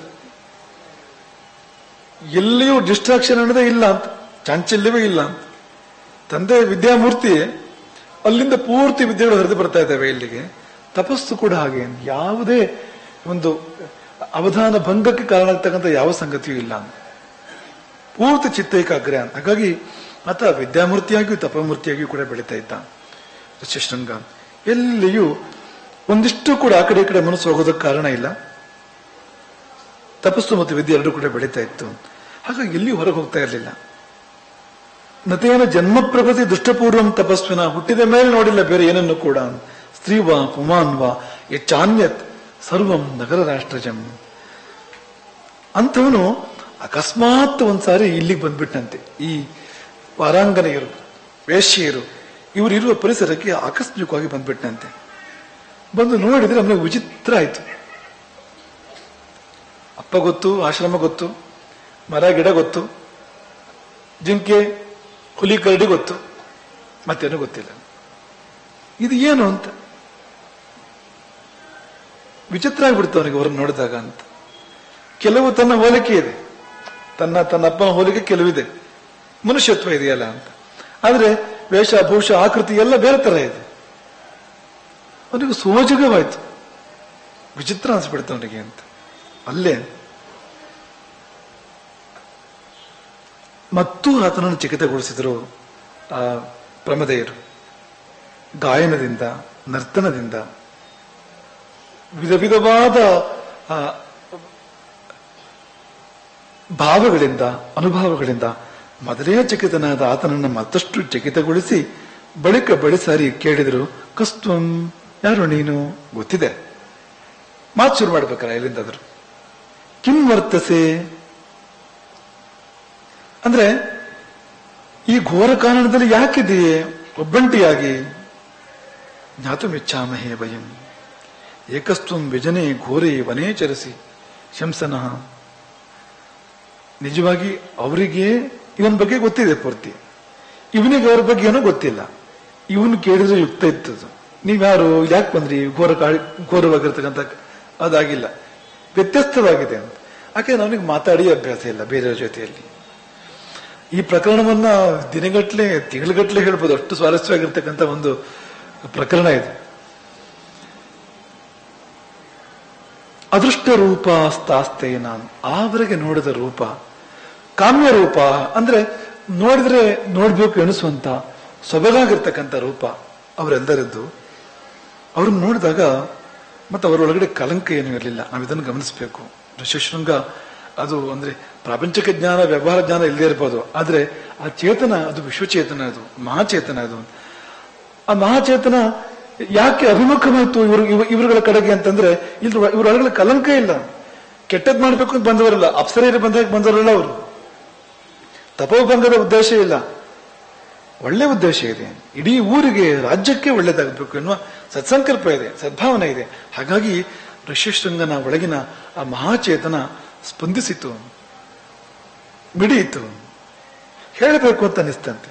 ಎಲ್ಲಿಯೂ ಡಿಸ್ಟ್ರಾಕ್ಷನ್ ಅನ್ನೋದೇ ಇಲ್ಲ ಅಂತ ಚಾಂಚಲ್ಯವೇ ಇಲ್ಲ ಅಂತ ತಂದೆ ವಿದ್ಯಾಮೂರ್ತಿ ಅಲ್ಲಿಂದ ಪೂರ್ತಿ ವಿದ್ಯೆಗಳು ಹರಿದು ಬರ್ತಾ ಇದ್ದಾವೆ ಇಲ್ಲಿಗೆ ತಪಸ್ಸು ಕೂಡ ಹಾಗೆ ಯಾವುದೇ ಒಂದು ಅವಧಾನ ಭಂಗಕ್ಕೆ ಕಾರಣ ಆಗ್ತಕ್ಕಂಥ ಯಾವ ಸಂಗತಿಯೂ ಇಲ್ಲ ಅಂತ ಪೂರ್ತಿ ಚಿತ್ತ ಏಕಾಗ್ರ ಅಂತ ಹಾಗಾಗಿ ಆತ ವಿದ್ಯಾಮೂರ್ತಿಯಾಗಿಯೂ ತಪಮೂರ್ತಿಯಾಗಿಯೂ ಕೂಡ ಬೆಳೀತಾ ಇದ್ದ ಋಷಿಶೃಂಗ ಎಲ್ಲಿಯೂ ಒಂದಿಷ್ಟು ಕೂಡ ಆ ಕಡೆ ಈ ಕಡೆ ಮನಸ್ಸು ಹೋಗೋದಕ್ಕೆ ಕಾರಣ ಇಲ್ಲ ತಪಸ್ಸು ಮತ್ತು ವಿದ್ಯೆ ಎರಡೂ ಕೂಡ ಬೆಳೀತಾ ಇತ್ತು ಹಾಗಾಗಿ ಎಲ್ಲಿಯೂ ಹೊರಗೆ ಹೋಗ್ತಾ ಇರಲಿಲ್ಲ ನತೇನ ಜನ್ಮ ಪ್ರಗತಿ ದುಷ್ಟಪೂರ್ವಂ ತಪಸ್ವಿನ ಹುಟ್ಟಿದ ಮೇಲೆ ನೋಡಿಲ್ಲ ಬೇರೆ ಏನನ್ನು ಕೂಡ ಸ್ತ್ರೀವಾ ಪುಮಾನ್ವಾ ಯಚ್ಚಾನ್ಯತ್ ಸರ್ವಂ ನಗರ ರಾಷ್ಟ್ರಜಂ ಅಂಥವನು ಅಕಸ್ಮಾತ್ ಒಂದ್ಸಾರಿ ಇಲ್ಲಿಗೆ ಬಂದ್ಬಿಟ್ಟಂತೆ ಈ ವಾರಾಂಗನೆಯರು ವೇಶ್ಯೆಯರು ಇವರಿರುವ ಪರಿಸರಕ್ಕೆ ಆಕಸ್ಮಿಕವಾಗಿ ಬಂದ್ಬಿಟ್ಟಂತೆ ಬಂದು ನೋಡಿದ್ರೆ ನಮಗೆ ವಿಚಿತ್ರ ಆಯ್ತು ಅಪ್ಪ ಗೊತ್ತು ಆಶ್ರಮ ಗೊತ್ತು ಮರ ಗಿಡ ಗೊತ್ತು ಜಿಂಕೆ ಹುಲಿ ಕರಡಿ ಗೊತ್ತು ಮತ್ತೇನು ಗೊತ್ತಿಲ್ಲ ಇದು ಏನು ಅಂತ ವಿಚಿತ್ರ ಆಗ್ಬಿಡ್ತು ಅವನಿಗೆ ಅವ್ರನ್ನ ನೋಡಿದಾಗ ಅಂತ ಕೆಲವು ತನ್ನ ಹೋಲಿಕೆ ಇದೆ ತನ್ನ ತನ್ನ ಅಪ್ಪನ ಹೋಲಿಕೆ ಕೆಲವಿದೆ ಮನುಷ್ಯತ್ವ ಇದೆಯಲ್ಲ ಅಂತ ಆದ್ರೆ ವೇಷ ಭೂಷ ಆಕೃತಿ ಎಲ್ಲ ಬೇರೆ ತರ ಇದೆ ಅವನಿಗೆ ಸೋಜಗವಾಯ್ತು ವಿಚಿತ್ರ ಅನ್ಸ್ಬಿಡ್ತು ಅವನಿಗೆ ಅಂತ ಅಲ್ಲೇ ಮತ್ತು ಆತನನ್ನು ಚಕಿತಗೊಳಿಸಿದರು ಆ ಪ್ರಮದೆಯರು ಗಾಯನದಿಂದ ನರ್ತನದಿಂದ ವಿಧ ವಿಧವಾದ ಆ, ಭಾವಗಳಿಂದ ಅನುಭವಗಳಿಂದ ಮೊದಲೇ ಚಕಿತನಾದ ಆತನನ್ನು ಮತ್ತಷ್ಟು ಚಕಿತಗೊಳಿಸಿ ಬಳಿಕ ಬಳಿ ಸಾರಿ ಕೇಳಿದರು ಕಸ್ತ್ವಂ ಯಾರು ನೀನು ಗೊತ್ತಿದೆ ಮಾತು ಶುರು ಮಾಡ್ಬೇಕಲ್ಲ ಎಲ್ಲಿಂದಾದ್ರು ಕಿಂ ವರ್ತಸೆ ಅಂದ್ರೆ ಈ ಘೋರ ಕಾರಣದಲ್ಲಿ ಯಾಕಿದೆಯೇ ಒಬ್ಬಂಟಿಯಾಗಿ ಜ್ಞಾತುಮಿಚ್ಛಾಮಹೇ ಭಯಂ ಏಕಸ್ತ್ವಂ ವಿಜನೆ ಘೋರೆ ವನೇ ಚರಿಸಿ ಶಂಸನಃ ನಿಜವಾಗಿ ಅವರಿಗೆ ಇವನ ಬಗ್ಗೆ ಗೊತ್ತಿದೆ ಪೂರ್ತಿ ಇವನಿಗೆ ಅವ್ರ ಬಗ್ಗೆ ಏನೂ ಗೊತ್ತಿಲ್ಲ ಇವನು ಕೇಳಿದ್ರೆ ಯುಕ್ತ ಇತ್ತದು ನೀವ್ಯಾರು ಯಾಕೆ ಬಂದ್ರಿ ಘೋರ ಕಾಳಿ ಘೋರವಾಗಿರ್ತಕ್ಕಂಥ ಅದಾಗಿಲ್ಲ ವ್ಯತ್ಯಸ್ತವಾಗಿದೆ ಅಂತ ಯಾಕೆ ನನಗೆ ಮಾತಾಡಿ ಅಭ್ಯಾಸ ಇಲ್ಲ ಬೇರೆಯವ್ರ ಜೊತೆಯಲ್ಲಿ ಈ ಪ್ರಕರಣವನ್ನ ದಿನಗಟ್ಲೆ ತಿಂಗಳಗಟ್ಲೆ ಹೇಳ್ಬೋದು ಅಷ್ಟು ಸ್ವಾರಸ್ಯವಾಗಿರ್ತಕ್ಕಂಥ ಒಂದು ಪ್ರಕರಣ ಇದೆ ಅದೃಷ್ಟ ರೂಪ ಸ್ತಾಸ್ತೆ ನಾನು ಆವರೆಗೆ ನೋಡಿದ ರೂಪ ಕಾಮ್ಯ ರೂಪ ಅಂದ್ರೆ ನೋಡಿದ್ರೆ ನೋಡ್ಬೇಕು ಎನಿಸುವಂತ ಸೊಬಗಾಗಿರ್ತಕ್ಕಂಥ ರೂಪ ಅವರೆಲ್ಲರದ್ದು ಅವ್ರನ್ನ ನೋಡಿದಾಗ ಮತ್ತೆ ಅವರೊಳಗಡೆ ಕಲಂಕ ಏನೂ ಇರಲಿಲ್ಲ ನಾವು ಇದನ್ನು ಗಮನಿಸಬೇಕು ಋಷಶೃಂಗ ಅದು ಅಂದ್ರೆ ಪ್ರಾಪಂಚಿಕ ಜ್ಞಾನ ವ್ಯವಹಾರ ಜ್ಞಾನ ಇಲ್ಲದೆ ಇರ್ಬೋದು ಆದ್ರೆ ಆ ಚೇತನ ಅದು ವಿಶ್ವಚೇತನ ಅದು ಮಹಾಚೇತನ ಅದು ಆ ಮಹಾಚೇತನ ಯಾಕೆ ಅಭಿಮುಖವಾಯಿತು ಇವರು ಇವ- ಇವರುಗಳ ಕಡೆಗೆ ಅಂತಂದ್ರೆ ಇದ್ರ ಇವರೊಳಗಡೆ ಕಲಂಕ ಇಲ್ಲ ಕೆಟ್ಟದ್ ಮಾಡ್ಬೇಕು ಅಂತ ಬಂದವರಲ್ಲ ಅಪ್ಸರೆಯರು ಬಂದಾಗ ಬಂದವರಲ್ಲ ಅವರು ತಪೋಭಂಗದ ಉದ್ದೇಶ ಇಲ್ಲ ಒಳ್ಳೆ ಉದ್ದೇಶ ಇದೆ ಇಡೀ ಊರಿಗೆ ರಾಜ್ಯಕ್ಕೆ ಒಳ್ಳೇದಾಗಬೇಕು ಎನ್ನುವ ಸತ್ಸಂಕಲ್ಪ ಇದೆ ಸದ್ಭಾವನೆ ಇದೆ ಹಾಗಾಗಿ ಋಷ್ಯಶೃಂಗನ ಒಳಗಿನ ಆ ಮಹಾಚೇತನ ಸ್ಪಂದಿಸಿತು ಬಿಡಿಯಿತು ಹೇಳಬೇಕು ಅಂತ ಅನಿಸ್ತಂತೆ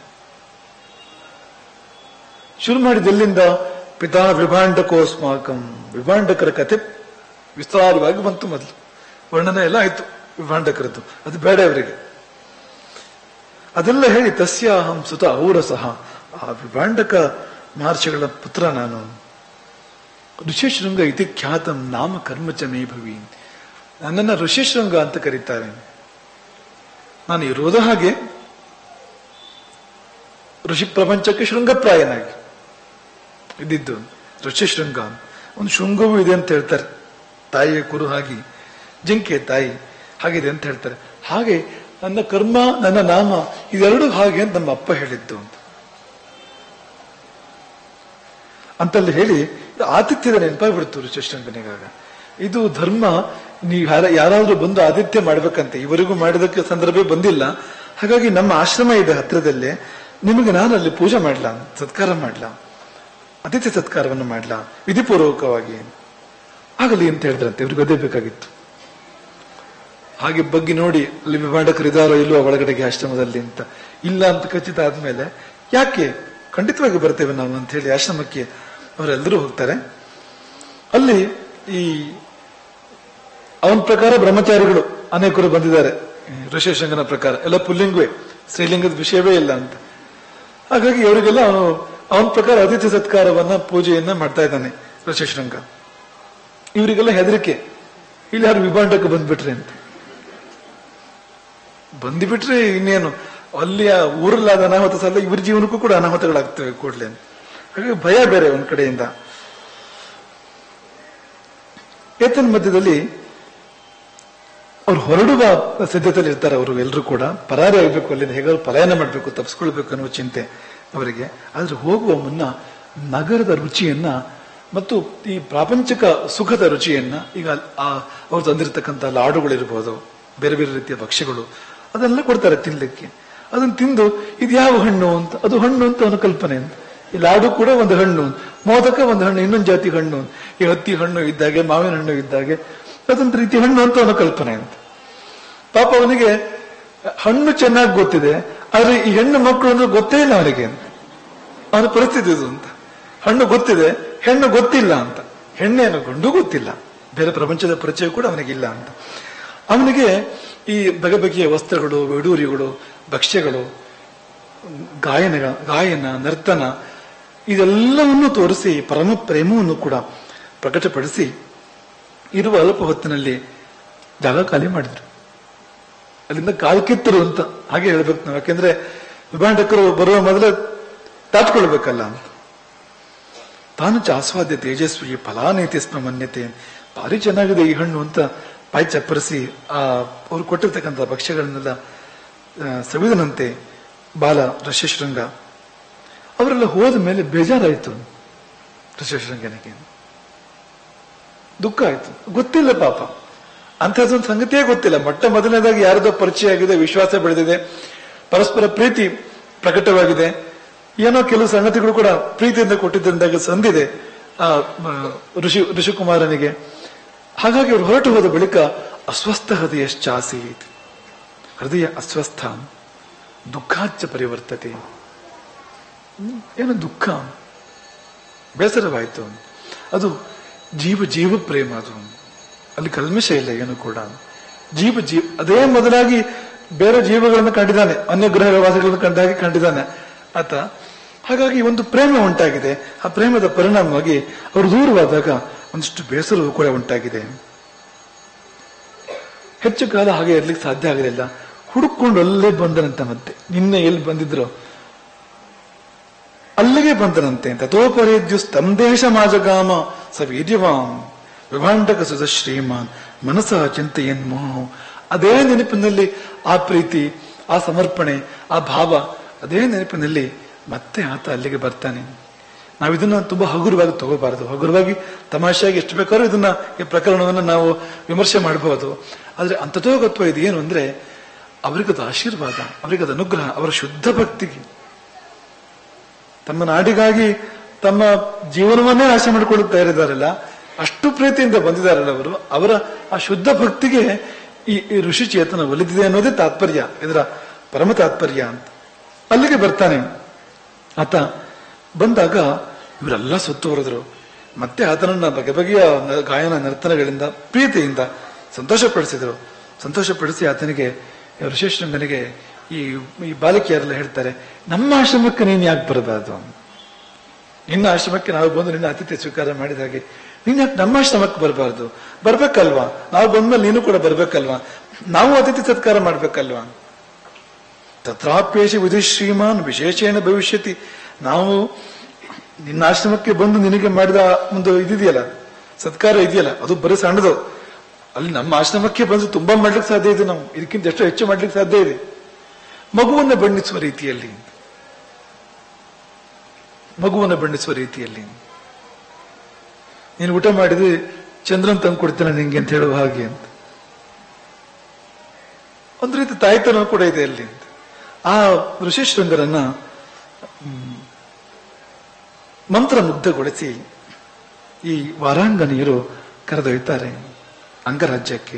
ಶುರು ಮಾಡಿದೆಲ್ಲಿಂದ ಪಿತಾ ವಿಭಾಂಡಕೋಸ್ಮಾಕಂ ವಿಭಾಂಡಕರ ಕಥೆ ವಿಸ್ತಾರವಾಗಿ ಬಂತು ಮೊದಲು ವರ್ಣನೆ ಎಲ್ಲ ಆಯ್ತು ವಿಭಾಂಡಕರದ್ದು ಅದು ಬೇಡ ಅವರಿಗೆ ಅದೆಲ್ಲ ಹೇಳಿ ತಸ್ಯಾಹಂ ಸುತ ಔರಸಹ ಆ ವಿಭಾಂಡಕ ಮಹರ್ಷಿಗಳ ಪುತ್ರ ನಾನು ಋಷಿಶೃಂಗ ಇತಿ ಖ್ಯಾತಂ ನಾಮ ಕರ್ಮಚ ಮೇ ಭವಿ ನನ್ನನ್ನ ಋಷಿಶೃಂಗ ಅಂತ ಕರೀತಾರೆ ನಾನು ಇರೋದ ಹಾಗೆ ಋಷಿ ಪ್ರಪಂಚಕ್ಕೆ ಶೃಂಗಪ್ರಾಯನಾಗಿ ಇದ್ದಿದ್ದು ಋಷಿಶೃಂಗ ಒಂದು ಶೃಂಗವೂ ಇದೆ ಅಂತ ಹೇಳ್ತಾರೆ ತಾಯಿಯ ಕುರು ಹಾಗೆ ಜಿಂಕೆ ತಾಯಿ ಹಾಗಿದೆ ಅಂತ ಹೇಳ್ತಾರೆ ಹಾಗೆ ನನ್ನ ಕರ್ಮ ನನ್ನ ನಾಮ ಇದೆರಡು ಹಾಗೆ ಅಂತ ನಮ್ಮ ಅಪ್ಪ ಹೇಳಿದ್ದು ಅಂತ ಅಂತಲ್ಲಿ ಹೇಳಿ ಆತಿಥ್ಯದ ನೆನಪಾಗ್ಬಿಡ್ತು ಋಷಿಶೃಂಗನಿಗಾಗ ಇದು ಧರ್ಮ ನೀವು ಯಾರ ಯಾರಾದ್ರೂ ಬಂದು ಆತಿಥ್ಯ ಮಾಡ್ಬೇಕಂತೆ ಇವರಿಗೂ ಮಾಡಿದಕ್ಕೆ ಸಂದರ್ಭ ಬಂದಿಲ್ಲ ಹಾಗಾಗಿ ನಮ್ಮ ಆಶ್ರಮ ಇದೆ ಹತ್ರದಲ್ಲೇ ನಿಮಗೆ ನಾನು ಅಲ್ಲಿ ಪೂಜೆ ಮಾಡ್ಲಾ ಸತ್ಕಾರ ಮಾಡ್ಲಾ ಅತಿಥ್ಯ ಸತ್ಕಾರವನ್ನು ಮಾಡ್ಲಾ ವಿಧಿಪೂರ್ವಕವಾಗಿ ಆಗಲಿ ಅಂತ ಹೇಳಿದ್ರಂತೆ ಇವ್ರಿಗೆ ಅದೇ ಬೇಕಾಗಿತ್ತು ಹಾಗೆ ಬಗ್ಗೆ ನೋಡಿ ಅಲ್ಲಿ ವಿಭಾಂಡಕರು ಇದಾರೋ ಇಲ್ವೋ ಒಳಗಡೆಗೆ ಆಶ್ರಮದಲ್ಲಿ ಅಂತ ಇಲ್ಲ ಅಂತ ಖಚಿತ ಆದ್ಮೇಲೆ ಯಾಕೆ ಖಂಡಿತವಾಗಿ ಬರ್ತೇವೆ ನಾವು ಅಂತ ಹೇಳಿ ಆಶ್ರಮಕ್ಕೆ ಅವರೆಲ್ಲರೂ ಹೋಗ್ತಾರೆ ಅಲ್ಲಿ ಈ ಅವನ ಪ್ರಕಾರ ಬ್ರಹ್ಮಚಾರಿಗಳು ಅನೇಕರು ಬಂದಿದ್ದಾರೆ ಋಷಿಶಂಗನ ಪ್ರಕಾರ ಎಲ್ಲ ಪುಲ್ಲಿಂಗವೇ ಸ್ತ್ರೀಲಿಂಗದ ವಿಷಯವೇ ಇಲ್ಲ ಅಂತ ಹಾಗಾಗಿ ಇವರಿಗೆಲ್ಲ ಅವನು ಅವನ ಪ್ರಕಾರ ಅತಿಥಿ ಸತ್ಕಾರವನ್ನ ಪೂಜೆಯನ್ನ ಮಾಡ್ತಾ ಇದ್ದಾನೆ ಋಷಿಶೃಂಗ ಇವರಿಗೆಲ್ಲ ಹೆದರಿಕೆ ಇಲ್ಲಿ ಯಾರು ವಿಭಾಂಡಕ್ಕೆ ಬಂದ್ಬಿಟ್ರೆ ಅಂತ ಬಂದ್ಬಿಟ್ರೆ ಇನ್ನೇನು ಅಲ್ಲಿ ಆ ಊರಲ್ಲಾದ ಅನಾಹುತ ಸಲ್ಲ ಇವ್ರ ಜೀವನಕ್ಕೂ ಕೂಡ ಅನಾಹುತಗಳಾಗ್ತವೆ ಕೂಡಲೇ ಹಾಗಾಗಿ ಭಯ ಬೇರೆ ಒಂದ್ ಕಡೆಯಿಂದ ಏತನ್ ಮಧ್ಯದಲ್ಲಿ ಅವ್ರು ಹೊರಡುವ ಸಿದ್ಧತೆಯಲ್ಲಿ ಇರ್ತಾರೆ ಅವರು ಎಲ್ಲರೂ ಕೂಡ ಪರಾರಿ ಆಗಬೇಕು ಅಲ್ಲಿಂದ ಹೇಗಾದ್ರು ಪಲಾಯನ ಮಾಡಬೇಕು ತಪ್ಪಿಸ್ಕೊಳ್ಬೇಕು ಅನ್ನುವ ಚಿಂತೆ ಅವರಿಗೆ ಆದ್ರೆ ಹೋಗುವ ಮುನ್ನ ನಗರದ ರುಚಿಯನ್ನ ಮತ್ತು ಈ ಪ್ರಾಪಂಚಿಕ ಸುಖದ ರುಚಿಯನ್ನ ಈಗ ಆ ಅವ್ರು ತಂದಿರತಕ್ಕಂಥ ಲಾಡುಗಳಿರ್ಬೋದು ಬೇರೆ ಬೇರೆ ರೀತಿಯ ಭಕ್ಷ್ಯಗಳು ಅದೆಲ್ಲ ಕೊಡ್ತಾರೆ ತಿನ್ಲಿಕ್ಕೆ ಅದನ್ನ ತಿಂದು ಇದು ಯಾವ ಹಣ್ಣು ಅಂತ ಅದು ಹಣ್ಣು ಅಂತ ಅವನ ಕಲ್ಪನೆ ಅಂತ ಈ ಲಾಡು ಕೂಡ ಒಂದು ಹಣ್ಣು ಮೋದಕ ಒಂದು ಹಣ್ಣು ಇನ್ನೊಂದು ಜಾತಿ ಹಣ್ಣು ಈ ಹತ್ತಿ ಹಣ್ಣು ಇದ್ದಾಗೆ ಮಾವಿನ ಹಣ್ಣು ಇದ್ದಾಗೆ ಅದೊಂದು ರೀತಿ ಹಣ್ಣು ಅಂತ ಅವನ ಕಲ್ಪನೆ ಅಂತ ಪಾಪ ಅವನಿಗೆ ಹಣ್ಣು ಚೆನ್ನಾಗಿ ಗೊತ್ತಿದೆ ಆದ್ರೆ ಈ ಹೆಣ್ಣು ಮಕ್ಕಳು ಅಂದ್ರೆ ಗೊತ್ತೇ ಇಲ್ಲ ಅವನಿಗೆ ಅಂತ ಅವನ ಪರಿಸ್ಥಿತಿ ಇದು ಅಂತ ಹಣ್ಣು ಗೊತ್ತಿದೆ ಹೆಣ್ಣು ಗೊತ್ತಿಲ್ಲ ಅಂತ ಹೆಣ್ಣೇನು ಗಂಡು ಗೊತ್ತಿಲ್ಲ ಬೇರೆ ಪ್ರಪಂಚದ ಪರಿಚಯ ಕೂಡ ಅವನಿಗಿಲ್ಲ ಅಂತ ಅವನಿಗೆ ಈ ಬಗೆ ಬಗೆಯ ವಸ್ತ್ರಗಳು ವಿಡೂರಿಗಳು ಭಕ್ಷ್ಯಗಳು ಗಾಯನ ಗಾಯನ ನರ್ತನ ಇದೆಲ್ಲವನ್ನು ತೋರಿಸಿ ಪರಮ ಪ್ರೇಮವನ್ನು ಕೂಡ ಪ್ರಕಟಪಡಿಸಿ ಇರುವ ಅಲ್ಪ ಹೊತ್ತಿನಲ್ಲಿ ಜಾಗ ಖಾಲಿ ಮಾಡಿದ್ರು ಅಲ್ಲಿಂದ ಕಾಲ್ಕಿತ್ತರು ಅಂತ ಹಾಗೆ ಹೇಳ್ಬೇಕು ನಾವು ಯಾಕೆಂದ್ರೆ ವಿಭಾಂಡಕರು ಬರುವ ಮೊದಲೇ ತಾತ್ಕೊಳ್ಬೇಕಲ್ಲ ಅಂತ ತಾನು ಚ ಆಸ್ವಾದ್ಯ ತೇಜಸ್ವಿ ಫಲಾನೈತಿ ಸ್ಮ ಮನ್ಯತೆ ಭಾರಿ ಚೆನ್ನಾಗಿದೆ ಈ ಹಣ್ಣು ಅಂತ ಬಾಯಿ ಚಪ್ಪರಿಸಿ ಆ ಅವ್ರು ಕೊಟ್ಟಿರ್ತಕ್ಕಂಥ ಭಕ್ಷ್ಯಗಳನ್ನೆಲ್ಲ ಆ, ಸವಿದನಂತೆ ಬಾಲ ಋಷ್ಯಶೃಂಗ ಅವರೆಲ್ಲ ಹೋದ ಮೇಲೆ ಬೇಜಾರಾಯಿತು ಋಷ್ಯಶೃಂಗನಿಗೆ ದುಃಖ ಆಯ್ತು ಗೊತ್ತಿಲ್ಲ ಪಾಪ ಅಂಥದ್ದೊಂದು ಸಂಗತಿಯೇ ಗೊತ್ತಿಲ್ಲ ಮೊಟ್ಟ ಮೊದಲನೇದಾಗಿ ಯಾರದೋ ಪರಿಚಯ ಆಗಿದೆ ವಿಶ್ವಾಸ ಬೆಳೆದಿದೆ ಪರಸ್ಪರ ಪ್ರೀತಿ ಪ್ರಕಟವಾಗಿದೆ ಏನೋ ಕೆಲವು ಸಂಗತಿಗಳು ಕೂಡ ಪ್ರೀತಿಯಿಂದ ಕೊಟ್ಟಿದ್ದಂದಾಗ ಸಂದಿದೆ ಆ ಮ, ಋಷಿ ಋಷಿಕುಮಾರನಿಗೆ ಹಾಗಾಗಿ ಅವರು ಹೊರಟು ಹೋದ ಬಳಿಕ ಅಸ್ವಸ್ಥ ಹೃದಯಶ್ಚಾಸಿ ಹೃದಯ ಅಸ್ವಸ್ಥ ದುಃಖಾಚ್ಚ ಪರಿವರ್ತತೆ ಹ್ಮ್, ಏನು ದುಃಖ ಬೇಸರವಾಯಿತು ಅದು ಜೀವ ಜೀವ ಪ್ರೇಮ ಅದು ಅಲ್ಲಿ ಕಲ್ಮಶ ಇಲ್ಲ ಏನು ಕೂಡ ಜೀವ ಜೀವ ಅದೇ ಮೊದಲಾಗಿ ಬೇರೆ ಜೀವಗಳನ್ನು ಕಂಡಿದ್ದಾನೆ ಅನ್ಯ ಗ್ರಹ ವಾಸಿಗಳನ್ನು ಕಂಡಾಗಿ ಕಂಡಿದ್ದಾನೆ ಆತ ಹಾಗಾಗಿ ಒಂದು ಪ್ರೇಮ ಉಂಟಾಗಿದೆ ಆ ಪ್ರೇಮದ ಪರಿಣಾಮವಾಗಿ ಅವರು ದೂರವಾದಾಗ ಒಂದಿಷ್ಟು ಬೇಸರವೂ ಕೂಡ ಉಂಟಾಗಿದೆ ಹೆಚ್ಚು ಕಾಲ ಹಾಗೆ ಇರ್ಲಿಕ್ಕೆ ಸಾಧ್ಯ ಆಗಲಿಲ್ಲ ಹುಡುಕೊಂಡು ಅಲ್ಲೇ ಬಂದನಂತ ಮತ್ತೆ ನಿನ್ನೆ ಎಲ್ಲಿ ಬಂದಿದ್ರು ಅಲ್ಲಿಗೆ ಬಂದನಂತೆ ತಥೋಪರೇದ್ಯು ಸ್ತಂದೇಶ ಮಾಜಗಾಮ ಸ ವೀರ್ಯವಾಂ ವಿಭಾಂಡಕ ಸುಧ ಶ್ರೀಮಾನ್ ಮನಸ ಚಿಂತೆಯನ್ ಮೋಹ ಅದೇ ನೆನಪಿನಲ್ಲಿ ಆ ಪ್ರೀತಿ ಆ ಸಮರ್ಪಣೆ ಆ ಭಾವ ಅದೇ ನೆನಪಿನಲ್ಲಿ ಮತ್ತೆ ಆತ ಅಲ್ಲಿಗೆ ಬರ್ತಾನೆ ನಾವು ಇದನ್ನ ತುಂಬಾ ಹಗುರವಾಗಿ ತಗೋಬಾರದು ಹಗುರವಾಗಿ ತಮಾಷೆಯಾಗಿ ಎಷ್ಟು ಬೇಕಾದ್ರೂ ಇದನ್ನ ಈ ಪ್ರಕರಣವನ್ನು ನಾವು ವಿಮರ್ಶೆ ಮಾಡಬಹುದು ಆದ್ರೆ ಅಂತತೋಗತ್ವ ಇದು ಏನು ಅಂದ್ರೆ ಅವರಿಗದ ಆಶೀರ್ವಾದ ಅವರಿಗದ ಅನುಗ್ರಹ ಅವರ ಶುದ್ಧ ಭಕ್ತಿಗೆ ತಮ್ಮ ನಾಡಿಗಾಗಿ ತಮ್ಮ ಜೀವನವನ್ನೇ ನಾಶ ಮಾಡಿಕೊಳ್ಳುತ್ತಾ ಇರಿದಾರಲ್ಲ ಅಷ್ಟು ಪ್ರೀತಿಯಿಂದ ಬಂದಿದ್ದಾರಲ್ಲ ಅವರು ಅವರ ಆ ಶುದ್ಧ ಭಕ್ತಿಗೆ ಈ ಈ ಋಷಿ ಚೇತನ ಒಲಿದಿದೆ ಅನ್ನೋದೇ ತಾತ್ಪರ್ಯ ಇದರ ಪರಮ ತಾತ್ಪರ್ಯ ಅಂತ ಅಲ್ಲಿಗೆ ಬರ್ತಾನೆ ಆತ ಬಂದಾಗ ಇವರೆಲ್ಲ ಸುತ್ತುವರೆದ್ರು ಮತ್ತೆ ಆತನನ್ನ ಬಗೆ ಬಗೆಯ ನ- ಗಾಯನ ನರ್ತನಗಳಿಂದ ಪ್ರೀತಿಯಿಂದ ಸಂತೋಷಪಡಿಸಿದರು ಸಂತೋಷಪಡಿಸಿ ಆತನಿಗೆ ಋಷೇಶ್ವರಂಗನಿಗೆ ಈ ಈ ಬಾಲಕಿಯರೆಲ್ಲ ಹೇಳ್ತಾರೆ ನಮ್ಮ ಆಶ್ರಮಕ್ಕೆ ನೀನು ಯಾಕೆ ಬರಬಾರದು ನಿನ್ನ ಆಶ್ರಮಕ್ಕೆ ನಾವು ಬಂದು ನಿನ್ನ ಅತಿಥಿ ಸ್ವೀಕಾರ ಮಾಡಿದ ಹಾಗೆ ನೀನ್ ಯಾಕೆ ನಮ್ಮ ಆಶ್ರಮಕ್ಕೆ ಬರಬಾರ್ದು ಬರ್ಬೇಕಲ್ವಾ ನಾವು ಬಂದ್ಮೇಲೆ ನೀನು ಕೂಡ ಬರ್ಬೇಕಲ್ವಾ ನಾವು ಅತಿಥಿ ಸತ್ಕಾರ ಮಾಡ್ಬೇಕಲ್ವಾ ತತ್ರಾಪ್ಯೇಶ ವಿಧಿ ಶ್ರೀಮಾನ್ ವಿಶೇಷೇಣ ಭವಿಷ್ಯತಿ ನಾವು ನಿನ್ನ ಆಶ್ರಮಕ್ಕೆ ಬಂದು ನಿನಗೆ ಮಾಡಿದ ಒಂದು ಇದಿದೆಯಲ್ಲ ಸತ್ಕಾರ ಇದೆಯಲ್ಲ ಅದು ಬರೀ ಸಣ್ಣದು ಅಲ್ಲಿ ನಮ್ಮ ಆಶ್ರಮಕ್ಕೆ ಬಂದು ತುಂಬಾ ಮಾಡ್ಲಿಕ್ಕೆ ಸಾಧ್ಯ ಇದೆ ನಾವು ಇದಕ್ಕಿಂತ ಎಷ್ಟು ಹೆಚ್ಚು ಮಾಡ್ಲಿಕ್ಕೆ ಸಾಧ್ಯ ಇದೆ ಮಗುವನ್ನು ಬಣ್ಣಿಸುವ ರೀತಿಯಲ್ಲಿ ಮಗುವನ್ನು ಬಣ್ಣಿಸುವ ರೀತಿಯಲ್ಲಿ ನೀನು ಊಟ ಮಾಡಿದ್ರೆ ಚಂದ್ರನ್ ತಂದು ಕೊಡ್ತೇನೆ ನಿಂಗೆ ಅಂತ ಹೇಳುವ ಹಾಗೆ ಅಂತ ಒಂದು ರೀತಿ ತಾಯ್ತನ ಕೂಡ ಇದೆ ಅಲ್ಲಿ ಅಂತ. ಆ ಋಷಿಶೃಂಗರನ್ನ ಹ್ಮ್, ಮಂತ್ರ ಮುಗ್ಧಗೊಳಿಸಿ ಈ ವಾರಾಂಗನೀಯರು ಕರೆದೊಯ್ತಾರೆ ಅಂಗರಾಜ್ಯಕ್ಕೆ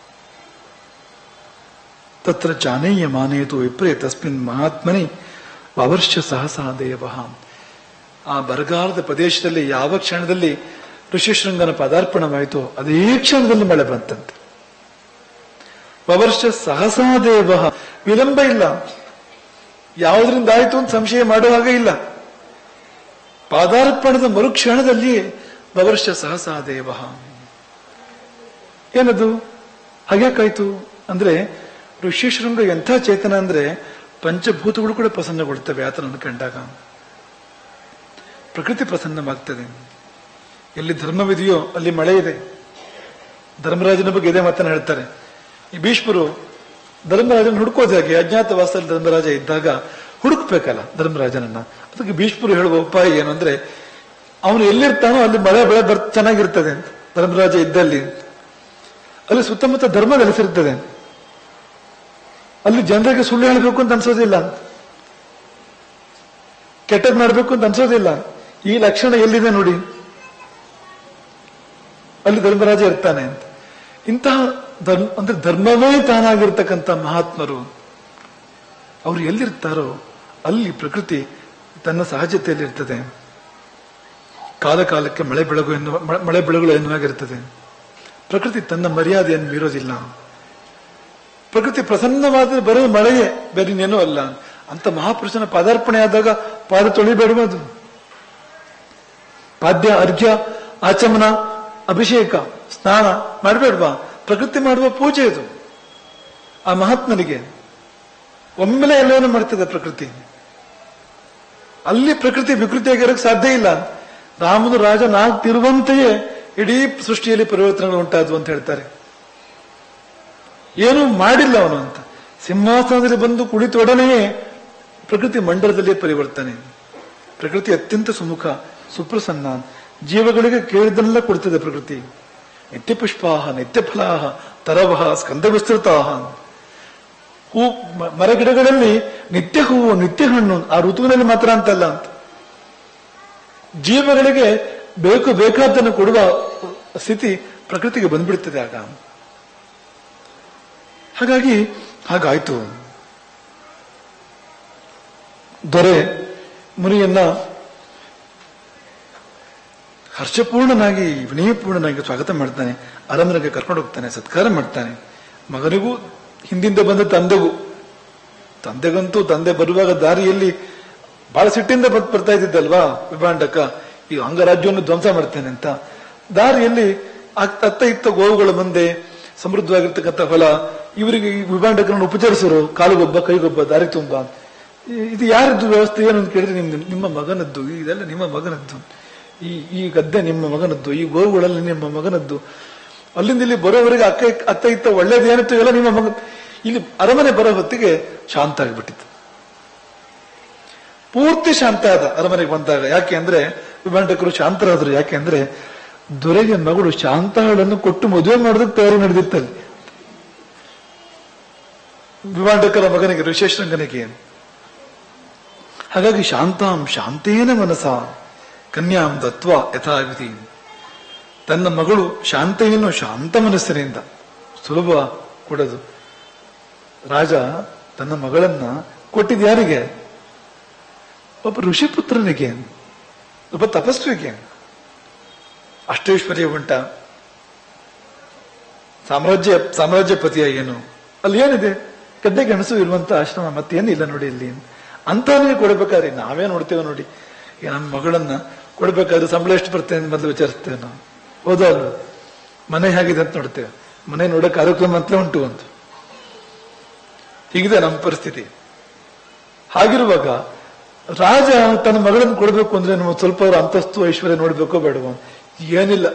ತತ್ರ ಜಾನೇಯ ಮಾನೇತು ವಿಪ್ರೇ ತಸ್ಮಿನ್ ಮಹಾತ್ಮನಿ ವವರ್ಷ ಸಹಸಾ ದೇವ ಆ ಬರಗಾಲದ ಪ್ರದೇಶದಲ್ಲಿ ಯಾವ ಕ್ಷಣದಲ್ಲಿ ಋಷಿಶೃಂಗನ ಪದಾರ್ಪಣವಾಯಿತು ಅದೇ ಕ್ಷಣದಲ್ಲಿ ಮಳೆ ಬಂತಂತೆ ವವರ್ಷ ಸಹಸಾ ದೇವ ವಿಳಂಬ ಇಲ್ಲ ಯಾವುದರಿಂದ ಆಯಿತು ಅಂತ ಸಂಶಯ ಮಾಡುವ ಹಾಗೆ ಇಲ್ಲ ಪಾದಾರ್ಪಣದ ಮರುಕ್ಷಣದಲ್ಲಿ ವವರ್ಷ ಸಹಸಾ ದೇವ ಏನದು ಹಾಗ್ಯಾಕಾಯ್ತು ಅಂದ್ರೆ ಋಷಿಶೃಂಗ ಎಂಥ ಚೇತನ ಅಂದ್ರೆ ಪಂಚಭೂತಗಳು ಕೂಡ ಪ್ರಸನ್ನಗೊಳ್ತವೆ ಆತನನ್ನು ಕಂಡಾಗ ಪ್ರಕೃತಿ ಪ್ರಸನ್ನವಾಗ್ತದೆ ಎಲ್ಲಿ ಧರ್ಮವಿದೆಯೋ ಅಲ್ಲಿ ಮಳೆ ಇದೆ ಧರ್ಮರಾಜನ ಬಗ್ಗೆ ಇದೇ ಮಾತನ್ನ ಹೇಳ್ತಾರೆ ಈ ಭೀಷ್ಮರು ಧರ್ಮರಾಜನ ಹುಡುಕೋದು ಹೇಗೆ ಅಜ್ಞಾತವಾಸದಲ್ಲಿ ಧರ್ಮರಾಜ ಇದ್ದಾಗ ಹುಡುಕ್ಬೇಕಲ್ಲ ಧರ್ಮರಾಜನನ್ನ ಅದಕ್ಕೆ ಭೀಷ್ಮರು ಹೇಳುವ ಉಪಾಯ ಏನು ಅಂದ್ರೆ ಅವನು ಎಲ್ಲಿರ್ತಾನೋ ಅಲ್ಲಿ ಮಳೆ ಬೆಳೆ ಬರ್ ಚೆನ್ನಾಗಿರ್ತದೆ ಅಂತ ಧರ್ಮರಾಜ ಇದ್ದಲ್ಲಿ ಅಂತ. ಅಲ್ಲಿ ಸುತ್ತಮುತ್ತ ಧರ್ಮ ನೆಲೆಸಿರ್ತದೆ ಅಲ್ಲಿ ಜನರಿಗೆ ಸುಳ್ಳು ಹೇಳಬೇಕು ಅಂತ ಅನ್ಸೋದಿಲ್ಲ ಕೆಟ್ಟದ್ ಮಾಡಬೇಕು ಅಂತ ಅನ್ಸೋದಿಲ್ಲ ಈ ಲಕ್ಷಣ ಎಲ್ಲಿದೆ ನೋಡಿ ಅಲ್ಲಿ ಧರ್ಮರಾಜ ಇರ್ತಾನೆ ಅಂತ ಇಂತಹ ಧರ್ಮ ಅಂದ್ರೆ ಧರ್ಮವೇ ತಾನಾಗಿರ್ತಕ್ಕಂಥ ಮಹಾತ್ಮರು ಅವರು ಎಲ್ಲಿರ್ತಾರೋ ಅಲ್ಲಿ ಪ್ರಕೃತಿ ತನ್ನ ಸಹಜತೆಯಲ್ಲಿ ಇರ್ತದೆ ಕಾಲ ಕಾಲಕ್ಕೆ ಮಳೆ ಬೆಳಗು ಎನ್ನುವ ಮ- ಮಳೆ ಬೆಳಗುಳು ಎನ್ನುವಾಗಿರ್ತದೆ ಪ್ರಕೃತಿ ತನ್ನ ಮರ್ಯಾದೆಯನ್ನು ಮೀರೋದಿಲ್ಲ ಪ್ರಕೃತಿ ಪ್ರಸನ್ನವಾದ ಬರೋ ಮಳೆಯೇ ಬೇರೆ ಇನ್ನೇನೂ ಅಲ್ಲ ಅಂತ ಮಹಾಪುರುಷನ ಪಾದಾರ್ಪಣೆ ಆದಾಗ ಪಾದ ತೊಳಿಬೇಡಬಹುದು ಪಾದ್ಯ ಅರ್ಘ್ಯ ಆಚಮನ ಅಭಿಷೇಕ ಸ್ನಾನ ಮಾಡಬೇಡ್ವಾ ಪ್ರಕೃತಿ ಮಾಡುವ ಪೂಜೆ ಇದು ಆ ಮಹಾತ್ಮನಿಗೆ ಒಮ್ಮೆಲೆ ಎಲ್ಲವನ್ನು ಮಾಡ್ತದೆ ಪ್ರಕೃತಿ ಅಲ್ಲಿ ಪ್ರಕೃತಿ ವಿಕೃತಿಯಾಗಿರಕ್ಕೆ ಸಾಧ್ಯ ಇಲ್ಲ ರಾಮನು ರಾಜನಾಗ್ತಿರುವಂತೆಯೇ ಇಡೀ ಸೃಷ್ಟಿಯಲ್ಲಿ ಪರಿವರ್ತನೆಗಳು ಉಂಟಾದವು ಅಂತ ಹೇಳ್ತಾರೆ ಏನೂ ಮಾಡಿಲ್ಲ ಅವನು ಅಂತ ಸಿಂಹಾಸನದಲ್ಲಿ ಬಂದು ಕುಳಿತೊಡನೆಯೇ ಪ್ರಕೃತಿ ಮಂಡಲದಲ್ಲಿ ಪರಿವರ್ತನೆ ಪ್ರಕೃತಿ ಅತ್ಯಂತ ಸುಮುಖ ಸುಪ್ರಸನ್ನ ಜೀವಗಳಿಗೆ ಕೇಳಿದ್ದನ್ನೆಲ್ಲ ಕೊಡ್ತದೆ ಪ್ರಕೃತಿ ನಿತ್ಯ ಪುಷ್ಪಾಹ ನಿತ್ಯ ಫಲಾಹ ತರವಹ ಸ್ಕಂದ ವಿಸ್ತೃತಾಹ ಹೂ ಮ- ಮರಗಿಡಗಳಲ್ಲಿ ನಿತ್ಯ ಹೂವು ನಿತ್ಯ ಹಣ್ಣು ಆ ಋತುವಿನಲ್ಲಿ ಮಾತ್ರ ಅಂತಲ್ಲ ಅಂತ ಜೀವಗಳಿಗೆ ಬೇಕು ಬೇಕಾದ್ದನ್ನು ಕೊಡುವ ಸ್ಥಿತಿ ಪ್ರಕೃತಿಗೆ ಬಂದ್ಬಿಡ್ತದೆ ಆಗ ಹಾಗಾಗಿ ಹಾಗಾಯ್ತು ದೊರೆ ಮುನಿಯನ್ನ ಹರ್ಷಪೂರ್ಣನಾಗಿ ವಿನಯಪೂರ್ಣನಾಗಿ ಸ್ವಾಗತ ಮಾಡ್ತಾನೆ ಅರಮನೆಗೆ ಕರ್ಕೊಂಡು ಹೋಗ್ತಾನೆ ಸತ್ಕಾರ ಮಾಡ್ತಾನೆ ಮಗನಿಗೂ ಹಿಂದಿಂದ ಬಂದ ತಂದೆಗೂ ತಂದೆಗಂತೂ ತಂದೆ ಬರುವಾಗ ದಾರಿಯಲ್ಲಿ ಬಹಳ ಸಿಟ್ಟಿಂದ ಬರ್- ಬರ್ತಾ ಇದ್ದಿದ್ದಲ್ವಾ ವಿಭಾಂಡಕ ಈ ಅಂಗರಾಜ್ಯವನ್ನು ಧ್ವಂಸ ಮಾಡ್ತೇನೆ ಅಂತ ದಾರಿಯಲ್ಲಿ ಅತ್ತ ಅತ್ತ ಇತ್ತ ಗೋವುಗಳ ಮುಂದೆ ಸಮೃದ್ಧವಾಗಿರ್ತಕ್ಕಂಥ ಹೊಲ ಇವರಿಗೆ ಈ ವಿಭಾಂಡಕರನ್ನು ಉಪಚರಿಸರು ಕಾಲುಗೊಬ್ಬ ಕೈಗೊಬ್ಬ ದಾರಿ ತುಂಬ ಈ- ಇದು ಯಾರದ್ದು ವ್ಯವಸ್ಥೆ ಏನು ಅಂತ ಕೇಳಿದ್ರೆ ನಿಮ್ ನಿಮ್ಮ ಮಗನದ್ದು ಇದೆಲ್ಲ ನಿಮ್ಮ ಮಗನದ್ದು ಈ ಈ ಗದ್ದೆ ನಿಮ್ಮ ಮಗನದ್ದು ಈ ಗೋವುಗಳೆಲ್ಲ ನಿಮ್ಮ ಮಗನದ್ದು ಅಲ್ಲಿಂದ ಇಲ್ಲಿ ಬರೋವರೆಗೆ ಅಕ್ಕ ಅತ್ತ ಇತ್ತ ಒಳ್ಳೇದೇನಿತ್ತು ಎಲ್ಲ ನಿಮ್ಮ ಮಗ ಇಲ್ಲಿ ಅರಮನೆ ಬರೋ ಹೊತ್ತಿಗೆ ಶಾಂತ ಆಗಿಬಿಟ್ಟಿತ್ತು ಪೂರ್ತಿ ಶಾಂತ ಆದ ಅರಮನೆಗೆ ಬಂದಾಗ ಯಾಕೆ ಅಂದ್ರೆ ವಿಭಾಂಡಕರು ಶಾಂತರಾದ್ರು ಯಾಕೆ ಅಂದ್ರೆ ದೊರೆಗೆ ಮಗಳು ಶಾಂತಾಳನ್ನು ಕೊಟ್ಟು ಮದುವೆ ಮಾಡೋದಕ್ಕೆ ತಯಾರಿ ನಡೆದಿತ್ತಲ್ಲಿ ವಿಭಾಂಡಕರ ಮಗನಿಗೆ ಋಷೇಶ್ರಂಗನಿಗೆ ಹಾಗಾಗಿ ಶಾಂತಾಂ ಶಾಂತೇನ ಮನಸ ಕನ್ಯಾಂ ದತ್ವ ಯಥಾವಿಧಿ ತನ್ನ ಮಗಳು ಶಾಂತೆಯನ್ನು ಶಾಂತ ಮನಸ್ಸಿನಿಂದ ಸುಲಭ ಕೊಡೋದು ರಾಜ ತನ್ನ ಮಗಳನ್ನ ಕೊಟ್ಟಿದ್ ಯಾರಿಗೆ ಒಬ್ಬ ಋಷಿಪುತ್ರನಿಗೆ ಒಬ್ಬ ತಪಸ್ವಿಗೆ ಅಷ್ಟೈಶ್ವರ್ಯ ಉಂಟ ಸಾಮ್ರಾಜ್ಯ ಸಾಮ್ರಾಜ್ಯಪತಿಯ ಏನು ಅಲ್ಲಿ ಏನಿದೆ ಗದ್ದೆ ಗೆಣಸು ಇರುವಂತ ಆಶ್ರಮ ಮತ್ತೇನಿಲ್ಲ ನೋಡಿ ಇಲ್ಲಿ ಅಂತವನಿಗೆ ಕೊಡ್ಬೇಕಾದ್ರೆ ನಾವೇ ನೋಡ್ತೇವೆ ನೋಡಿ ಈ ನಮ್ಮ ಮಗಳನ್ನ ಕೊಡ್ಬೇಕಾದ್ರೆ ಸಂಬಳ ಎಷ್ಟು ಬರ್ತೇವೆ ಅಂತ ಮೊದಲು ವಿಚಾರಿಸ್ತೇವೆ ನಾವು ಹೌದಾ ಅಲ್ವಾ ಮನೆ ಹೇಗಿದೆ ಅಂತ ನೋಡ್ತೇವೆ ಮನೆ ನೋಡೋ ಕಾರ್ಯಕ್ರಮ ಅಂತ ಉಂಟು ಅಂತ ಹೀಗಿದೆ ನಮ್ಮ ಪರಿಸ್ಥಿತಿ ಹಾಗಿರುವಾಗ ರಾಜ ತನ್ನ ಮಗಳನ್ನು ಕೊಡಬೇಕು ಅಂದ್ರೆ ನಾವು ಸ್ವಲ್ಪ ಅವ್ರ ಅಂತಸ್ತು ಐಶ್ವರ್ಯ ನೋಡ್ಬೇಕೋ ಬೇಡವೋ ಏನಿಲ್ಲ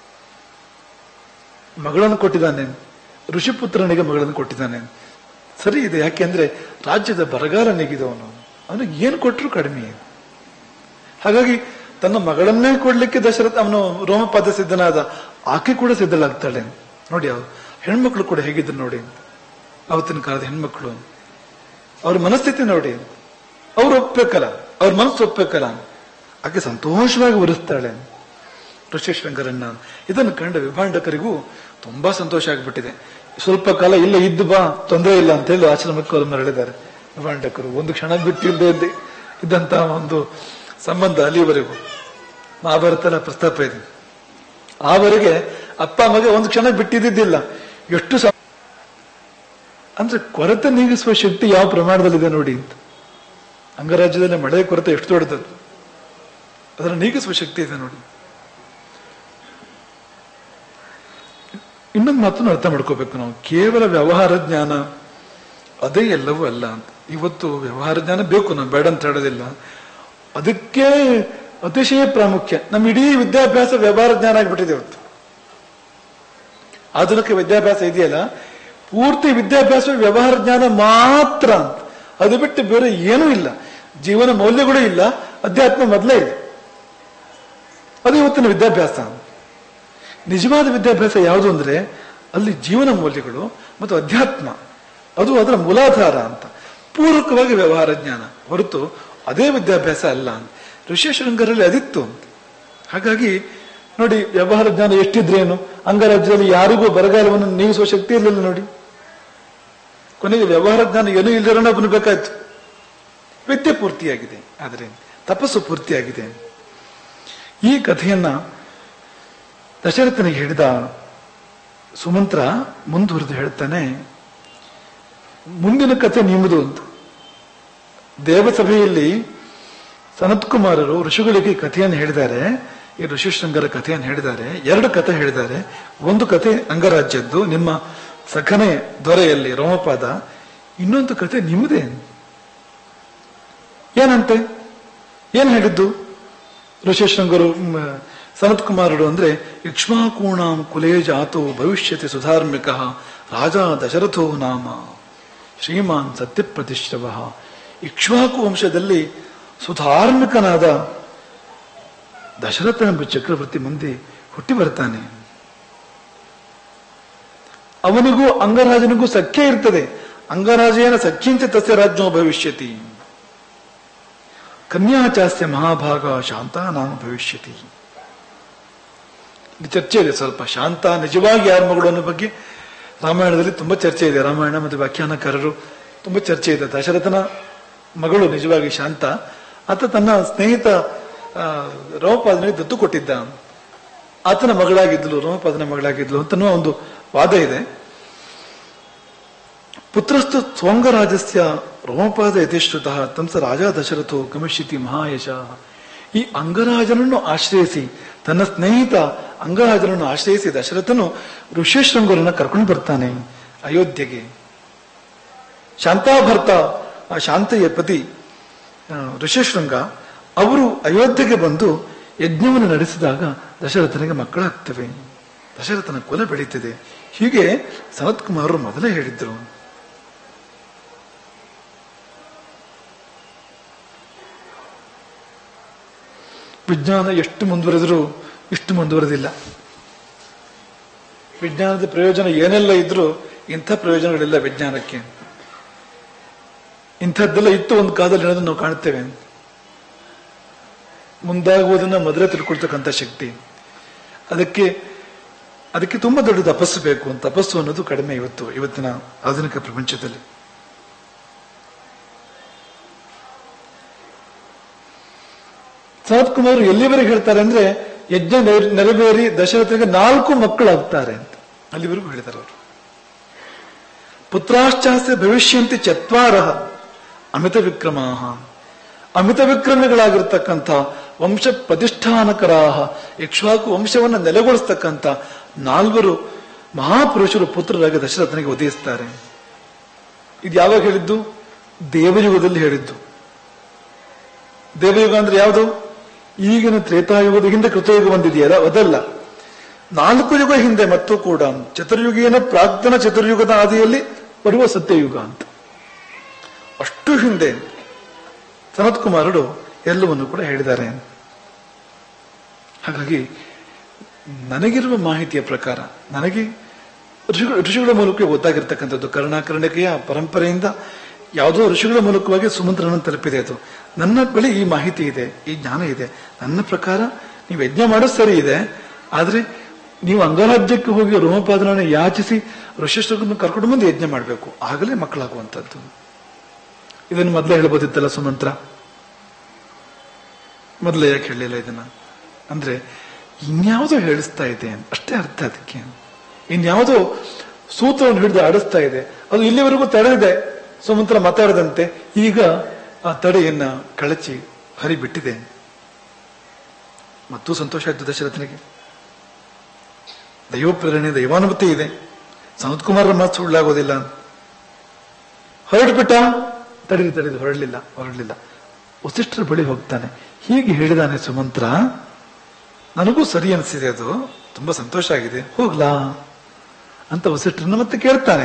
ಮಗಳನ್ನು ಕೊಟ್ಟಿದ್ದಾನೆ ಋಷಿಪುತ್ರನಿಗೆ ಮಗಳನ್ನು ಕೊಟ್ಟಿದ್ದಾನೆ ಸರಿ ಇದೆ ಯಾಕೆಂದ್ರೆ ರಾಜ್ಯದ ಬರಗಾಲ ನೆಗಿದವನು ಅವನಿಗೆ ಏನು ಕೊಟ್ಟರು ಕಡಿಮೆ ಹಾಗಾಗಿ ತನ್ನ ಮಗಳನ್ನೇ ಕೊಡ್ಲಿಕ್ಕೆ ದಶರಥ ಅವನು ರೋಮಪಾದ ಸಿದ್ಧನಾದ ಆಕೆ ಕೂಡ ಸಿದ್ಧಳಾಗ್ತಾಳೆ ನೋಡಿ ಅವ್ರು ಹೆಣ್ಮಕ್ಳು ಕೂಡ ಹೇಗಿದ್ರು ನೋಡಿ ಅವತ್ತಿನ ಕಾಲದ ಹೆಣ್ಮಕ್ಳು ಅವ್ರ ಮನಸ್ಥಿತಿ ನೋಡಿ ಅವ್ರು ಒಪ್ಬೇಕಲ್ಲ ಅವ್ರ ಮನಸ್ಸು ಒಪ್ಬೇಕಲ್ಲ ಆಕೆ ಸಂತೋಷವಾಗಿ ಉರಿಸ್ತಾಳೆ ಋಷಿಶಂಕರನ್ನ ಇದನ್ನು ಕಂಡ ವಿಭಾಂಡಕರಿಗೂ ತುಂಬಾ ಸಂತೋಷ ಆಗಿಬಿಟ್ಟಿದೆ ಸ್ವಲ್ಪ ಕಾಲ ಇಲ್ಲ ಇದ್ದು ಬಾ ತೊಂದರೆ ಇಲ್ಲ ಅಂತ ಹೇಳಿ ಆಶ್ರಮಕ್ಕೆ ಅವ್ರು ಮರಳಿದ್ದಾರೆ ವಿಭಾಂಡಕರು ಒಂದು ಕ್ಷಣ ಬಿಟ್ಟಿಲ್ಲದೆ ಇದ್ದೆ ಇದ್ದಂತಹ ಒಂದು ಸಂಬಂಧ ಅಲ್ಲಿವರೆಗೂ ಮಹಾಭಾರತದ ಪ್ರಸ್ತಾಪ ಇದೆ ಆವರೆಗೆ ಅಪ್ಪ ಮಗ ಒಂದು ಕ್ಷಣ ಬಿಟ್ಟಿದ್ದಿಲ್ಲ ಎಷ್ಟು ಸ- ಅಂದ್ರೆ ಕೊರತೆ ನೀಗಿಸುವ ಶಕ್ತಿ ಯಾವ ಪ್ರಮಾಣದಲ್ಲಿದೆ ನೋಡಿ ಅಂತ ಅಂಗರಾಜ್ಯದಲ್ಲಿ ಮಳೆ ಕೊರತೆ ಎಷ್ಟು ದೊಡ್ಡದು ಅದನ್ನು ನೀಗಿಸುವ ಶಕ್ತಿ ಇದೆ ನೋಡಿ ಇನ್ನೊಂದು ಮಾತನ್ನು ಅರ್ಥ ಮಾಡ್ಕೋಬೇಕು ನಾವು ಕೇವಲ ವ್ಯವಹಾರ ಜ್ಞಾನ ಅದೇ ಎಲ್ಲವೂ ಅಲ್ಲ ಅಂತ ಇವತ್ತು ವ್ಯವಹಾರ ಜ್ಞಾನ ಬೇಕು ನಾವು ಬೇಡ ಅಂತ ಹೇಳೋದಿಲ್ಲ ಅದಕ್ಕೆ ಅತಿಶಯ ಪ್ರಾಮುಖ್ಯ ನಮ್ಮ ಇಡೀ ವಿದ್ಯಾಭ್ಯಾಸ ವ್ಯವಹಾರ ಜ್ಞಾನ ಆಗಿಬಿಟ್ಟಿದೆ ಇವತ್ತು ಆಧುನಿಕ ವಿದ್ಯಾಭ್ಯಾಸ ಇದೆಯಲ್ಲ ಪೂರ್ತಿ ವಿದ್ಯಾಭ್ಯಾಸ ವ್ಯವಹಾರ ಜ್ಞಾನ ಮಾತ್ರ ಅಂತ ಅದು ಬಿಟ್ಟು ಬೇರೆ ಏನೂ ಇಲ್ಲ ಜೀವನ ಮೌಲ್ಯಗಳೂ ಇಲ್ಲ ಅಧ್ಯಾತ್ಮ ಮೊದಲೇ ಇಲ್ಲ ಅದು ಇವತ್ತಿನ ವಿದ್ಯಾಭ್ಯಾಸ ನಿಜವಾದ ವಿದ್ಯಾಭ್ಯಾಸ ಯಾವುದು ಅಂದ್ರೆ ಅಲ್ಲಿ ಜೀವನ ಮೌಲ್ಯಗಳು ಮತ್ತು ಅಧ್ಯಾತ್ಮ ಅದು ಅದರ ಮೂಲಾಧಾರ ಅಂತ ಪೂರಕವಾಗಿ ವ್ಯವಹಾರ ಜ್ಞಾನ ಹೊರತು ಅದೇ ವಿದ್ಯಾಭ್ಯಾಸ ಅಲ್ಲ ಅಂತ ಋಷಿಶೃಂಗರಲ್ಲಿ ಅದಿತ್ತು ಅಂತ ಹಾಗಾಗಿ ನೋಡಿ ವ್ಯವಹಾರ ಜ್ಞಾನ ಎಷ್ಟಿದ್ರೇನು ಅಂಗರಾಜ್ಯದಲ್ಲಿ ಯಾರಿಗೂ ಬರಗಾಲವನ್ನು ನೀಗಿಸುವ ಶಕ್ತಿ ಇರಲಿಲ್ಲ ನೋಡಿ ಕೊನೆಗೆ ವ್ಯವಹಾರ ಜ್ಞಾನ ಏನೂ ಇಲ್ಲದರೋಣ ಒಬ್ಬನು ಬೇಕಾಯ್ತು ವಿದ್ಯೆ ಪೂರ್ತಿಯಾಗಿದೆ ಆದರೆ ತಪಸ್ಸು ಪೂರ್ತಿಯಾಗಿದೆ ಈ ಕಥೆಯನ್ನ ದಶರಥನಿಗೆ ಹೇಳಿದ ಸುಮಂತ್ರ ಮುಂದುವರೆದು ಹೇಳ್ತಾನೆ ಮುಂದಿನ ಕಥೆ ನಿಮ್ಮದು ಅಂತ ದೇವಸಭೆಯಲ್ಲಿ ಸನತ್ಕುಮಾರರು ಋಷಿಗಳಿಗೆ ಈ ಕಥೆಯನ್ನು ಹೇಳಿದ್ದಾರೆ ಈ ಋಷಿಶೃಂಗರ ಕಥೆಯನ್ನು ಹೇಳಿದ್ದಾರೆ ಎರಡು ಕಥೆ ಹೇಳಿದ್ದಾರೆ ಒಂದು ಕಥೆ ಅಂಗರಾಜ್ಯದ್ದು ನಿಮ್ಮ ಸಖನೆ ದೊರೆಯಲ್ಲಿ ರೋಮಪಾದ ಇನ್ನೊಂದು ಕಥೆ ನಿಮ್ಮದೇ ಏನಂತೆ ಏನ್ ಹೇಳಿದ್ದು ಋಷಿಶೃಂಗರು ಮ್, ಸನತ್ಕುಮಾರರು ಅಂದ್ರೆ ಇಕ್ಷ್ವಾಕೂಣಾಂ ಕುಲೇ ಜಾತೋ ಭವಿಷ್ಯತಿ ಸುಧಾರ್ಮಿಕ ರಾಜ ದಶರಥೋ ನಾಮ ಶ್ರೀಮಾನ್ ಸತ್ಯಪ್ರತಿಷ್ಠವ ಇಕ್ಷ್ವಾಕು ವಂಶದಲ್ಲಿ ಸುಧಾರ್ಮಿಕನಾದ ದಶರಥ ಎಂಬ ಚಕ್ರವರ್ತಿ ಮುಂದೆ ಹುಟ್ಟಿ ಬರ್ತಾನೆ ಅವನಿಗೂ ಅಂಗರಾಜನಿಗೂ ಸಖ್ಯ ಇರ್ತದೆ ಅಂಗರಾಜೇನ ಸಖ್ಯಂಚ ತಸ್ಯ ರಾಜ್ಯೋ ಭವಿಷ್ಯತಿ ಕನ್ಯಾಚಾಸ್ಯ ಮಹಾಭಾಗ ಶಾಂತ ನಾಮ ಭವಿಷ್ಯತಿ ಇಲ್ಲಿ ಚರ್ಚೆ ಇದೆ ಸ್ವಲ್ಪ ಶಾಂತ ನಿಜವಾಗಿ ಯಾರ ಮಗಳು ಅನ್ನೋ ಬಗ್ಗೆ ರಾಮಾಯಣದಲ್ಲಿ ತುಂಬಾ ಚರ್ಚೆ ಇದೆ ರಾಮಾಯಣ ಮತ್ತು ವ್ಯಾಖ್ಯಾನಕಾರರು ತುಂಬಾ ಚರ್ಚೆ ಇದೆ ದಶರಥನ ಮಗಳು ನಿಜವಾಗಿ ಶಾಂತ ಆತ ತನ್ನ ಸ್ನೇಹಿತ ಆ, ರೋಮಪಾದನಿಗೆ ದತ್ತು ಕೊಟ್ಟಿದ್ದ ಆತನ ಮಗಳಾಗಿದ್ಲು ರೋಮಪಾದನ ಮಗಳಾಗಿದ್ಲು ಅಂತನೂ ಒಂದು ವಾದ ಇದೆ ಪುತ್ರಸ್ತು ಸ್ವಂಗರಾಜಸ್ಯ ರೋಮಪಾದ ಯಥೇಶ್ರುತ ತಂಸ ರಾಜ ದಶರಥೋ ಗಮಿಷ್ಯತಿ ಮಹಾಯಶ ಈ ಅಂಗರಾಜನನ್ನು ಆಶ್ರಯಿಸಿ ತನ್ನ ಸ್ನೇಹಿತ ಅಂಗರಾಜನನ್ನು ಆಶ್ರಯಿಸಿ ದಶರಥನು ಋಷ್ಯಶೃಂಗರನ್ನ ಕರ್ಕೊಂಡು ಬರ್ತಾನೆ ಅಯೋಧ್ಯೆಗೆ ಶಾಂತಾಭರ್ತ ಆ ಶಾಂತೆಯ ಪತಿ ಆ, ಋಷ್ಯಶೃಂಗ ಅವರು ಅಯೋಧ್ಯೆಗೆ ಬಂದು ಯಜ್ಞವನ್ನು ನಡೆಸಿದಾಗ ದಶರಥನಿಗೆ ಮಕ್ಕಳಾಗ್ತವೆ ದಶರಥನ ಕುಲ ಬೆಳೀತಿದೆ ಹೀಗೆ ಸನತ್ ಕುಮಾರರು ಮೊದಲೇ ಹೇಳಿದ್ರು ವಿಜ್ಞಾನ ಎಷ್ಟು ಮುಂದುವರೆದರೂ ಇಷ್ಟು ಮುಂದುವರೆದಿಲ್ಲ ವಿಜ್ಞಾನದ ಪ್ರಯೋಜನ ಏನೆಲ್ಲ ಇದ್ರೂ ಇಂಥ ಪ್ರಯೋಜನಗಳಿಲ್ಲ ವಿಜ್ಞಾನಕ್ಕೆ ಇಂಥದ್ದೆಲ್ಲ ಇತ್ತು ಒಂದು ಕಾಲದಲ್ಲಿ ಹೇಳೋದನ್ನ ನಾವು ಕಾಣುತ್ತೇವೆ ಮುಂದಾಗುವುದನ್ನ ಮೊದಲೇ ತಿಳ್ಕೊಳ್ತಕ್ಕಂಥ ಶಕ್ತಿ ಅದಕ್ಕೆ ಅದಕ್ಕೆ ತುಂಬಾ ದೊಡ್ಡ ತಪಸ್ಸು ಬೇಕು ಅಂತ ತಪಸ್ಸು ಅನ್ನೋದು ಕಡಿಮೆ ಇವತ್ತು ಇವತ್ತಿನ ಆಧುನಿಕ ಪ್ರಪಂಚದಲ್ಲಿ ಸನತ್ ಕುಮಾರ್ ಎಲ್ಲಿವರೆಗೆ ಹೇಳ್ತಾರೆ ಅಂದ್ರೆ ಯಜ್ಞ ನೆರ- ನೆರವೇರಿ ದಶರಥನಿಗೆ ನಾಲ್ಕು ಮಕ್ಕಳಾಗ್ತಾರೆ ಅಂತ ಅಲ್ಲಿವರೆಗೂ ಹೇಳಿದ್ದಾರೆ ಅವರು ಪುತ್ರಾಶ್ಚಾಸ್ಯ ಭವಿಷ್ಯಂತಿ ಚತ್ವಾರ ಅಮಿತ ವಿಕ್ರಮಾಹ ಅಮಿತ ವಿಕ್ರಮಿಗಳಾಗಿರ್ತಕ್ಕಂಥ ವಂಶ ಪ್ರತಿಷ್ಠಾನಕರಾಹ ಇಕ್ಷ್ವಾಕು ವಂಶವನ್ನು ನೆಲೆಗೊಳಿಸ್ತಕ್ಕಂಥ ನಾಲ್ವರು ಮಹಾಪುರುಷರು ಪುತ್ರರಾಗಿ ದಶರಥನಿಗೆ ಉದಯಿಸ್ತಾರೆ ಇದು ಯಾವಾಗ ಹೇಳಿದ್ದು ದೇವಯುಗದಲ್ಲಿ ಹೇಳಿದ್ದು ದೇವಯುಗ ಅಂದ್ರೆ ಯಾವುದು ಈಗಿನ ತ್ರೇತಾಯುಗದ ಹಿಂದೆ ಕೃತಯುಗ ಬಂದಿದೆಯಲ್ಲ ಅದಲ್ಲ ನಾಲ್ಕು ಯುಗ ಹಿಂದೆ ಮತ್ತು ಕೂಡ ಚತುರ್ಯುಗೇನ ಪ್ರಾಕ್ತನ ಚತುರ್ಯುಗದ ಆದಿಯಲ್ಲಿ ಬರುವ ಸತ್ಯಯುಗ ಅಂತ ಅಷ್ಟು ಹಿಂದೆ ಸನತ್ ಕುಮಾರರು ಎಲ್ಲವನ್ನು ಕೂಡ ಹೇಳಿದ್ದಾರೆ ಹಾಗಾಗಿ ನನಗಿರುವ ಮಾಹಿತಿಯ ಪ್ರಕಾರ ನನಗೆ ಋಷಿಗಳ ಋಷಿಗಳ ಮೂಲಕ ಗೊತ್ತಾಗಿರ್ತಕ್ಕಂಥದ್ದು ಕರ್ಣಾಕರ್ಣಿಕೆಯ ಪರಂಪರೆಯಿಂದ ಯಾವುದೋ ಋಷಿಗಳ ಮೂಲಕವಾಗಿ ಸುಮಂತ್ರನ ತಲುಪಿದೆ ಅದು ನನ್ನ ಬಳಿ ಈ ಮಾಹಿತಿ ಇದೆ ಈ ಜ್ಞಾನ ಇದೆ ನನ್ನ ಪ್ರಕಾರ ನೀವು ಯಜ್ಞ ಮಾಡೋದು ಸರಿ ಇದೆ ಆದ್ರೆ ನೀವು ಅಂಗರಾಜ್ಯಕ್ಕೆ ಹೋಗಿ ರೋಮಪಾದನ ಯಾಚಿಸಿ ಋಷಿಷ್ಠರನ್ನು ಕರ್ಕೊಂಡು ಬಂದು ಯಜ್ಞ ಮಾಡಬೇಕು ಆಗಲೇ ಮಕ್ಕಳಾಗುವಂಥದ್ದು ಇದನ್ನು ಮೊದಲೇ ಹೇಳ್ಬೋದಿತ್ತಲ್ಲ ಸುಮಂತ್ರ ಮೊದಲೇ ಯಾಕೆ ಹೇಳಲಿಲ್ಲ ಇದನ್ನ ಅಂದ್ರೆ ಇನ್ಯಾವುದೋ ಹೇಳಿಸ್ತಾ ಇದೆ ಅಷ್ಟೇ ಅರ್ಥ ಅದಕ್ಕೆ ಇನ್ಯಾವುದೋ ಸೂತ್ರವನ್ನು ಹಿಡಿದು ಆಡಿಸ್ತಾ ಇದೆ ಅದು ಇಲ್ಲಿವರೆಗೂ ತಡೆದಿದೆ ಸುಮಂತ್ರ ಮಾತಾಡದಂತೆ ಈಗ ಆ ತಡೆಯನ್ನ ಕಳಚಿ ಹರಿಬಿಟ್ಟಿದೆ ಮತ್ತು ಸಂತೋಷ ಆಯ್ತು ದಶರಥನಿಗೆ ದೈವ ಪ್ರೇರಣೆ ದೈವಾನುಮತಿ ಇದೆ ಸನತ್ ಕುಮಾರರ ಮಾತು ಸುಳ್ಳಾಗೋದಿಲ್ಲ ಹೊರಟುಬಿಟ್ಟ ತಡೀರಿ ತಡೀರಿ ಹೊರಡಲಿಲ್ಲ ಹೊರಡಲಿಲ್ಲ ವಸಿಷ್ಠರ ಬಳಿ ಹೋಗ್ತಾನೆ ಹೀಗೆ ಹೇಳಿದಾನೆ ಸುಮಂತ್ರ ನನಗೂ ಸರಿ ಅನಿಸಿದೆ ಅದು ತುಂಬಾ ಸಂತೋಷ ಆಗಿದೆ ಹೋಗ್ಲಾ ಅಂತ ವಸಿಷ್ಠರನ್ನ ಮತ್ತೆ ಕೇಳ್ತಾನೆ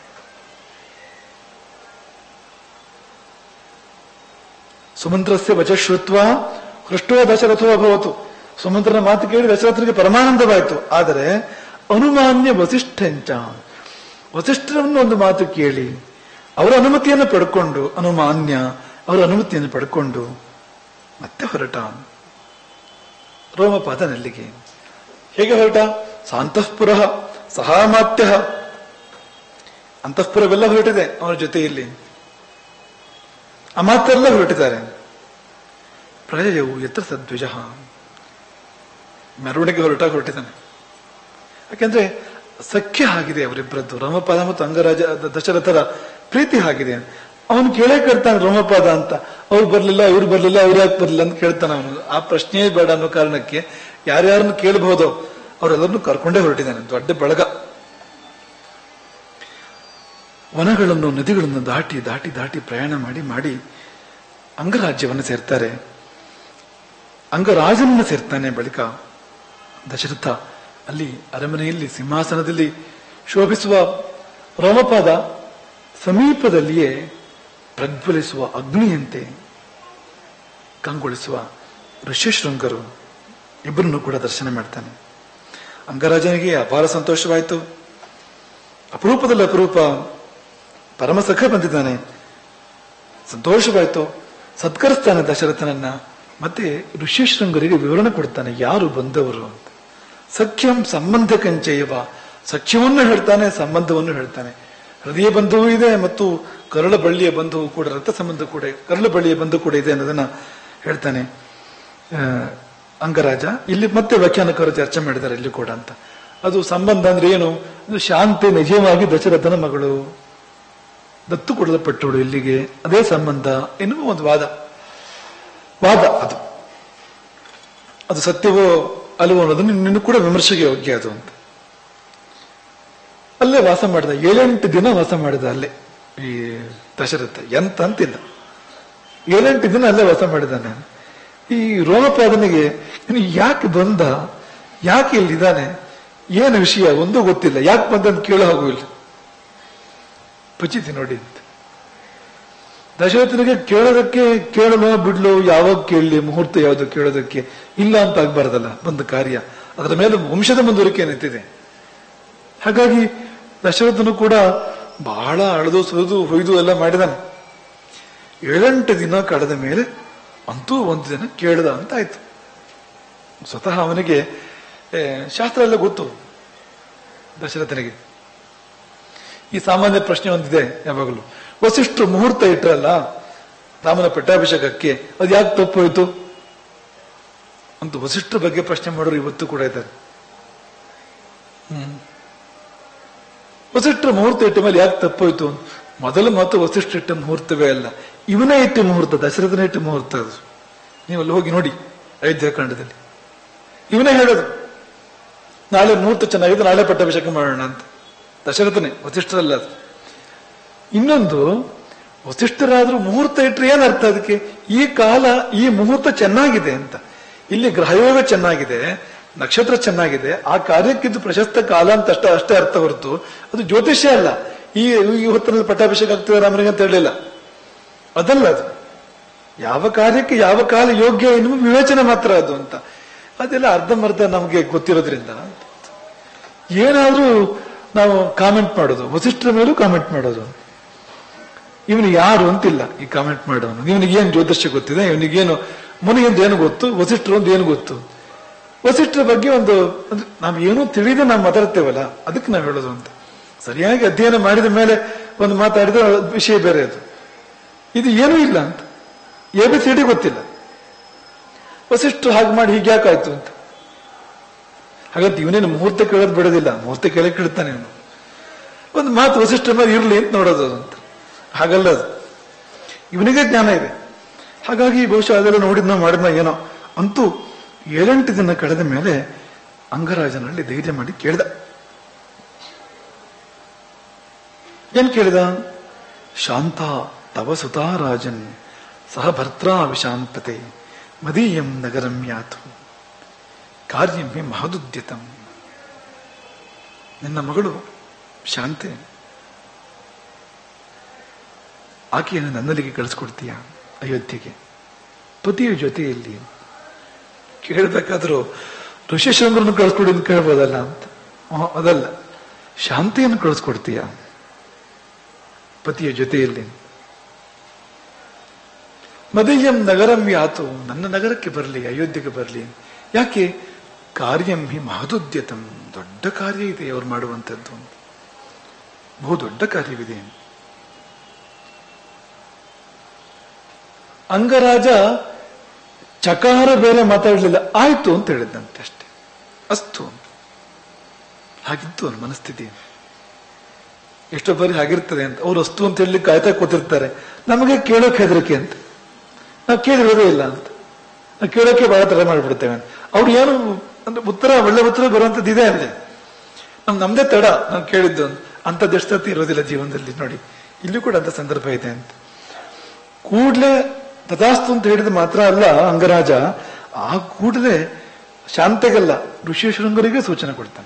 ಸುಮಂತ್ರಸ್ಯ ವಚ ಶ್ರುತ್ವ ಹೃಷ್ಟೋ ದಶರಥೋ ಅಭವತು ಸುಮಂತ್ರನ ಮಾತು ಕೇಳಿ ದಶರಥನಿಗೆ ಪರಮಾನಂದವಾಯಿತು ಆದರೆ ಅನುಮಾನ್ಯ ವಸಿಷ್ಠಂಚ ವಸಿಷ್ಠರನ್ನು ಒಂದು ಮಾತು ಕೇಳಿ ಅವರ ಅನುಮತಿಯನ್ನು ಪಡ್ಕೊಂಡು ಅನುಮಾನ್ಯ ಅವರ ಅನುಮತಿಯನ್ನು ಪಡ್ಕೊಂಡು ಮತ್ತೆ ಹೊರಟ ರೋಮಪಾದನಲ್ಲಿಗೆ ಹೇಗೆ ಹೊರಟ ಸಾಂತಃಪುರ ಸಹಾಮಾತ್ಯ ಅಂತಃಪುರವೆಲ್ಲ ಹೊರಟಿದೆ ಅವರ ಜೊತೆಯಲ್ಲಿ ಅಮಾತ್ಯರೆಲ್ಲ ಹೊರಟಿದ್ದಾರೆ ಪ್ರಳಯವು ಎತ್ರ ಸದ್ವಿಜ ಮೆರವಣಿಗೆ ಹೊರಟಾಗ ಹೊರಟಿದ್ದಾನೆ ಯಾಕೆಂದ್ರೆ ಸಖ್ಯ ಆಗಿದೆ ಅವರಿಬ್ಬರದ್ದು ರೋಮಪಾದ ಮತ್ತು ಅಂಗರಾಜ ದ- ದಶರಥರ ಪ್ರೀತಿ ಆಗಿದೆ ಅವನು ಕೇಳೇ ಕೇಳ್ತಾನೆ ರೋಮಪಾದ ಅಂತ ಅವ್ರು ಬರ್ಲಿಲ್ಲ ಇವ್ರು ಬರ್ಲಿಲ್ಲ ಅವ್ರು ಯಾಕೆ ಬರ್ಲಿಲ್ಲ ಅಂತ ಕೇಳ್ತಾನೆ ಅವನು ಆ ಪ್ರಶ್ನೆಯೇ ಬೇಡ ಅನ್ನೋ ಕಾರಣಕ್ಕೆ ಯಾರ್ಯಾರನ್ನು ಕೇಳಬಹುದೋ ಅವರೆಲ್ಲರನ್ನು ಕರ್ಕೊಂಡೇ ಹೊರಟಿದ್ದಾನೆ ದೊಡ್ಡ ಬಳಗ ವನಗಳನ್ನು ನದಿಗಳನ್ನು ದಾಟಿ ದಾಟಿ ದಾಟಿ ಪ್ರಯಾಣ ಮಾಡಿ ಮಾಡಿ ಅಂಗರಾಜ್ಯವನ್ನು ಸೇರ್ತಾರೆ ಅಂಗರಾಜನನ್ನು ಸೇರ್ತಾನೆ ಬಳಿಕ ದಶರಥ ಅಲ್ಲಿ ಅರಮನೆಯಲ್ಲಿ ಸಿಂಹಾಸನದಲ್ಲಿ ಶೋಭಿಸುವ ರೋಮಪಾದ ಸಮೀಪದಲ್ಲಿಯೇ ಪ್ರಜ್ವಲಿಸುವ ಅಗ್ನಿಯಂತೆ ಕಂಗೊಳಿಸುವ ಋಷ್ಯಶೃಂಗರು ಇಬ್ಬರನ್ನು ಕೂಡ ದರ್ಶನ ಮಾಡ್ತಾನೆ ಅಂಗರಾಜನಿಗೆ ಅಪಾರ ಸಂತೋಷವಾಯಿತು ಅಪರೂಪದಲ್ಲಿ ಅಪರೂಪ ಪರಮಸಖ ಬಂದಿದ್ದಾನೆ ಸಂತೋಷವಾಯಿತು ಸತ್ಕರಿಸ್ತಾನೆ ದಶರಥನನ್ನ ಮತ್ತೆ ಋಷ್ಯಶೃಂಗರಿಗೆ ವಿವರಣೆ ಕೊಡ್ತಾನೆ ಯಾರು ಬಂದವರು ಅಂತ ಸಖ್ಯಂ ಸಂಬಂಧ ಕಂಚೆಯವ ಸಖ್ಯವನ್ನು ಹೇಳ್ತಾನೆ ಸಂಬಂಧವನ್ನು ಹೇಳ್ತಾನೆ ಹೃದಯ ಬಂಧವೂ ಇದೆ ಮತ್ತು ಕರುಳ ಬಳ್ಳಿಯ ಬಂಧುವು ಕೂಡ ರಕ್ತ ಸಂಬಂಧ ಕೂಡ ಕರುಳ ಬಳ್ಳಿಯ ಬಂಧು ಕೂಡ ಇದೆ ಅನ್ನೋದನ್ನ ಹೇಳ್ತಾನೆ ಆ, ಅಂಗರಾಜ ಇಲ್ಲಿ ಮತ್ತೆ ವ್ಯಾಖ್ಯಾನಕರು ಚರ್ಚೆ ಮಾಡಿದ್ದಾರೆ ಇಲ್ಲಿ ಕೂಡ ಅಂತ ಅದು ಸಂಬಂಧ ಅಂದ್ರೆ ಏನು ಅದು ಶಾಂತಿ ನಿಜವಾಗಿ ದಶರಥನ ಮಗಳು ದತ್ತು ಕೊಡಲ್ಪಟ್ಟವಳು ಇಲ್ಲಿಗೆ ಅದೇ ಸಂಬಂಧ ಎನ್ನುವ ಒಂದು ವಾದ ವಾದ ಅದು ಅದು ಸತ್ಯವೋ ಅಲ್ವೋ ಅನ್ನೋದನ್ನು ನಿನ್ನ ಕೂಡ ವಿಮರ್ಶೆಗೆ ಯೋಗ್ಯ ಅದು ಅಂತ ಅಲ್ಲೇ ವಾಸ ಮಾಡಿದ ಏಳೆಂಟು ದಿನ ವಾಸ ಮಾಡಿದ ಅಲ್ಲೇ ಈ ದಶರಥ ಎಂತ ಅಂತಿಲ್ಲ ಏಳೆಂಟು ದಿನ ಅಲ್ಲೇ ವಾಸ ಮಾಡಿದ್ದಾನೆ ಈ ರೋಮಪಾದನಿಗೆ ಇನ್ನು ಯಾಕೆ ಬಂದ ಯಾಕೆ ಇಲ್ಲಿದ್ದಾನೆ ಏನು ವಿಷಯ ಒಂದೂ ಗೊತ್ತಿಲ್ಲ ಯಾಕೆ ಬಂದ ಅಂತ ಕೇಳೋ ಹೋಗುವಿಲ್ಲ ಪಚಿತಿ ನೋಡಿ ಅಂತ ದಶರಥನಿಗೆ ಕೇಳೋದಕ್ಕೆ ಕೇಳಲು ಬಿಡ್ಲು ಯಾವಾಗ ಕೇಳಲಿ ಮುಹೂರ್ತ ಯಾವುದು ಕೇಳೋದಕ್ಕೆ ಇಲ್ಲ ಅಂತ ಆಗ್ಬಾರ್ದಲ್ಲ ಬಂದ ಕಾರ್ಯ ಅದರ ಮೇಲೆ ವಂಶದ ಮುಂದುವರಿಕೆ ನಿಂತಿದೆ ಹಾಗಾಗಿ ದಶರಥನು ಕೂಡ ಬಹಳ ಅಳೆದು ಸುರಿದು ಹೊಯ್ದು ಎಲ್ಲ ಮಾಡಿದಾನೆ ಏಳೆಂಟು ದಿನ ಕಳೆದ ಮೇಲೆ ಅಂತೂ ಒಂದು ದಿನ ಕೇಳ್ದ ಅಂತ ಆಯ್ತು ಸ್ವತಃ ಅವನಿಗೆ ಏ, ಶಾಸ್ತ್ರ ಎಲ್ಲ ಗೊತ್ತು ದಶರಥನಿಗೆ ಈ ಸಾಮಾನ್ಯ ಪ್ರಶ್ನೆ ಒಂದಿದೆ ಯಾವಾಗಲೂ ವಸಿಷ್ಠರು ಮುಹೂರ್ತ ಇಟ್ರಲ್ಲ ರಾಮನ ಪಟ್ಟಾಭಿಷೇಕಕ್ಕೆ ಅದು ಯಾಕೆ ತಪ್ಪು ಹೋಯ್ತು ಅಂತ ವಸಿಷ್ಠರ ಬಗ್ಗೆ ಪ್ರಶ್ನೆ ಮಾಡೋರು ಇವತ್ತು ಕೂಡ ಇದ್ದಾರೆ ಹ್ಮ್ ವಸಿಷ್ಠರ ಮುಹೂರ್ತ ಇಟ್ಟ ಮೇಲೆ ಯಾಕೆ ತಪ್ಪೋಯ್ತು ಮೊದಲ ಮಾತು ವಸಿಷ್ಠ ಇಟ್ಟ ಮುಹೂರ್ತವೇ ಅಲ್ಲ ಇವನೇ ಇಟ್ಟ ಮುಹೂರ್ತ ದಶರಥನ ಇಟ್ಟ ಮುಹೂರ್ತ ಅದು ನೀವು ಅಲ್ಲಿ ಹೋಗಿ ನೋಡಿ ಅಯೋಧ್ಯಕಾಂಡದಲ್ಲಿ ಇವನೇ ಹೇಳೋದು ನಾಳೆ ಮುಹೂರ್ತ ಚೆನ್ನಾಗಿದೆ ನಾಳೆ ಪಟ್ಟಾಭಿಷೇಕ ಮಾಡೋಣ ಅಂತ ದಶರಥನೇ ವಸಿಷ್ಠರಲ್ಲ ಅದು ಇನ್ನೊಂದು ವಸಿಷ್ಠರಾದ್ರೂ ಮುಹೂರ್ತ ಇಟ್ರೆ ಏನ್ ಅರ್ಥ ಅದಕ್ಕೆ ಈ ಕಾಲ ಈ ಮುಹೂರ್ತ ಚೆನ್ನಾಗಿದೆ ಅಂತ ಇಲ್ಲಿ ಗ್ರಹಯೋಗ ಚೆನ್ನಾಗಿದೆ ನಕ್ಷತ್ರ ಚೆನ್ನಾಗಿದೆ ಆ ಕಾರ್ಯಕ್ಕಿದ್ದು ಪ್ರಶಸ್ತ ಕಾಲ ಅಂತ ಅಷ್ಟೇ ಅಷ್ಟೇ ಅರ್ಥ ಹೊರತು ಅದು ಜ್ಯೋತಿಷ್ಯ ಅಲ್ಲ ಈ ಈ ಹೊತ್ತಿನಲ್ಲಿ ಪಟ್ಟಾಭಿಷೇಕ ಆಗ್ತದೆ ರಾಮನಿಗೆ ಅಂತ ಹೇಳಲಿಲ್ಲ ಅದಲ್ಲ ಅದು ಯಾವ ಕಾರ್ಯಕ್ಕೆ ಯಾವ ಕಾಲ ಯೋಗ್ಯ ಎನ್ನುವ ವಿವೇಚನೆ ಮಾತ್ರ ಅದು ಅಂತ ಅದೆಲ್ಲ ಅರ್ಧಂಬರ್ಧ ನಮಗೆ ಗೊತ್ತಿರೋದ್ರಿಂದ ಏನಾದ್ರೂ ನಾವು ಕಾಮೆಂಟ್ ಮಾಡೋದು ವಸಿಷ್ಠರ ಮೇಲೂ ಕಾಮೆಂಟ್ ಮಾಡೋದು ಇವನು ಯಾರು ಅಂತಿಲ್ಲ ಈ ಕಾಮೆಂಟ್ ಮಾಡೋನು ಇವನಿಗೆ ಏನು ಜ್ಯೋತಿಷ್ಯ ಗೊತ್ತಿದೆ ಇವನಿಗೇನು ಮುನಿಯಿಂದ ಏನು ಗೊತ್ತು ವಸಿಷ್ಠರು ಒಂದು ಏನು ಗೊತ್ತು ವಸಿಷ್ಠರ ಬಗ್ಗೆ ಒಂದು ಅಂದ್ರೆ ನಾವು ಏನೂ ತಿಳಿದ ನಾವು ಮಾತಾಡ್ತೇವಲ್ಲ ಅದಕ್ಕೆ ನಾವು ಹೇಳೋದು ಅಂತ ಸರಿಯಾಗಿ ಅಧ್ಯಯನ ಮಾಡಿದ ಮೇಲೆ ಒಂದು ಮಾತಾಡಿದ್ರೆ ವಿಷಯ ಬೇರೆ ಅದು ಇದು ಏನೂ ಇಲ್ಲ ಅಂತ ಎ ಬಿ ಸಿ ಡಿ ಗೊತ್ತಿಲ್ಲ ವಸಿಷ್ಠರು ಹಾಗೆ ಮಾಡಿ ಹೀಗೆ ಯಾಕಾಯ್ತು ಅಂತ ಹಾಗಂತ ಇವನೇನು ಮುಹೂರ್ತ ಕೇಳೋದು ಬಿಡೋದಿಲ್ಲ ಮುಹೂರ್ತ ಕೇಳಕ್ಕೆ ಇಡ್ತಾನೆ ಇವನು ಒಂದು ಮಾತು ವಸಿಷ್ಠರ ಮೇಲೆ ಇರ್ಲಿ ಅಂತ ನೋಡೋದು ಅದು ಅಂತ ಹಾಗಲ್ಲ ಅದು ಇವನಿಗೆ ಜ್ಞಾನ ಇದೆ ಹಾಗಾಗಿ ಬಹುಶಃ ಅದೆಲ್ಲ ನೋಡಿದ್ನೋ ಮಾಡಿದ್ನೋ ಏನೋ ಅಂತೂ ಏಳೆಂಟು ದಿನ ಕಳೆದ ಮೇಲೆ ಅಂಗರಾಜನಲ್ಲಿ ಧೈರ್ಯ ಮಾಡಿ ಕೇಳಿದ ಏನ್ ಕೇಳಿದ ಶಾಂತ ತವ ಸುತಾ ರಾಜನ್ ಸಹ ಭರ್ತ್ರಾ ವಿಶಾಂತತೆ ಮದೀಯಂ ನಗರಂ ಯಾತು ಕಾರ್ಯಂ ಹಿ ಮಹದುದ್ಯತಂ ನಿನ್ನ ಮಗಳು ಶಾಂತೆ ಆಕೆಯನ್ನು ನನ್ನಲ್ಲಿಗೆ ಕಳಿಸ್ಕೊಡ್ತೀಯ ಅಯೋಧ್ಯೆಗೆ ಪತಿಯ ಜೊತೆಯಲ್ಲಿ ಕೇಳಬೇಕಾದ್ರೂ ಋಷಿಶೃಂಗರನ್ನು ಕಳಿಸ್ಕೊಡಿ ಅಂತ ಕೇಳ್ಬೋದಲ್ಲ ಅಂತ ಹ್ಮ್, ಅದಲ್ಲ ಶಾಂತಿಯನ್ನು ಕಳಿಸ್ಕೊಡ್ತೀಯ ಪತಿಯ ಜೊತೆಯಲ್ಲಿ ಮದಯ್ಯಂ ನಗರಂ ಯಾತು ನನ್ನ ನಗರಕ್ಕೆ ಬರಲಿ ಅಯೋಧ್ಯೆಗೆ ಬರಲಿ ಯಾಕೆ ಕಾರ್ಯಂ ಹಿ ಮಹದುದ್ಯತಂ ದೊಡ್ಡ ಕಾರ್ಯ ಇದೆ ಅವ್ರು ಮಾಡುವಂಥದ್ದು ಬಹು ದೊಡ್ಡ ಕಾರ್ಯವಿದೆ ಅಂಗರಾಜ ಚಕಾರ ಬೇರೆ ಮಾತಾಡಲಿಲ್ಲ ಆಯ್ತು ಅಂತ ಹೇಳಿದ್ದಂತೆ ಅಷ್ಟೇ ಅಸ್ತು ಅಂತ. ಹಾಗಿತ್ತು ಅವನ ಮನಸ್ಥಿತಿ ಎಷ್ಟೋ ಬಾರಿ ಹಾಗಿರ್ತದೆ ಅಂತ ಅವ್ರು ಅಸ್ತು ಅಂತ ಹೇಳಿ ಕಾಯ್ತಾ ಕೂತಿರ್ತಾರೆ ನಮಗೆ ಕೇಳೋಕೆ ಹೆದರಿಕೆ ಅಂತ ನಾವು ಕೇಳಿರೋದೇ ಇಲ್ಲ ಅಂತ ನಾವು ಕೇಳೋಕೆ ಬಹಳ ತರ ಮಾಡಿಬಿಡ್ತೇವೆ ಅಂತ ಅವ್ರು ಏನು ಅಂದ್ರೆ ಉತ್ತರ ಒಳ್ಳೆ ಉತ್ತರ ಬರುವಂತದ್ದು ಇದೆ ಅಲ್ಲಿ ನಮ್ ನಮ್ದೇ ತಡ ನಾವು ಕೇಳಿದ್ದು ಅಂತ ಅಂಥದ್ದು ಎಷ್ಟೊತ್ತಿ ಇರೋದಿಲ್ಲ ಜೀವನದಲ್ಲಿ ನೋಡಿ ಇಲ್ಲಿ ಕೂಡ ಅಂತ ಸಂದರ್ಭ ಇದೆ ಅಂತ ಕೂಡ್ಲೆ ತಥಾಸ್ತು ಅಂತ ಹೇಳಿದ ಮಾತ್ರ ಅಲ್ಲ ಅಂಗರಾಜ ಆ ಕೂಡಲೇ ಶಾಂತೆಗಲ್ಲ ಋಷಿಶೃಂಗರಿಗೆ ಸೂಚನೆ ಕೊಡ್ತಾನೆ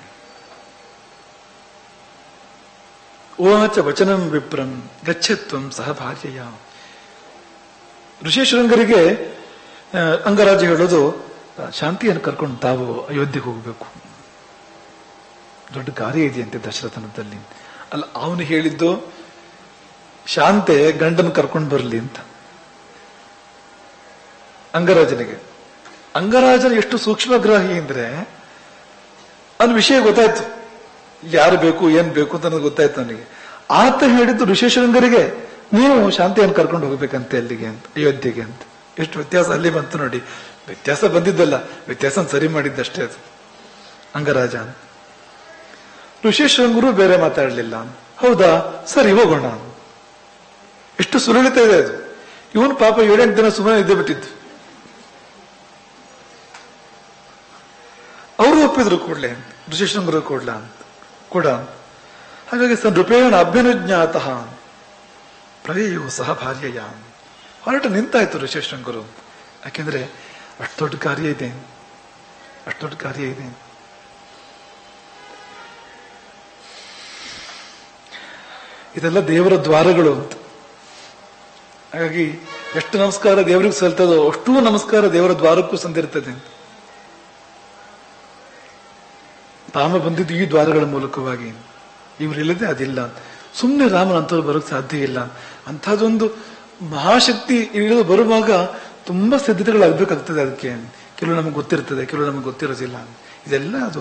ಓಚ ವಚನಂ ವಿಪ್ರಂ ಗಚ್ಚತ್ವಂ ಸಹ ಭಾರ್ಯಯ ಋಷಿಶೃಂಗರಿಗೆ ಆ, ಅಂಗರಾಜ ಹೇಳೋದು ಆ, ಶಾಂತಿಯನ್ನು ಕರ್ಕೊಂಡು ತಾವು ಅಯೋಧ್ಯೆಗೆ ಹೋಗಬೇಕು ದೊಡ್ಡ ಕಾರ್ಯ ಇದೆಯಂತೆ ದಶರಥನದಲ್ಲಿ ಅಲ್ಲ ಅವನು ಹೇಳಿದ್ದು ಶಾಂತೆ ಗಂಡನ ಕರ್ಕೊಂಡು ಬರಲಿ ಅಂತ ಅಂಗರಾಜನಿಗೆ ಅಂಗರಾಜನ ಎಷ್ಟು ಸೂಕ್ಷ್ಮಗ್ರಾಹಿ ಅಂದ್ರೆ ಅವನ ವಿಷಯ ಗೊತ್ತಾಯ್ತು ಯಾರು ಬೇಕು ಏನ್ ಬೇಕು ಅಂತ ನನಗೆ ಗೊತ್ತಾಯ್ತು ಅವನಿಗೆ ಆತ ಹೇಳಿದ್ದು ಋಷಿಶೃಂಗರಿಗೆ ನೀವು ಶಾಂತಿಯನ್ನು ಕರ್ಕೊಂಡು ಹೋಗ್ಬೇಕಂತೆ ಅಲ್ಲಿಗೆ ಅಂತ ಅಯೋಧ್ಯೆಗೆ ಅಂತ ಎಷ್ಟು ವ್ಯತ್ಯಾಸ ಅಲ್ಲಿ ಬಂತು ನೋಡಿ ವ್ಯತ್ಯಾಸ ಬಂದಿದ್ದಲ್ಲ ವ್ಯತ್ಯಾಸ ಸರಿ ಮಾಡಿದ್ದಷ್ಟೇ ಅದು ಅಂಗರಾಜ ಋಷಿಶೃಂಗರು ಬೇರೆ ಮಾತಾಡಲಿಲ್ಲ ಹೌದಾ ಸರಿ ಹೋಗೋಣ ಎಷ್ಟು ಸುಲಲಿತ ಇದೆ ಅದು ಇವನು ಪಾಪ ಏಳೆಂಟು ದಿನ ಸುಮ್ಮನೆ ಇದ್ದೇ ಬಿಟ್ಟಿದ್ದು ಅವರು ಒಪ್ಪಿದ್ರು ಕೂಡ್ಲೆ ಋಷಿಶೃಂಗರು ಕೂಡ್ಲ ಅಂತ ಕೂಡ ಹಾಗಾಗಿ ಸ ನೃಪೇಣ ಅಭ್ಯನುಜ್ಞಾತಃ ಪ್ರಯೋ ಸಹ ಭಾರ್ಯಯ ಹೊರಟು ನಿಂತಾಯ್ತು ಋಷಿಶೃಂಗರು ಯಾಕೆಂದ್ರೆ ಅಷ್ಟು ದೊಡ್ಡ ಕಾರ್ಯ ಇದೆ ಅಷ್ಟು ದೊಡ್ಡ ಕಾರ್ಯ ಇದೆ ಇದೆಲ್ಲ ದೇವರ ದ್ವಾರಗಳು ಅಂತ ಹಾಗಾಗಿ ಎಷ್ಟು ನಮಸ್ಕಾರ ದೇವರಿಗೆ ಸಲ್ತದೋ ಅಷ್ಟೂ ನಮಸ್ಕಾರ ದೇವರ ದ್ವಾರಕ್ಕೂ ಸಂದಿರ್ತದೆ ಅಂತ ರಾಮ ಬಂದಿದ್ದು ಈ ದ್ವಾರಗಳ ಮೂಲಕವಾಗಿ ಇವರಿಲ್ಲದೆ ಅದಿಲ್ಲ ಸುಮ್ಮನೆ ರಾಮನ ಅಂತವ್ರು ಬರೋಕ್ ಸಾಧ್ಯ ಇಲ್ಲ ಅಂಥದ್ದೊಂದು ಮಹಾಶಕ್ತಿ ಇಳಿದು ಬರುವಾಗ ತುಂಬಾ ಸಿದ್ಧತೆಗಳಾಗಬೇಕಾಗ್ತದೆ ಅದಕ್ಕೆ ಕೆಲವು ನಮಗೆ ಗೊತ್ತಿರ್ತದೆ ಕೆಲವು ನಮಗೆ ಗೊತ್ತಿರೋದಿಲ್ಲ ಇದೆಲ್ಲ ಅದು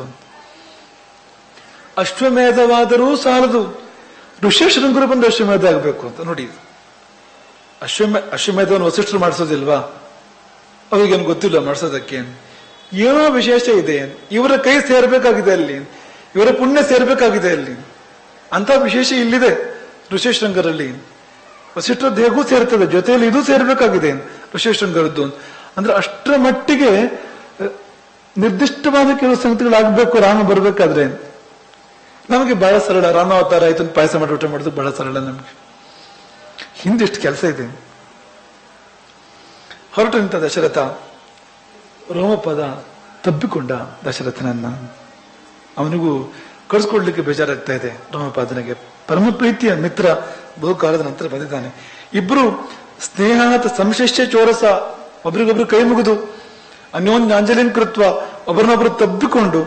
ಅಶ್ವಮೇಧವಾದರೂ ಸಾಲದು ಋಷ್ಯಶೃಂಗರು ಬಂದು ಅಶ್ವಮೇಧ ಆಗಬೇಕು ಅಂತ ನೋಡಿ ಅಶ್ವಮೇ ಅಶ್ವಮೇಧವನ್ನು ವಸಿಷ್ಠರು ಮಾಡಿಸೋದಿಲ್ವಾ ಅವ್ರಿಗೇನು ಗೊತ್ತಿಲ್ಲ ಮಾಡಿಸೋದಕ್ಕೆ ಏನೋ ವಿಶೇಷ ಇದೆ ಇವರ ಕೈ ಸೇರ್ಬೇಕಾಗಿದೆ ಅಲ್ಲಿ ಇವರ ಪುಣ್ಯ ಸೇರ್ಬೇಕಾಗಿದೆ ಅಲ್ಲಿ ಅಂತ ವಿಶೇಷ ಇಲ್ಲಿದೆ ಋಷಿಶೃಂಗರಲ್ಲಿ ವಸಿಷ್ಠರದ್ದು ಹೇಗೂ ಸೇರ್ತದೆ ಜೊತೆಯಲ್ಲಿ ಇದು ಸೇರ್ಬೇಕಾಗಿದೆ ಋಷಿಶೃಂಗರದ್ದು ಅಂದ್ರೆ ಅಷ್ಟರ ಮಟ್ಟಿಗೆ ಅಹ್, ನಿರ್ದಿಷ್ಟವಾದ ಕೆಲವು ಸಂಗತಿಗಳಾಗಬೇಕು ರಾಮ ಬರ್ಬೇಕಾದ್ರೆ ನಮಗೆ ಬಹಳ ಸರಳ ರಾಮಾವತಾರ ಆಯ್ತು ಅಂತ ಪಾಯಸ ಮಾಡಿ ಊಟ ಮಾಡೋದು ಬಹಳ ಸರಳ ನಮಗೆ ಹಿಂದಿಷ್ಟು ಕೆಲಸ ಇದೆ ಹೊರಟು ನಿಂತ ದಶರಥ ರೋಮಪದ ತಬ್ಬಿಕೊಂಡ ದಶರಥನನ್ನ ಅವನಿಗೂ ಕಳಿಸ್ಕೊಡ್ಲಿಕ್ಕೆ ಬೇಜಾರಾಗ್ತಾ ಇದೆ ರೋಮಪಾದನಿಗೆ ಪರಮ ಪ್ರೀತಿಯ ಮಿತ್ರ ಬಹುಕಾಲದ ನಂತರ ಬಂದಿದ್ದಾನೆ ಇಬ್ರು ಸ್ನೇಹಾತ ಸಂಶಿಷ್ಯ ಚೋರಸ ಒಬ್ರಿಗೊಬ್ರು ಕೈ ಮುಗಿದು ಅನ್ಯೋನ್ಯ ಅಂಜಲಿನ್ ಕೃತ್ವ ಒಬ್ಬರನ್ನೊಬ್ಬರು ತಬ್ಬಿಕೊಂಡು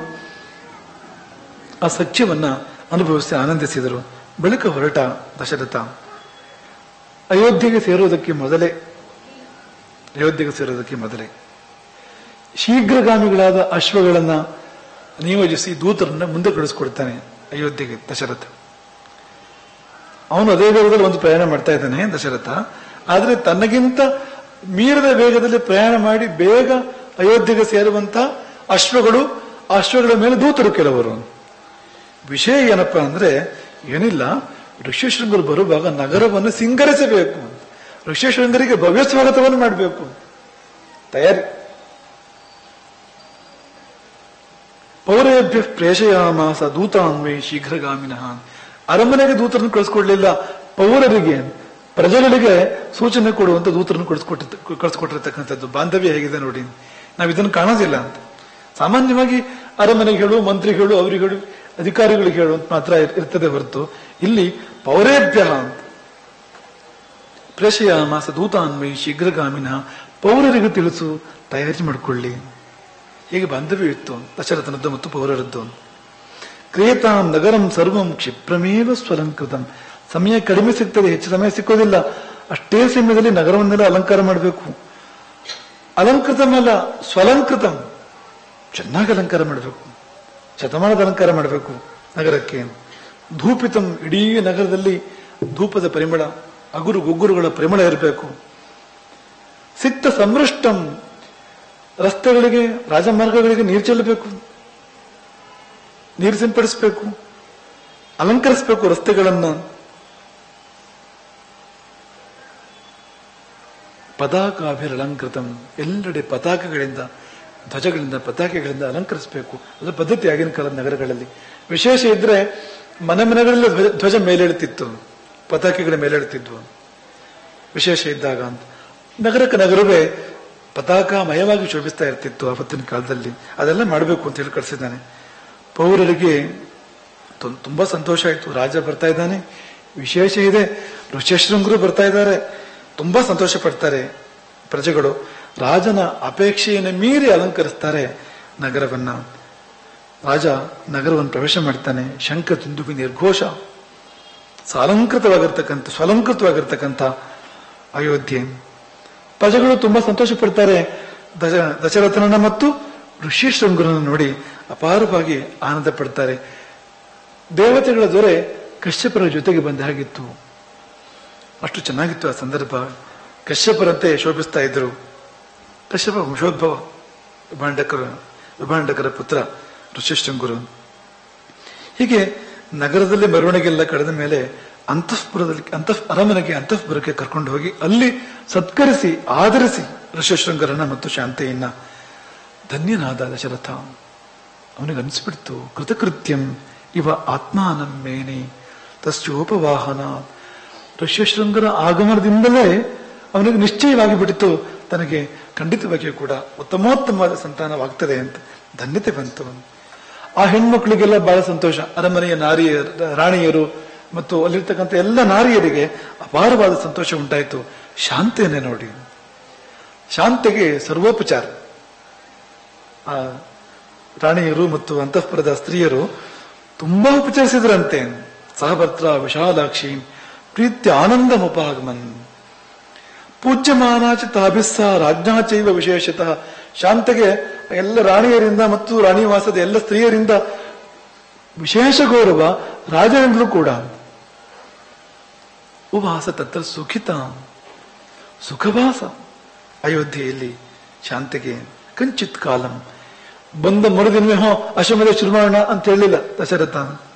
ಆ ಸಖ್ಯವನ್ನ ಅನುಭವಿಸಿ ಆನಂದಿಸಿದರು ಬಳಿಕ ಹೊರಟ ದಶರಥ ಅಯೋಧ್ಯೆಗೆ ಸೇರೋದಕ್ಕೆ ಮೊದಲೇ ಅಯೋಧ್ಯೆಗೆ ಸೇರೋದಕ್ಕೆ ಮೊದಲೇ ಶೀಘ್ರಗಾಮಿಗಳಾದ ಅಶ್ವಗಳನ್ನ ನಿಯೋಜಿಸಿ ದೂತರನ್ನ ಮುಂದೆ ಕಳಿಸ್ಕೊಡ್ತಾನೆ ಅಯೋಧ್ಯೆಗೆ ದಶರಥ ಅವನು ಅದೇ ವೇಗದಲ್ಲಿ ಒಂದು ಪ್ರಯಾಣ ಮಾಡ್ತಾ ಇದ್ದಾನೆ ದಶರಥ ಆದ್ರೆ ತನ್ನಗಿಂತ ಮೀರಿದ ವೇಗದಲ್ಲಿ ಪ್ರಯಾಣ ಮಾಡಿ ಬೇಗ ಅಯೋಧ್ಯೆಗೆ ಸೇರುವಂತ ಅಶ್ವಗಳು ಆ ಅಶ್ವಗಳ ಮೇಲೆ ದೂತರು ಕೆಲವರು ವಿಷಯ ಏನಪ್ಪಾ ಅಂದ್ರೆ ಏನಿಲ್ಲ ಋಷ್ಯಶೃಂಗರು ಬರುವಾಗ ನಗರವನ್ನು ಸಿಂಗರಿಸಬೇಕು ಋಷ್ಯಶೃಂಗರಿಗೆ ಭವ್ಯ ಸ್ವಾಗತವನ್ನು ಮಾಡಬೇಕು ತಯಾರಿ ಪೌರೇಭ್ಯ ಪ್ರೇಷಯಾಮಾಸ ದೂತಾನ್ವೇ ಶೀಘ್ರಗಾಮಿನಃ ಅರಮನೆಗೆ ದೂತರನ್ನು ಕಳಿಸ್ಕೊಡ್ಲಿಲ್ಲ ಪೌರರಿಗೆ ಪ್ರಜೆಗಳಿಗೆ ಸೂಚನೆ ಕೊಡುವಂತ ದೂತರನ್ನು ಕಳಿಸ್ಕೊಟ್ಟ ಕಳಿಸ್ಕೊಟ್ಟಿರ್ತಕ್ಕಂಥದ್ದು ಬಾಂಧವ್ಯ ಹೇಗಿದೆ ನೋಡಿ ನಾವು ಇದನ್ನು ಕಾಣೋದಿಲ್ಲ ಅಂತ ಸಾಮಾನ್ಯವಾಗಿ ಅರಮನೆಗೆ ಹೇಳು ಮಂತ್ರಿಗಳು ಅವರಿಗೆ ಹೇಳು ಅಧಿಕಾರಿಗಳಿಗೆ ಹೇಳು ಅಂತ ಮಾತ್ರ ಇರ್- ಇರ್ತದೆ ಹೊರತು ಇಲ್ಲಿ ಪೌರೇಭ್ಯ ಅಂತ ಪ್ರೇಷಯಾಮಾಸ ದೂತಾನ್ವಯಿ ಶೀಘ್ರಗಾಮಿನ ಪೌರರಿಗೆ ತಿಳಿಸು ತಯಾರಿ ಮಾಡಿಕೊಳ್ಳಿ ಹೀಗೆ ಬಾಂಧವ್ಯ ಇತ್ತು ದಶರಥನದ್ದು ಮತ್ತು ಪೌರರದ್ದು ಕ್ರಿಯತಾಂ ನಗರಂ ಸರ್ವಂ ಕ್ಷಿಪ್ರಮೇವ ಸ್ವಲಂಕೃತಂ ಸಮಯ ಕಡಿಮೆ ಸಿಗ್ತದೆ ಹೆಚ್ಚು ಸಮಯ ಸಿಕ್ಕೋದಿಲ್ಲ ಅಷ್ಟೇ ಸಮಯದಲ್ಲಿ ನಗರವನ್ನೆಲ್ಲ ಅಲಂಕಾರ ಮಾಡಬೇಕು ಅಲಂಕೃತಂ ಅಲ್ಲ ಸ್ವಲಂಕೃತಂ ಚೆನ್ನಾಗಿ ಅಲಂಕಾರ ಮಾಡಬೇಕು ಶತಮಾನದ ಅಲಂಕಾರ ಮಾಡಬೇಕು ನಗರಕ್ಕೆ ಧೂಪಿತಂ ಇಡೀ ನಗರದಲ್ಲಿ ಧೂಪದ ಪರಿಮಳ ಅಗುರು ಗುಗ್ಗುರುಗಳ ಪರಿಮಳ ಇರಬೇಕು ಸಿಕ್ತ ಸಮೃಷ್ಟಂ ರಸ್ತೆಗಳಿಗೆ ರಾಜಮಾರ್ಗಗಳಿಗೆ ನೀರು ಚೆಲ್ಲಬೇಕು ನೀರು ಸಿಂಪಡಿಸಬೇಕು ಅಲಂಕರಿಸಬೇಕು ರಸ್ತೆಗಳನ್ನ ಪತಾಕಾಭಿರಲಂಕೃತಂ ಎಲ್ಲೆಡೆ ಪತಾಕಗಳಿಂದ ಧ್ವಜಗಳಿಂದ ಪತಾಕೆಗಳಿಂದ ಅಲಂಕರಿಸಬೇಕು ಅದು ಪದ್ಧತಿ ಆಗಿನ ಕಾಲದ ನಗರಗಳಲ್ಲಿ ವಿಶೇಷ ಇದ್ರೆ ಮನೆ ಮನೆಗಳಲ್ಲಿ ಧ್ವಜ ಧ್ವಜ ಮೇಲೆಳುತ್ತಿತ್ತು ಪತಾಕೆಗಳ ಮೇಲೆಳುತ್ತಿದ್ವು ವಿಶೇಷ ಇದ್ದಾಗ ಅಂತ ನಗರಕ್ಕೆ ನಗರವೇ ಪತಾಕಮಯವಾಗಿ ಶೋಭಿಸ್ತಾ ಇರ್ತಿತ್ತು ಆವತ್ತಿನ ಕಾಲದಲ್ಲಿ ಅದೆಲ್ಲ ಮಾಡಬೇಕು ಅಂತ ಹೇಳಿ ಕಳಿಸಿದ್ದಾನೆ ಪೌರರಿಗೆ ತು- ತುಂಬಾ ಸಂತೋಷ ಆಯ್ತು ರಾಜ ಬರ್ತಾ ಇದ್ದಾನೆ ವಿಶೇಷ ಇದೆ ಋಷ್ಯಶೃಂಗರು ಬರ್ತಾ ಇದ್ದಾರೆ ತುಂಬಾ ಸಂತೋಷ ಪಡ್ತಾರೆ ಪ್ರಜೆಗಳು ರಾಜನ ಅಪೇಕ್ಷೆಯನ್ನು ಮೀರಿ ಅಲಂಕರಿಸ್ತಾರೆ ನಗರವನ್ನ ರಾಜ ನಗರವನ್ನು ಪ್ರವೇಶ ಮಾಡ್ತಾನೆ ಶಂಖ ತುಂದುಬಿ ನಿರ್ಘೋಷ ಸಾಲಂಕೃತವಾಗಿರ್ತಕ್ಕಂಥ ಸ್ವಲಂಕೃತವಾಗಿರ್ತಕ್ಕಂಥ ಅಯೋಧ್ಯೆ ಪ್ರಜೆಗಳು ತುಂಬಾ ಸಂತೋಷ ಪಡ್ತಾರೆ ದಶ ದಶರಥನನ್ನ ಮತ್ತು ಋಷಿಶೃಂಗರನ್ನು ನೋಡಿ ಅಪಾರವಾಗಿ ಆನಂದ ಪಡ್ತಾರೆ ದೇವತೆಗಳ ದೊರೆ ಕಶ್ಯಪರ ಜೊತೆಗೆ ಬಂದ ಹಾಗಿತ್ತು ಅಷ್ಟು ಚೆನ್ನಾಗಿತ್ತು ಆ ಸಂದರ್ಭ ಕಶ್ಯಪರಂತೆ ಶೋಭಿಸ್ತಾ ಇದ್ರು ಕಶ್ಯಪ ವಂಶೋದ್ಭವ ವಿಭಾಂಡಕರ ವಿಭಾಂಡಕರ ಪುತ್ರ ಋಷಿಶೃಂಗುರು ಹೀಗೆ ನಗರದಲ್ಲಿ ಮೆರವಣಿಗೆಲ್ಲ ಕಳೆದ ಮೇಲೆ ಅಂತಃಪುರದಲ್ಲಿ ಅಂತಃ ಅರಮನೆಗೆ ಅಂತಃಪುರಕ್ಕೆ ಕರ್ಕೊಂಡು ಹೋಗಿ ಅಲ್ಲಿ ಸತ್ಕರಿಸಿ ಆದರಿಸಿ ಋಷಶೃಂಗರನ್ನ ಮತ್ತು ಶಾಂತೆಯನ್ನ ಧನ್ಯನಾದ ದಶರಥ ಅವನಿಗೆ ಅನಿಸ್ಬಿಡ್ತು ಕೃತಕೃತ್ಯಂ ಇವ ಆತ್ಮಾನಂ ಮೇನೆ ತಸ್ಯೋಪವಾಹನ ಋಷ್ಯಶೃಂಗರ ಆಗಮನದಿಂದಲೇ ಅವನಿಗೆ ನಿಶ್ಚಯವಾಗಿ ಬಿಟ್ಟಿತು ತನಗೆ ಖಂಡಿತವಾಗಿಯೂ ಕೂಡ ಉತ್ತಮೋತ್ತಮವಾದ ಸಂತಾನವಾಗ್ತದೆ ಅಂತ ಧನ್ಯತೆ ಬಂತು ಆ ಹೆಣ್ಮಕ್ಳಿಗೆಲ್ಲ ಬಹಳ ಸಂತೋಷ ಅರಮನೆಯ ನಾರಿಯ ರಾಣಿಯರು ಮತ್ತು ಅಲ್ಲಿರ್ತಕ್ಕಂಥ ಎಲ್ಲ ನಾರಿಯರಿಗೆ ಅಪಾರವಾದ ಸಂತೋಷ ಉಂಟಾಯಿತು ಶಾಂತಿಯನ್ನೇ ನೋಡಿ ಶಾಂತಿಗೆ ಸರ್ವೋಪಚಾರ ಆ ರಾಣಿಯರು ಮತ್ತು ಅಂತಃಪುರದ ಸ್ತ್ರೀಯರು ತುಂಬಾ ಉಪಚರಿಸಿದ್ರಂತೆ ಸಹಭರ್ತ್ರ ವಿಶಾಲಾಕ್ಷಿ ಪ್ರೀತ್ಯ ಆನಂದ ಮುಪಾಗಮನ್ ಪೂಜ್ಯಮಾನಾಚ ತಾಭಿಸ್ಸ ರಾಜ್ಞಾಚೈವ ವಿಶೇಷತಃ ಶಾಂತೆಗೆ ಎಲ್ಲ ರಾಣಿಯರಿಂದ ಮತ್ತು ರಾಣಿವಾಸದ ಎಲ್ಲ ಸ್ತ್ರೀಯರಿಂದ ವಿಶೇಷ ಗೌರವ ರಾಜರಿಂದಲೂ ಕೂಡ ಉವಾಸ ತತ್ರ ಸುಖಿತ ಸುಖವಾಸ ಅಯೋಧ್ಯೆಯಲ್ಲಿ ಶಾಂತಿಗೆ ಕಂಚಿತ್ ಕಾಲಂ ಬಂದ ಮರುದಿನವೇ ಹೋ ಅಶ್ವಮೇಧ ಶುರು ಮಾಡೋಣ ಅಂತ ಹೇಳಿಲ್ಲ ದಶರಥ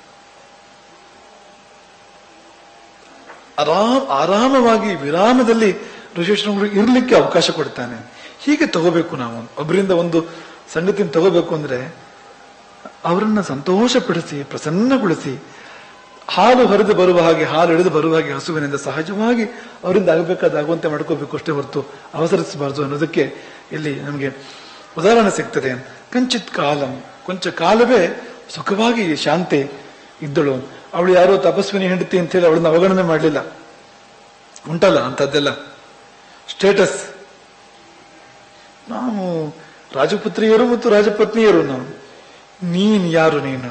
ಆರಾಮ್ ಆರಾಮವಾಗಿ ವಿರಾಮದಲ್ಲಿ ಋಷಿಶ್ರಮರು ಇರ್ಲಿಕ್ಕೆ ಅವಕಾಶ ಕೊಡ್ತಾನೆ ಹೀಗೆ ತಗೋಬೇಕು ನಾವು ಒಬ್ಬರಿಂದ ಒಂದು ಸಂಗತಿನ ತಗೋಬೇಕು ಅಂದ್ರೆ ಅವರನ್ನ ಸಂತೋಷಪಡಿಸಿ ಪ್ರಸನ್ನಗೊಳಿಸಿ ಹಾಲು ಹರಿದು ಬರುವ ಹಾಗೆ ಹಾಲು ಹಿಡಿದು ಬರುವ ಹಾಗೆ ಹಸುವಿನಿಂದ ಸಹಜವಾಗಿ ಅವರಿಂದ ಆಗಬೇಕಾದ ಆಗುವಂತೆ ಮಾಡ್ಕೋಬೇಕು ಅಷ್ಟೇ ಹೊರತು ಅವಸರಿಸಬಾರದು ಅನ್ನೋದಕ್ಕೆ ಇಲ್ಲಿ ನಮಗೆ ಉದಾಹರಣೆ ಸಿಗ್ತದೆ ಕಂಚಿತ್ ಕಾಲಂ ಕೊಂಚ ಕಾಲವೇ ಸುಖವಾಗಿ ಶಾಂತಿ ಇದ್ದಳು ಅವಳು ಯಾರೋ ತಪಸ್ವಿನಿ ಹೆಂಡತಿ ಅಂತ ಹೇಳಿ ಅವಳನ್ನ ಅವಗಣನೆ ಮಾಡಲಿಲ್ಲ ಉಂಟಲ್ಲ ಅಂತದ್ದೆಲ್ಲ ಸ್ಟೇಟಸ್ ನಾವು ರಾಜಪುತ್ರಿಯರು ಮತ್ತು ರಾಜಪತ್ನಿಯರು ನಾವು ನೀನ್ ಯಾರು ನೀನು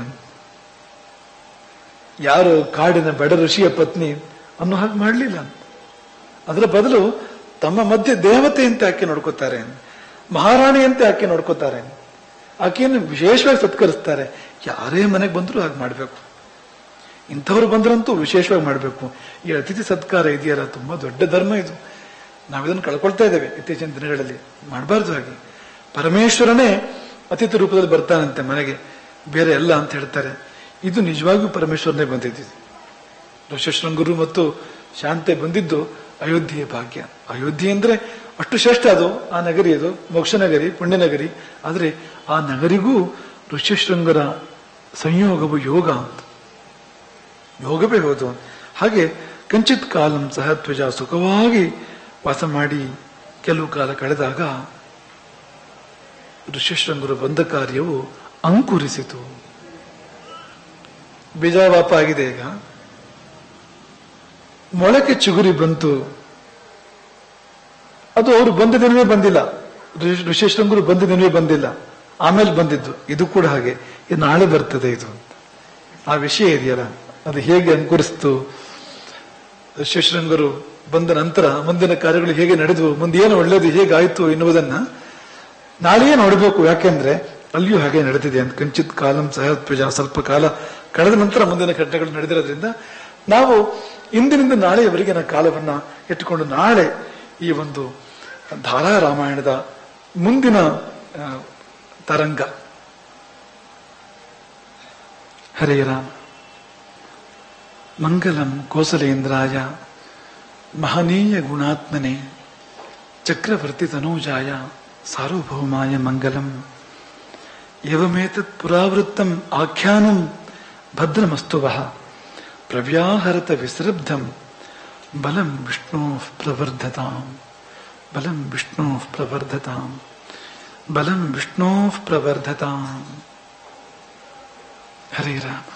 ಯಾರು ಕಾಡಿನ ಬಡ ಋಷಿಯ ಪತ್ನಿ ಅನ್ನೋ ಹಾಗೆ ಮಾಡಲಿಲ್ಲ ಅದರ ಬದಲು ತಮ್ಮ ಮಧ್ಯೆ ದೇವತೆ ಅಂತ ಆಕೆ ನೋಡ್ಕೋತಾರೆ ಮಹಾರಾಣಿ ಅಂತ ಆಕೆ ನೋಡ್ಕೋತಾರೆ ಆಕೆಯನ್ನು ವಿಶೇಷವಾಗಿ ಸತ್ಕರಿಸ್ತಾರೆ ಯಾರೇ ಮನೆಗೆ ಬಂದರೂ ಹಾಗೆ ಮಾಡಬೇಕು ಇಂಥವ್ರು ಬಂದ್ರಂತೂ ವಿಶೇಷವಾಗಿ ಮಾಡಬೇಕು ಈ ಅತಿಥಿ ಸತ್ಕಾರ ಇದೆಯಲ್ಲ ತುಂಬಾ ದೊಡ್ಡ ಧರ್ಮ ಇದು ನಾವಿದನ್ನು ಕಳ್ಕೊಳ್ತಾ ಇದ್ದೇವೆ ಇತ್ತೀಚಿನ ದಿನಗಳಲ್ಲಿ ಮಾಡಬಾರ್ದು ಹಾಗೆ ಪರಮೇಶ್ವರನೇ ಅತಿಥಿ ರೂಪದಲ್ಲಿ ಬರ್ತಾನಂತೆ ಮನೆಗೆ ಬೇರೆ ಎಲ್ಲ ಅಂತ ಹೇಳ್ತಾರೆ ಇದು ನಿಜವಾಗಿಯೂ ಪರಮೇಶ್ವರನೇ ಬಂದಿದ್ದು ಋಷಶೃಂಗರು ಮತ್ತು ಶಾಂತೆ ಬಂದಿದ್ದು ಅಯೋಧ್ಯೆಯ ಭಾಗ್ಯ ಅಯೋಧ್ಯೆ ಅಂದ್ರೆ ಅಷ್ಟು ಶ್ರೇಷ್ಠ ಅದು ಆ ನಗರಿ ಅದು ಮೋಕ್ಷ ನಗರಿ ಪುಣ್ಯ ನಗರಿ ಆದ್ರೆ ಆ ನಗರಿಗೂ ಋಷ್ಯಶೃಂಗರ ಸಂಯೋಗವು ಯೋಗ ಅಂತ ಯೋಗವೇ ಹೌದು ಹಾಗೆ ಕಂಚಿತ್ ಕಾಲಂ ಸಹಧ್ವಜ ಸುಖವಾಗಿ ವಾಸ ಮಾಡಿ ಕೆಲವು ಕಾಲ ಕಳೆದಾಗ ಋಷ್ಯಶೃಂಗರು ಬಂದ ಕಾರ್ಯವು ಅಂಕುರಿಸಿತು ಬೀಜಾವಾಪ ಆಗಿದೆ ಈಗ ಮೊಳಕೆ ಚಿಗುರಿ ಬಂತು ಅದು ಅವರು ಬಂದ ದಿನವೇ ಬಂದಿಲ್ಲ ಋಷ್- ಋಷ್ಯಶೃಂಗರು ಬಂದ ದಿನವೇ ಬಂದಿಲ್ಲ ಆಮೇಲೆ ಬಂದಿದ್ದು ಇದು ಕೂಡ ಹಾಗೆ ಇದು ನಾಳೆ ಬರ್ತದೆ ಇದು ಆ ವಿಷಯ ಇದೆಯಲ್ಲ ಅದು ಹೇಗೆ ಅಂಕುರಿಸ್ತು ಋಷ್ಯಶೃಂಗರು ಬಂದ ನಂತರ ಮುಂದಿನ ಕಾರ್ಯಗಳು ಹೇಗೆ ನಡೆದವು ಮುಂದೆ ಏನು ಒಳ್ಳೇದು ಹೇಗಾಯ್ತು ಎನ್ನುವುದನ್ನ ನಾಳೆಯೇ ನೋಡಬೇಕು ಯಾಕೆಂದ್ರೆ ಅಲ್ಲಿಯೂ ಹಾಗೆ ನಡೆದಿದೆ ಅಂತ ಕಂಚಿತ್ ಕಾಲಂ ಸಹತ್ವಜ ಸ್ವಲ್ಪ ಕಾಲ ಕಳೆದ ನಂತರ ಮುಂದಿನ ಘಟನೆಗಳು ನಡೆದಿರೋದ್ರಿಂದ ನಾವು ಇಂದಿನಿಂದ ನಾಳೆಯವರೆಗಿನ ಕಾಲವನ್ನ ಇಟ್ಟುಕೊಂಡು ನಾಳೆ ಈ ಒಂದು ಧಾರಾ ರಾಮಾಯಣದ ಮುಂದಿನ ಆ, ತರಂಗ ಹರೇ ರಾಮ ಮಂಗಲಂ ಕೋಸಲೇಂದ್ರಾಯ ಮಹನೀಯ ಗುಣಾತ್ಮನೆ ಚಕ್ರವರ್ತಿ ತನೂಜಾಯ ಸಾರ್ವಭೌಮಾಯ ಮಂಗಲಂ ಎವಮೇತತ್ ಪುರಾವೃತ್ತಂ ಆಖ್ಯಾನಂ ಭದ್ರಮಸ್ತು ವಹ ಪ್ರವ್ಯಾಹರತ ವಿಸೃಬ್ಧಂ ಬಲಂ ವಿಷ್ಣೋ ಪ್ರವರ್ಧತಾಂ ಬಲಂ ವಿಷ್ಣೋ ಪ್ರವರ್ಧತಾಂ ಬಲಂ ವಿಷ್ಣೋ ಪ್ರವರ್ಧತಾಂ ಹರೇ ರಾಮ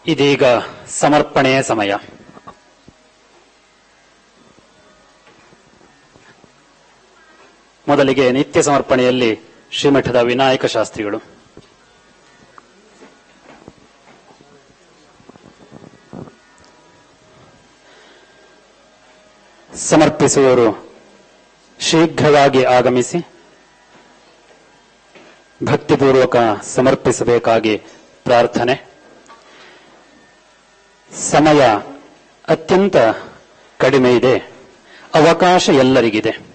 ಇದೀಗ ಸಮರ್ಪಣೆಯ ಸಮಯ ಮೊದಲಿಗೆ ನಿತ್ಯ ಸಮರ್ಪಣೆಯಲ್ಲಿ ಶ್ರೀಮಠದ ವಿನಾಯಕ ಶಾಸ್ತ್ರಿಗಳು ಸಮರ್ಪಿಸುವವರು ಶೀಘ್ರವಾಗಿ ಆಗಮಿಸಿ ಭಕ್ತಿಪೂರ್ವಕ ಸಮರ್ಪಿಸಬೇಕಾಗಿ ಪ್ರಾರ್ಥನೆ ಸಮಯ ಅತ್ಯಂತ ಕಡಿಮೆ ಇದೆ ಅವಕಾಶ ಎಲ್ಲರಿಗಿದೆ